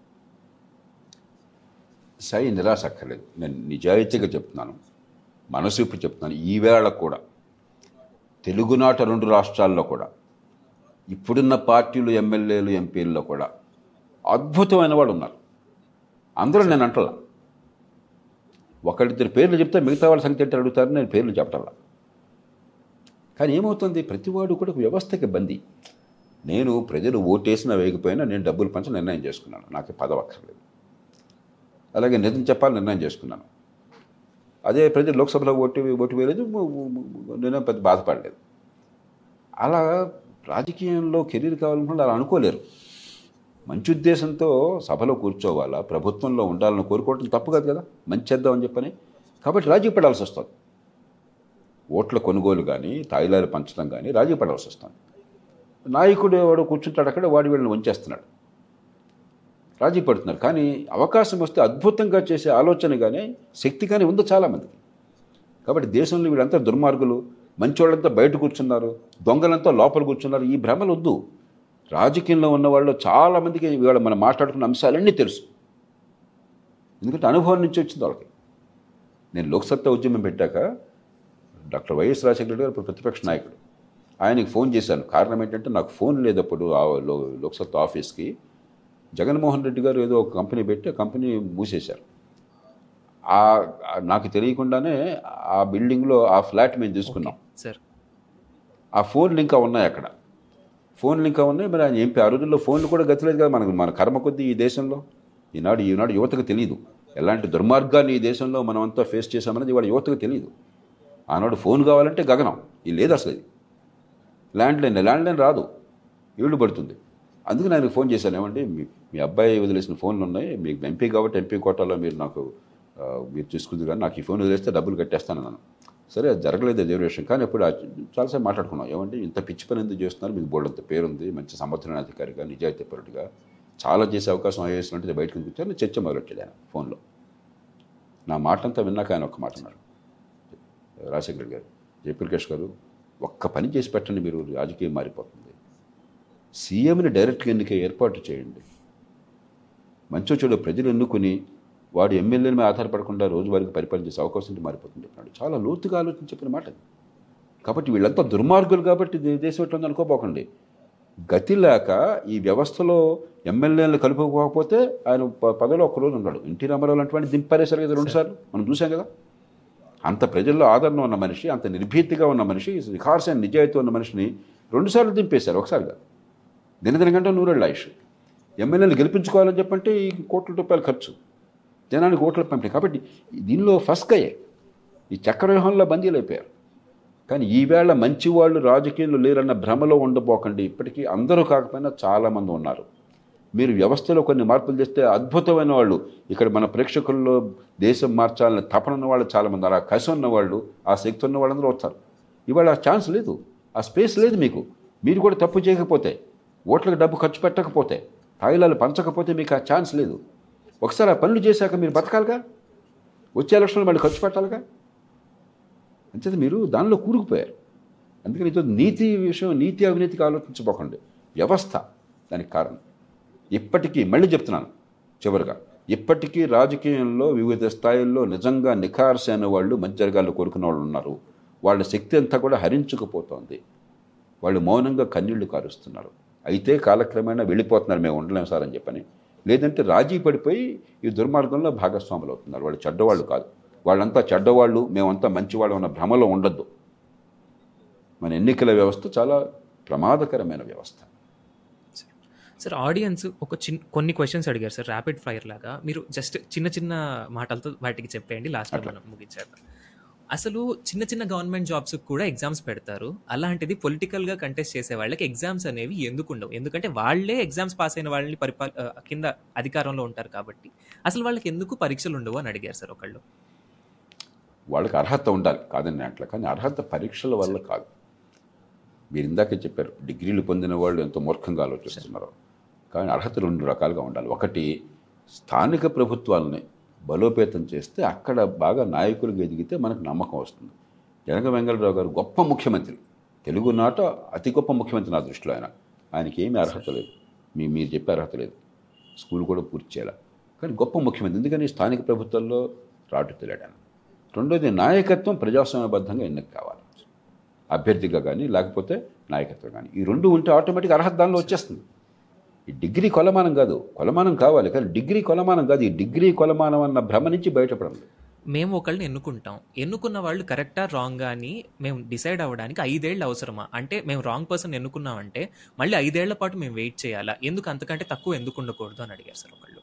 సాయి నిరాశ అక్కర్లేదు నేను నిజాయితీగా చెప్తున్నాను మనసు ఇప్పుడు చెప్తున్నాను ఈవేళ కూడా తెలుగునాట రెండు రాష్ట్రాల్లో కూడా ఇప్పుడున్న పార్టీలు ఎమ్మెల్యేలు ఎంపీల్లో కూడా అద్భుతమైన వాళ్ళు ఉన్నారు అందరూ నేను అంటలా ఒకరిద్దరు పేర్లు చెప్తే మిగతా వాళ్ళ సంగతి ఏంటి అడుగుతారు నేను పేర్లు చెప్పటల్లా కానీ ఏమవుతుంది ప్రతివాడు కూడా ఒక వ్యవస్థకి బందీ నేను ప్రజలు ఓటేసినా వేయకపోయినా నేను డబ్బులు పంచి నిర్ణయం చేసుకున్నాను నాకు పదవి అక్కర్లేదు అలాగే నిజం చెప్పాలి నిర్ణయం చేసుకున్నాను అదే ప్రజలు లోక్సభలో ఓటు ఓటు వేయలేదు ము- ము- ము- నేను పెద్ద బాధపడలేదు అలా రాజకీయంలో కెరీర్ కావాలనుకుంటే అలా అనుకోలేరు మంచి ఉద్దేశంతో సభలో కూర్చోవాలా ప్రభుత్వంలో ఉండాలని కోరుకోవడం తప్పు కాదు కదా మంచి చేద్దామని చెప్పని కాబట్టి రాజీ పడాల్సి వస్తుంది ఓట్ల కొనుగోలు కానీ తాయిలాలు పంచడం కానీ రాజీ పడాల్సి వస్తుంది నాయకుడు వాడు కూర్చుంటాడు అక్కడ వాడి వీళ్ళని వంచేస్తున్నాడు రాజీ పడుతున్నారు కానీ అవకాశం వస్తే అద్భుతంగా చేసే ఆలోచన కానీ శక్తి కానీ ఉంది చాలామందికి కాబట్టి దేశంలో వీళ్ళంతా దుర్మార్గులు మంచోళ్ళంతా బయట కూర్చున్నారు దొంగలంతా లోపల కూర్చున్నారు ఈ భ్రమలు వద్దు రాజకీయంలో ఉన్న వాళ్ళు చాలామందికి ఇవాళ మనం మాట్లాడుకున్న అంశాలన్నీ తెలుసు ఎందుకంటే అనుభవం నుంచి వచ్చింది వాళ్ళకి నేను లోక్సత్తా ఉద్యమం పెట్టాక డాక్టర్ వైఎస్ రాజశేఖర రెడ్డి గారు ఇప్పుడు ప్రతిపక్ష నాయకుడు ఆయనకి ఫోన్ చేశాను కారణం ఏంటంటే నాకు ఫోన్ లేదప్పుడు ఆ లో లోక్సత్తా ఆఫీస్కి జగన్మోహన్ రెడ్డి గారు ఏదో ఒక కంపెనీ పెట్టి ఆ కంపెనీ మూసేశారు ఆ ఆ- నాకు తెలియకుండానే ఆ బిల్డింగ్లో ఆ ఫ్లాట్ మేము తీసుకున్నాం సార్ ఆ ఫోన్లు ఇంకా ఉన్నాయి అక్కడ ఫోన్లు ఇంకా ఉన్నాయి మరి ఆయన ఎంపీ ఆ రోజుల్లో ఫోన్లు కూడా గతిలేదు కదా మనకు మన కర్మ కొద్దీ ఈ దేశంలో ఈనాడు ఈనాడు యువతకు తెలియదు ఎలాంటి దుర్మార్గాన్ని ఈ దేశంలో మనం అంతా ఫేస్ చేశామనేది ఇవాళ యువతకు తెలియదు ఆనాడు ఫోన్ కావాలంటే గగనం ఇది లేదు అసలు ఇది ల్యాండ్లైన్ ల్యాండ్లైన్ రాదు ఏళ్ళు పడుతుంది అందుకు నేను ఫోన్ చేశాను ఏమండి మీ మీ అబ్బాయి వదిలేసిన ఫోన్లు ఉన్నాయి మీకు ఎంపీ కాబట్టి ఎంపీ కోటాలో మీరు నాకు ఆ, మీరు చూసుకుంది కానీ నాకు ఈ ఫోన్ వదిలేస్తే డబ్బులు కట్టేస్తాను అన్నాను సరే అది జరగలేదు అదే విషయం కానీ ఇప్పుడు ఆ- చాలాసేపు మాట్లాడుకున్నాం ఏమంటే ఇంత పిచ్చి పని ఎందుకు చేస్తున్నారు మీకు బోల్డంత పేరుంది మంచి సమర్థన అధికారిగా నిజాయితీ పరుడుగా చాలా చేసే అవకాశం ఐఏఎస్ అంటే బయటకు కూర్చొని చర్చ మొదలెట్టాడు ఆయన ఫోన్లో నా మాట అంతా విన్నాక ఆయన ఒక మాట అన్నారు రాజశేఖర రెడ్డి గారు జయప్రకాష్ గారు ఒక్క పని చేసి పెట్టండి మీరు రాజకీయం మారిపోతుంది సీఎంని డైరెక్ట్గా ఎన్నిక ఏర్పాటు చేయండి మంచో చెడు ప్రజలు ఎన్నుకుని వాడు ఎమ్మెల్యేల మీద ఆధారపడకుండా రోజువారీకి పరిపాలన చేసే అవకాశం ఉంటే మారిపోతుంది చెప్పినాడు చాలా లోతుగా ఆలోచించి చెప్పిన మాట అది. కాబట్టి వీళ్ళంతా దుర్మార్గులు కాబట్టి దే- దేశం ఎట్లా ఉంది అనుకోపోకండి గతి లేక ఈ వ్యవస్థలో ఎమ్మెల్యేలు కలుపుకోకపోతే ఆయన ప- పదవిలో ఒక రోజు ఉన్నాడు ఎన్టీ రామారావు లాంటి దింపారేశారు కదా రెండుసార్లు మనం చూసాం కదా అంత ప్రజల్లో ఆదరణ ఉన్న మనిషి అంత నిర్భీతిగా ఉన్న మనిషి నిఖార్సైన నిజాయితీ ఉన్న మనిషిని రెండుసార్లు దింపేశారు ఒకసారిగా దినదిన గంట నూరేళ్ళ ఆయుష్ ఎమ్మెల్యేలు గెలిపించుకోవాలని చెప్పంటే ఈ కోట్ల రూపాయలు ఖర్చు జనానికి ఓట్ల పంపిణీ కాబట్టి దీనిలో ఫస్ట్ అయ్యాయి ఈ చక్రవ్యూహంలో బందీలు అయిపోయారు కానీ ఈవేళ మంచి వాళ్ళు రాజకీయంలో లేరన్న భ్రమలో ఉండబోకండి ఇప్పటికీ అందరూ కాకపోయినా చాలామంది ఉన్నారు మీరు వ్యవస్థలో కొన్ని మార్పులు చేస్తే అద్భుతమైన వాళ్ళు ఇక్కడ మన ప్రేక్షకుల్లో దేశం మార్చాలని తపన ఉన్న వాళ్ళు చాలామంది ఉన్నారు ఆ కసి ఉన్న వాళ్ళు ఆ శక్తి ఉన్న వాళ్ళందరూ వస్తారు ఇవాళ ఆ ఛాన్స్ లేదు ఆ స్పేస్ లేదు మీకు మీరు కూడా తప్పు చేయకపోతే ఓట్లకు డబ్బు ఖర్చు పెట్టకపోతే తాయిలాలు పంచకపోతే మీకు ఆ ఛాన్స్ లేదు ఒకసారి ఆ పనులు చేశాక మీరు బతకాలిగా వచ్చే ఎలక్షన్లో మళ్ళీ ఖర్చు పెట్టాలిగా అంచేది మీరు దానిలో కూరుకుపోయారు అందుకని ఇది నీతి విషయం నీతి అవినీతికి ఆలోచించబోకండి వ్యవస్థ దానికి కారణం ఇప్పటికీ మళ్ళీ చెప్తున్నాను చివరిగా ఇప్పటికీ రాజకీయంలో వివిధ స్థాయిల్లో నిజంగా నిఖార్సైన వాళ్ళు మంచి జరగాలని కోరుకున్న వాళ్ళు ఉన్నారు వాళ్ళ శక్తి అంతా కూడా హరించుకుపోతోంది వాళ్ళు మౌనంగా కన్నీళ్లు కారుస్తున్నారు అయితే కాలక్రమేణా వెళ్ళిపోతున్నారు మేము ఉండలేము సార్ అని చెప్పని లేదంటే రాజీ పడిపోయి ఈ దుర్మార్గంలో భాగస్వాములు అవుతున్నారు వాళ్ళు చెడ్డవాళ్ళు కాదు వాళ్ళంతా చెడ్డవాళ్ళు మేమంతా మంచివాళ్ళు ఉన్న భ్రమలో ఉండొద్దు మన ఎన్నికల వ్యవస్థ చాలా ప్రమాదకరమైన వ్యవస్థ సార్ ఆడియన్స్ ఒక చిన్న కొన్ని క్వశ్చన్స్ అడిగారు సార్ ర్యాపిడ్ ఫైర్ లాగా మీరు జస్ట్ చిన్న చిన్న మాటలతో వాటికి చెప్పేయండి లాస్ట్లో మనం ముగించేద్దాం అసలు చిన్న చిన్న గవర్నమెంట్ జాబ్స్ కూడా ఎగ్జామ్స్ పెడతారు అలాంటిది పొలిటికల్గా కంటెస్ట్ చేసే వాళ్ళకి ఎగ్జామ్స్ అనేవి ఎందుకు ఉండవు ఎందుకంటే వాళ్ళే ఎగ్జామ్స్ పాస్ అయిన వాళ్ళని పరిపాల ఆ, కింద అధికారంలో ఉంటారు కాబట్టి అసలు వాళ్ళకి ఎందుకు పరీక్షలు ఉండవు అని అడిగారు సార్ ఒకళ్ళు వాళ్ళకి అర్హత ఉండాలి కాదని అట్లా కానీ అర్హత పరీక్షల వల్ల కాదు మీరు ఇందాకే చెప్పారు డిగ్రీలు పొందిన వాళ్ళు ఎంతో మూర్ఖంగా ఆలోచిస్తున్నారు కానీ అర్హత రెండు రకాలుగా ఉండాలి ఒకటి స్థానిక ప్రభుత్వాలని బలోపేతం చేస్తే అక్కడ బాగా నాయకులుగా ఎదిగితే మనకు నమ్మకం వస్తుంది జనక వెంగళరావు గారు గొప్ప ముఖ్యమంత్రి తెలుగు నాట అతి గొప్ప ముఖ్యమంత్రి నా దృష్టిలో ఆయన ఆయనకి ఏమీ అర్హత లేదు మీ మీరు చెప్పే అర్హత లేదు స్కూల్ కూడా పూర్తి చేయాలి కానీ గొప్ప ముఖ్యమంత్రి ఎందుకని స్థానిక ప్రభుత్వాల్లో రాటు తెలియడాను రెండోది నాయకత్వం ప్రజాస్వామ్యబద్ధంగా ఎన్నిక కావాలి అభ్యర్థిగా కానీ లేకపోతే నాయకత్వం కానీ ఈ రెండు ఉంటే ఆటోమేటిక్ అర్హత దానిలో వచ్చేస్తుంది ఈ డిగ్రీ కొలమానం కాదు కొలమానం కావాలి కానీ డిగ్రీ కొలమానం కాదు ఈ డిగ్రీ కొలమానం అన్న భ్రమ నుంచి బయటపడాలి మేము ఒకళ్ళని ఎన్నుకుంటాం ఎన్నుకున్న వాళ్ళు కరెక్టా రాంగా అని మేము డిసైడ్ అవ్వడానికి ఐదేళ్ళు అవసరమా అంటే మేము రాంగ్ పర్సన్ ఎన్నుకున్నామంటే మళ్ళీ ఐదేళ్ల పాటు మేము వెయిట్ చేయాలా ఎందుకు అంతకంటే తక్కువ ఎందుకు ఉండకూడదు అని అడిగారు సార్ ఒకళ్ళు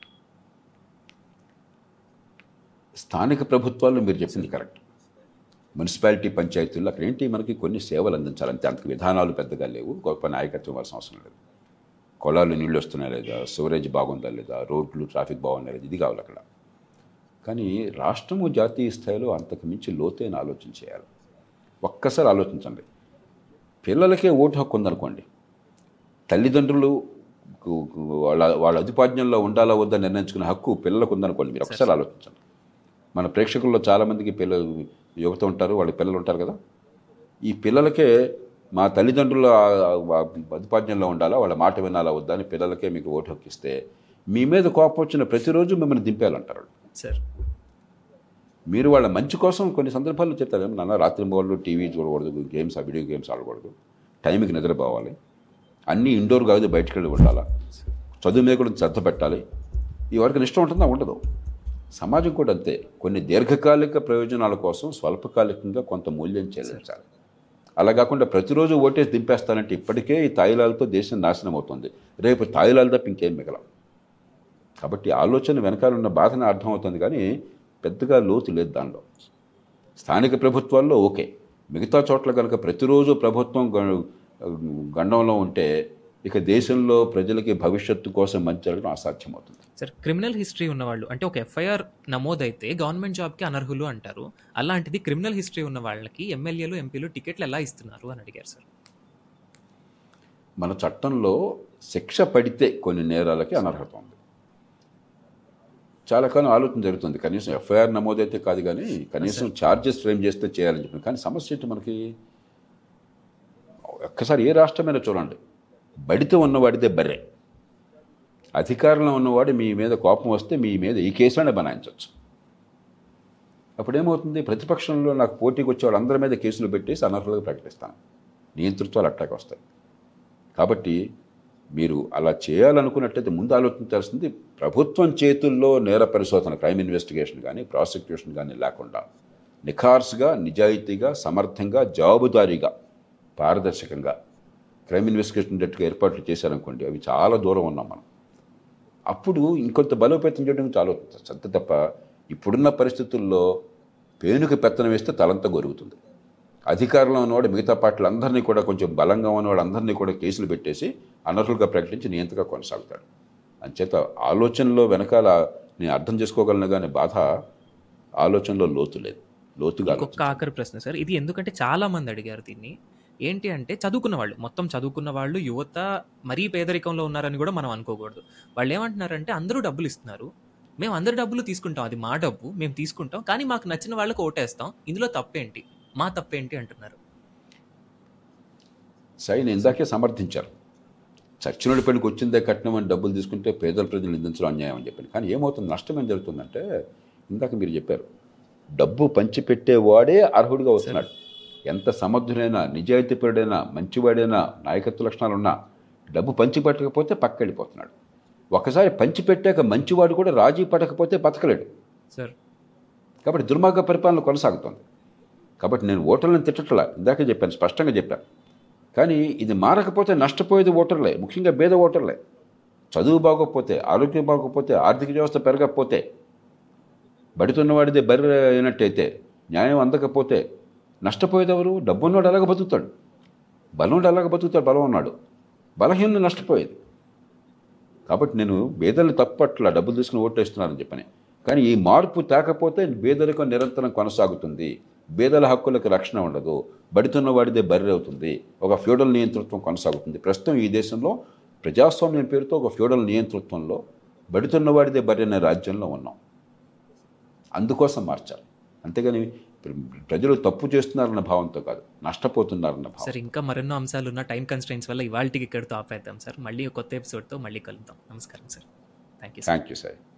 స్థానిక ప్రభుత్వాల్లో మీరు చెప్పింది కరెక్ట్ మున్సిపాలిటీ పంచాయతీల్లో అక్కడ ఏంటి మనకి కొన్ని సేవలు అందించాలంటే అంతకు విధానాలు పెద్దగా లేవు గొప్ప నాయకత్వం ఇవ్వాల్సిన అవసరం లేదు కొలాలు నీళ్ళు వస్తున్నాయా లేదా స్టోరేజ్ బాగుందా లేదా రోడ్లు ట్రాఫిక్ బాగున్నాయా లేదా ఇది కావాలి అక్కడ కానీ రాష్ట్రము జాతీయ స్థాయిలో అంతకు మించి లోతైన ఆలోచన చేయాలి ఒక్కసారి ఆలోచించండి పిల్లలకే ఓటు హక్కు ఉందనుకోండి తల్లిదండ్రులు కు- కు- వాళ్ళ వాళ్ళ అధిపాజ్ఞంలో ఉండాలా వద్దా నిర్ణయించుకునే హక్కు పిల్లలకు ఉందనుకోండి మీరు ఒకసారి ఆలోచించండి మన ప్రేక్షకుల్లో చాలామందికి పిల్లలు యువత ఉంటారు వాళ్ళ పిల్లలు ఉంటారు కదా ఈ పిల్లలకే మా తల్లిదండ్రుల అధిపాజ్యంలో ఉండాలా వాళ్ళ మాట వినాలా వద్దా అని పిల్లలకే మీకు ఓటు హక్కిస్తే మీ మీద కోపం వచ్చిన ప్రతిరోజు మిమ్మల్ని దింపేయాలంటారు సార్ మీరు వాళ్ళ మంచి కోసం కొన్ని సందర్భాల్లో చెప్తారు నాన్న రాత్రి బోళ్ళు టీవీ చూడకూడదు గేమ్స్ ఆ వీడియో గేమ్స్ ఆడకూడదు టైంకి నిద్రపోవాలి అన్నీ ఇండోర్ కాదు బయటికి వెళ్ళి ఉండాలా చదువు మీద కూడా శ్రద్ధ పెట్టాలి ఈ వరకు ఇష్టం ఉంటుందా ఉండదు సమాజం కూడా అంతే కొన్ని దీర్ఘకాలిక ప్రయోజనాల కోసం స్వల్పకాలికంగా కొంత మూల్యం చెల్లించాలి అలా కాకుండా ప్రతిరోజు ఓటేసి దింపేస్తానంటే ఇప్పటికే ఈ తాయిలాలతో దేశం నాశనం అవుతుంది రేపు తాయిలాలు తప్ప ఇంకేం మిగలం కాబట్టి ఆలోచన వెనకాల ఉన్న బాధన అర్థమవుతుంది కానీ పెద్దగా లోతు లేదు దానిలో స్థానిక ప్రభుత్వాల్లో ఓకే మిగతా చోట్ల కనుక ప్రతిరోజు ప్రభుత్వం గ- గండంలో ఉంటే ఇక దేశంలో ప్రజలకి భవిష్యత్తు కోసం మంచి జరగడం అసాధ్యమవుతుంది సార్ క్రిమినల్ హిస్టరీ ఉన్నవాళ్ళు అంటే ఒక ఎఫ్ఐఆర్ నమోదైతే గవర్నమెంట్ జాబ్కి అనర్హులు అంటారు అలాంటిది క్రిమినల్ హిస్టరీ ఉన్న వాళ్ళకి ఎమ్మెల్యేలు ఎంపీలు టికెట్లు ఎలా ఇస్తున్నారు అని అడిగారు సార్ మన చట్టంలో శిక్ష పడితే కొన్ని నేరాలకి అనర్హత ఉంది చాలా కాలం ఆలోచన జరుగుతుంది కనీసం ఎఫ్ఐఆర్ నమోదైతే కాదు కానీ కనీసం ఛార్జెస్ ఫ్రేమ్ చేస్తే చేయాలని చెప్పి కానీ సమస్య ఏంటి మనకి ఒక్కసారి ఏ రాష్ట్రమైనా చూడండి బడితో ఉన్నవాడిదే బర్రె అధికారంలో ఉన్నవాడు మీ మీద కోపం వస్తే మీ మీద ఈ కేసులోనే బనాయించవచ్చు అప్పుడు ఏమవుతుంది ప్రతిపక్షంలో నాకు పోటీకి వచ్చే వాళ్ళందరి మీద కేసులు పెట్టేసి అనర్హులుగా ప్రకటిస్తాను నియంతృత్వాలు అట్టాకి వస్తాయి కాబట్టి మీరు అలా చేయాలనుకున్నట్లయితే ముందు ఆలోచించాల్సింది ప్రభుత్వం చేతుల్లో నేర పరిశోధన క్రైమ్ ఇన్వెస్టిగేషన్ కానీ ప్రాసిక్యూషన్ కానీ లేకుండా నిఖార్స్గా నిజాయితీగా సమర్థంగా జవాబుదారీగా పారదర్శకంగా క్రైమ్ ఇన్వెస్టిగేషన్ డెట్గా ఏర్పాట్లు చేశారనుకోండి అవి చాలా దూరం ఉన్నాం మనం అప్పుడు ఇంకొంత బలోపేతం చేయడం చాలా అంతే తప్ప ఇప్పుడున్న పరిస్థితుల్లో పేనుకు పెత్తనం వేస్తే తలంతా గొరుగుతుంది అధికారంలో ఉన్నవాడు మిగతా పార్టీలు అందరినీ కూడా కొంచెం బలంగా ఉన్నవాడు అందరినీ కూడా కేసులు పెట్టేసి అనర్హులుగా ప్రకటించి నియంతగా కొనసాగుతాడు అంచేత ఆలోచనలో వెనకాల నేను అర్థం చేసుకోగలను కానీ బాధ ఆలోచనలో లోతు లేదు లోతుగా ఇంకొక ఆలోచించాలి. ఆఖరి ప్రశ్న సార్ ఇది ఎందుకంటే చాలా మంది అడిగారు దీన్ని ఏంటి అంటే చదువుకున్న వాళ్ళు మొత్తం చదువుకున్న వాళ్ళు యువత మరీ పేదరికంలో ఉన్నారని కూడా మనం అనుకోకూడదు వాళ్ళు ఏమంటున్నారంటే అందరూ డబ్బులు ఇస్తున్నారు మేము అందరు డబ్బులు తీసుకుంటాం అది మా డబ్బు మేము తీసుకుంటాం కానీ మాకు నచ్చిన వాళ్ళకి ఓటేస్తాం ఇందులో తప్పేంటి మా తప్పేంటి అంటున్నారు సైన్ ఇందాకే సమర్థించారు చచ్చినోడి పెళ్లికి వచ్చిందే కట్నం అని డబ్బులు తీసుకుంటే పేదల ప్రజలు నిందించడం అన్యాయం అని చెప్పాను కానీ ఏమవుతుంది నష్టం ఏం జరుగుతుందంటే ఇందాక మీరు చెప్పారు డబ్బు పంచిపెట్టేవాడే అర్హుడిగా వస్తున్నాడు ఎంత సమర్థుడైనా నిజాయితీపరుడైనా మంచివాడైనా నాయకత్వ లక్షణాలు ఉన్నా డబ్బు పంచిపెట్టకపోతే పక్కెళ్ళిపోతున్నాడు ఒకసారి పంచిపెట్టాక మంచివాడు కూడా రాజీ పడకపోతే బతకలేడు సార్ కాబట్టి దుర్మార్గ పరిపాలన కొనసాగుతోంది కాబట్టి నేను ఓటర్లను తిట్టట్లా ఇందాకే చెప్పాను స్పష్టంగా చెప్పాను కానీ ఇది మారకపోతే నష్టపోయేది ఓటర్లే ముఖ్యంగా పేద ఓటర్లే చదువు బాగోకపోతే ఆరోగ్యం బాగోకపోతే ఆర్థిక వ్యవస్థ పెరగకపోతే బడితున్నవాడిదే బర్రె అయినట్టయితే న్యాయం అందకపోతే నష్టపోయేది ఎవరు డబ్బున్నవాడు అలాగ బతుకుతాడు బలముడు అలాగ బతుకుతాడు బలం ఉన్నాడు బలహీనులు నష్టపోయేది కాబట్టి నేను బేదలు తప్పట్ల డబ్బులు తీసుకుని ఓటేస్తున్నానని చెప్పని కానీ ఈ మార్పు తేకపోతే బేదరికం నిరంతరం కొనసాగుతుంది బేదల హక్కులకు రక్షణ ఉండదు బడితున్న వాడిదే బర్రె అవుతుంది ఒక ఫ్యూడల్ నియంతృత్వం కొనసాగుతుంది ప్రస్తుతం ఈ దేశంలో ప్రజాస్వామ్యం పేరుతో ఒక ఫ్యూడల్ నియంతృత్వంలో బడితున్న వాడిదే బర్రె అనే రాజ్యంలో ఉన్నాం అందుకోసం మార్చాలి అంతేగాని ప్ర- ప్రజలు తప్పు చేస్తున్నారన్న భావంతో కాదు నష్టపోతున్నారన్న భావం సార్ ఇంకా మరెన్నో అంశాలు ఉన్న టైం కన్స్ట్రెయిన్స్ వల్ల ఇవాళకి ఇక్కడితో ఆపేద్దాం సార్ మళ్ళీ కొత్త ఎపిసోడ్తో మళ్ళీ కలుద్దాం నమస్కారం sir thank you sir thank you sir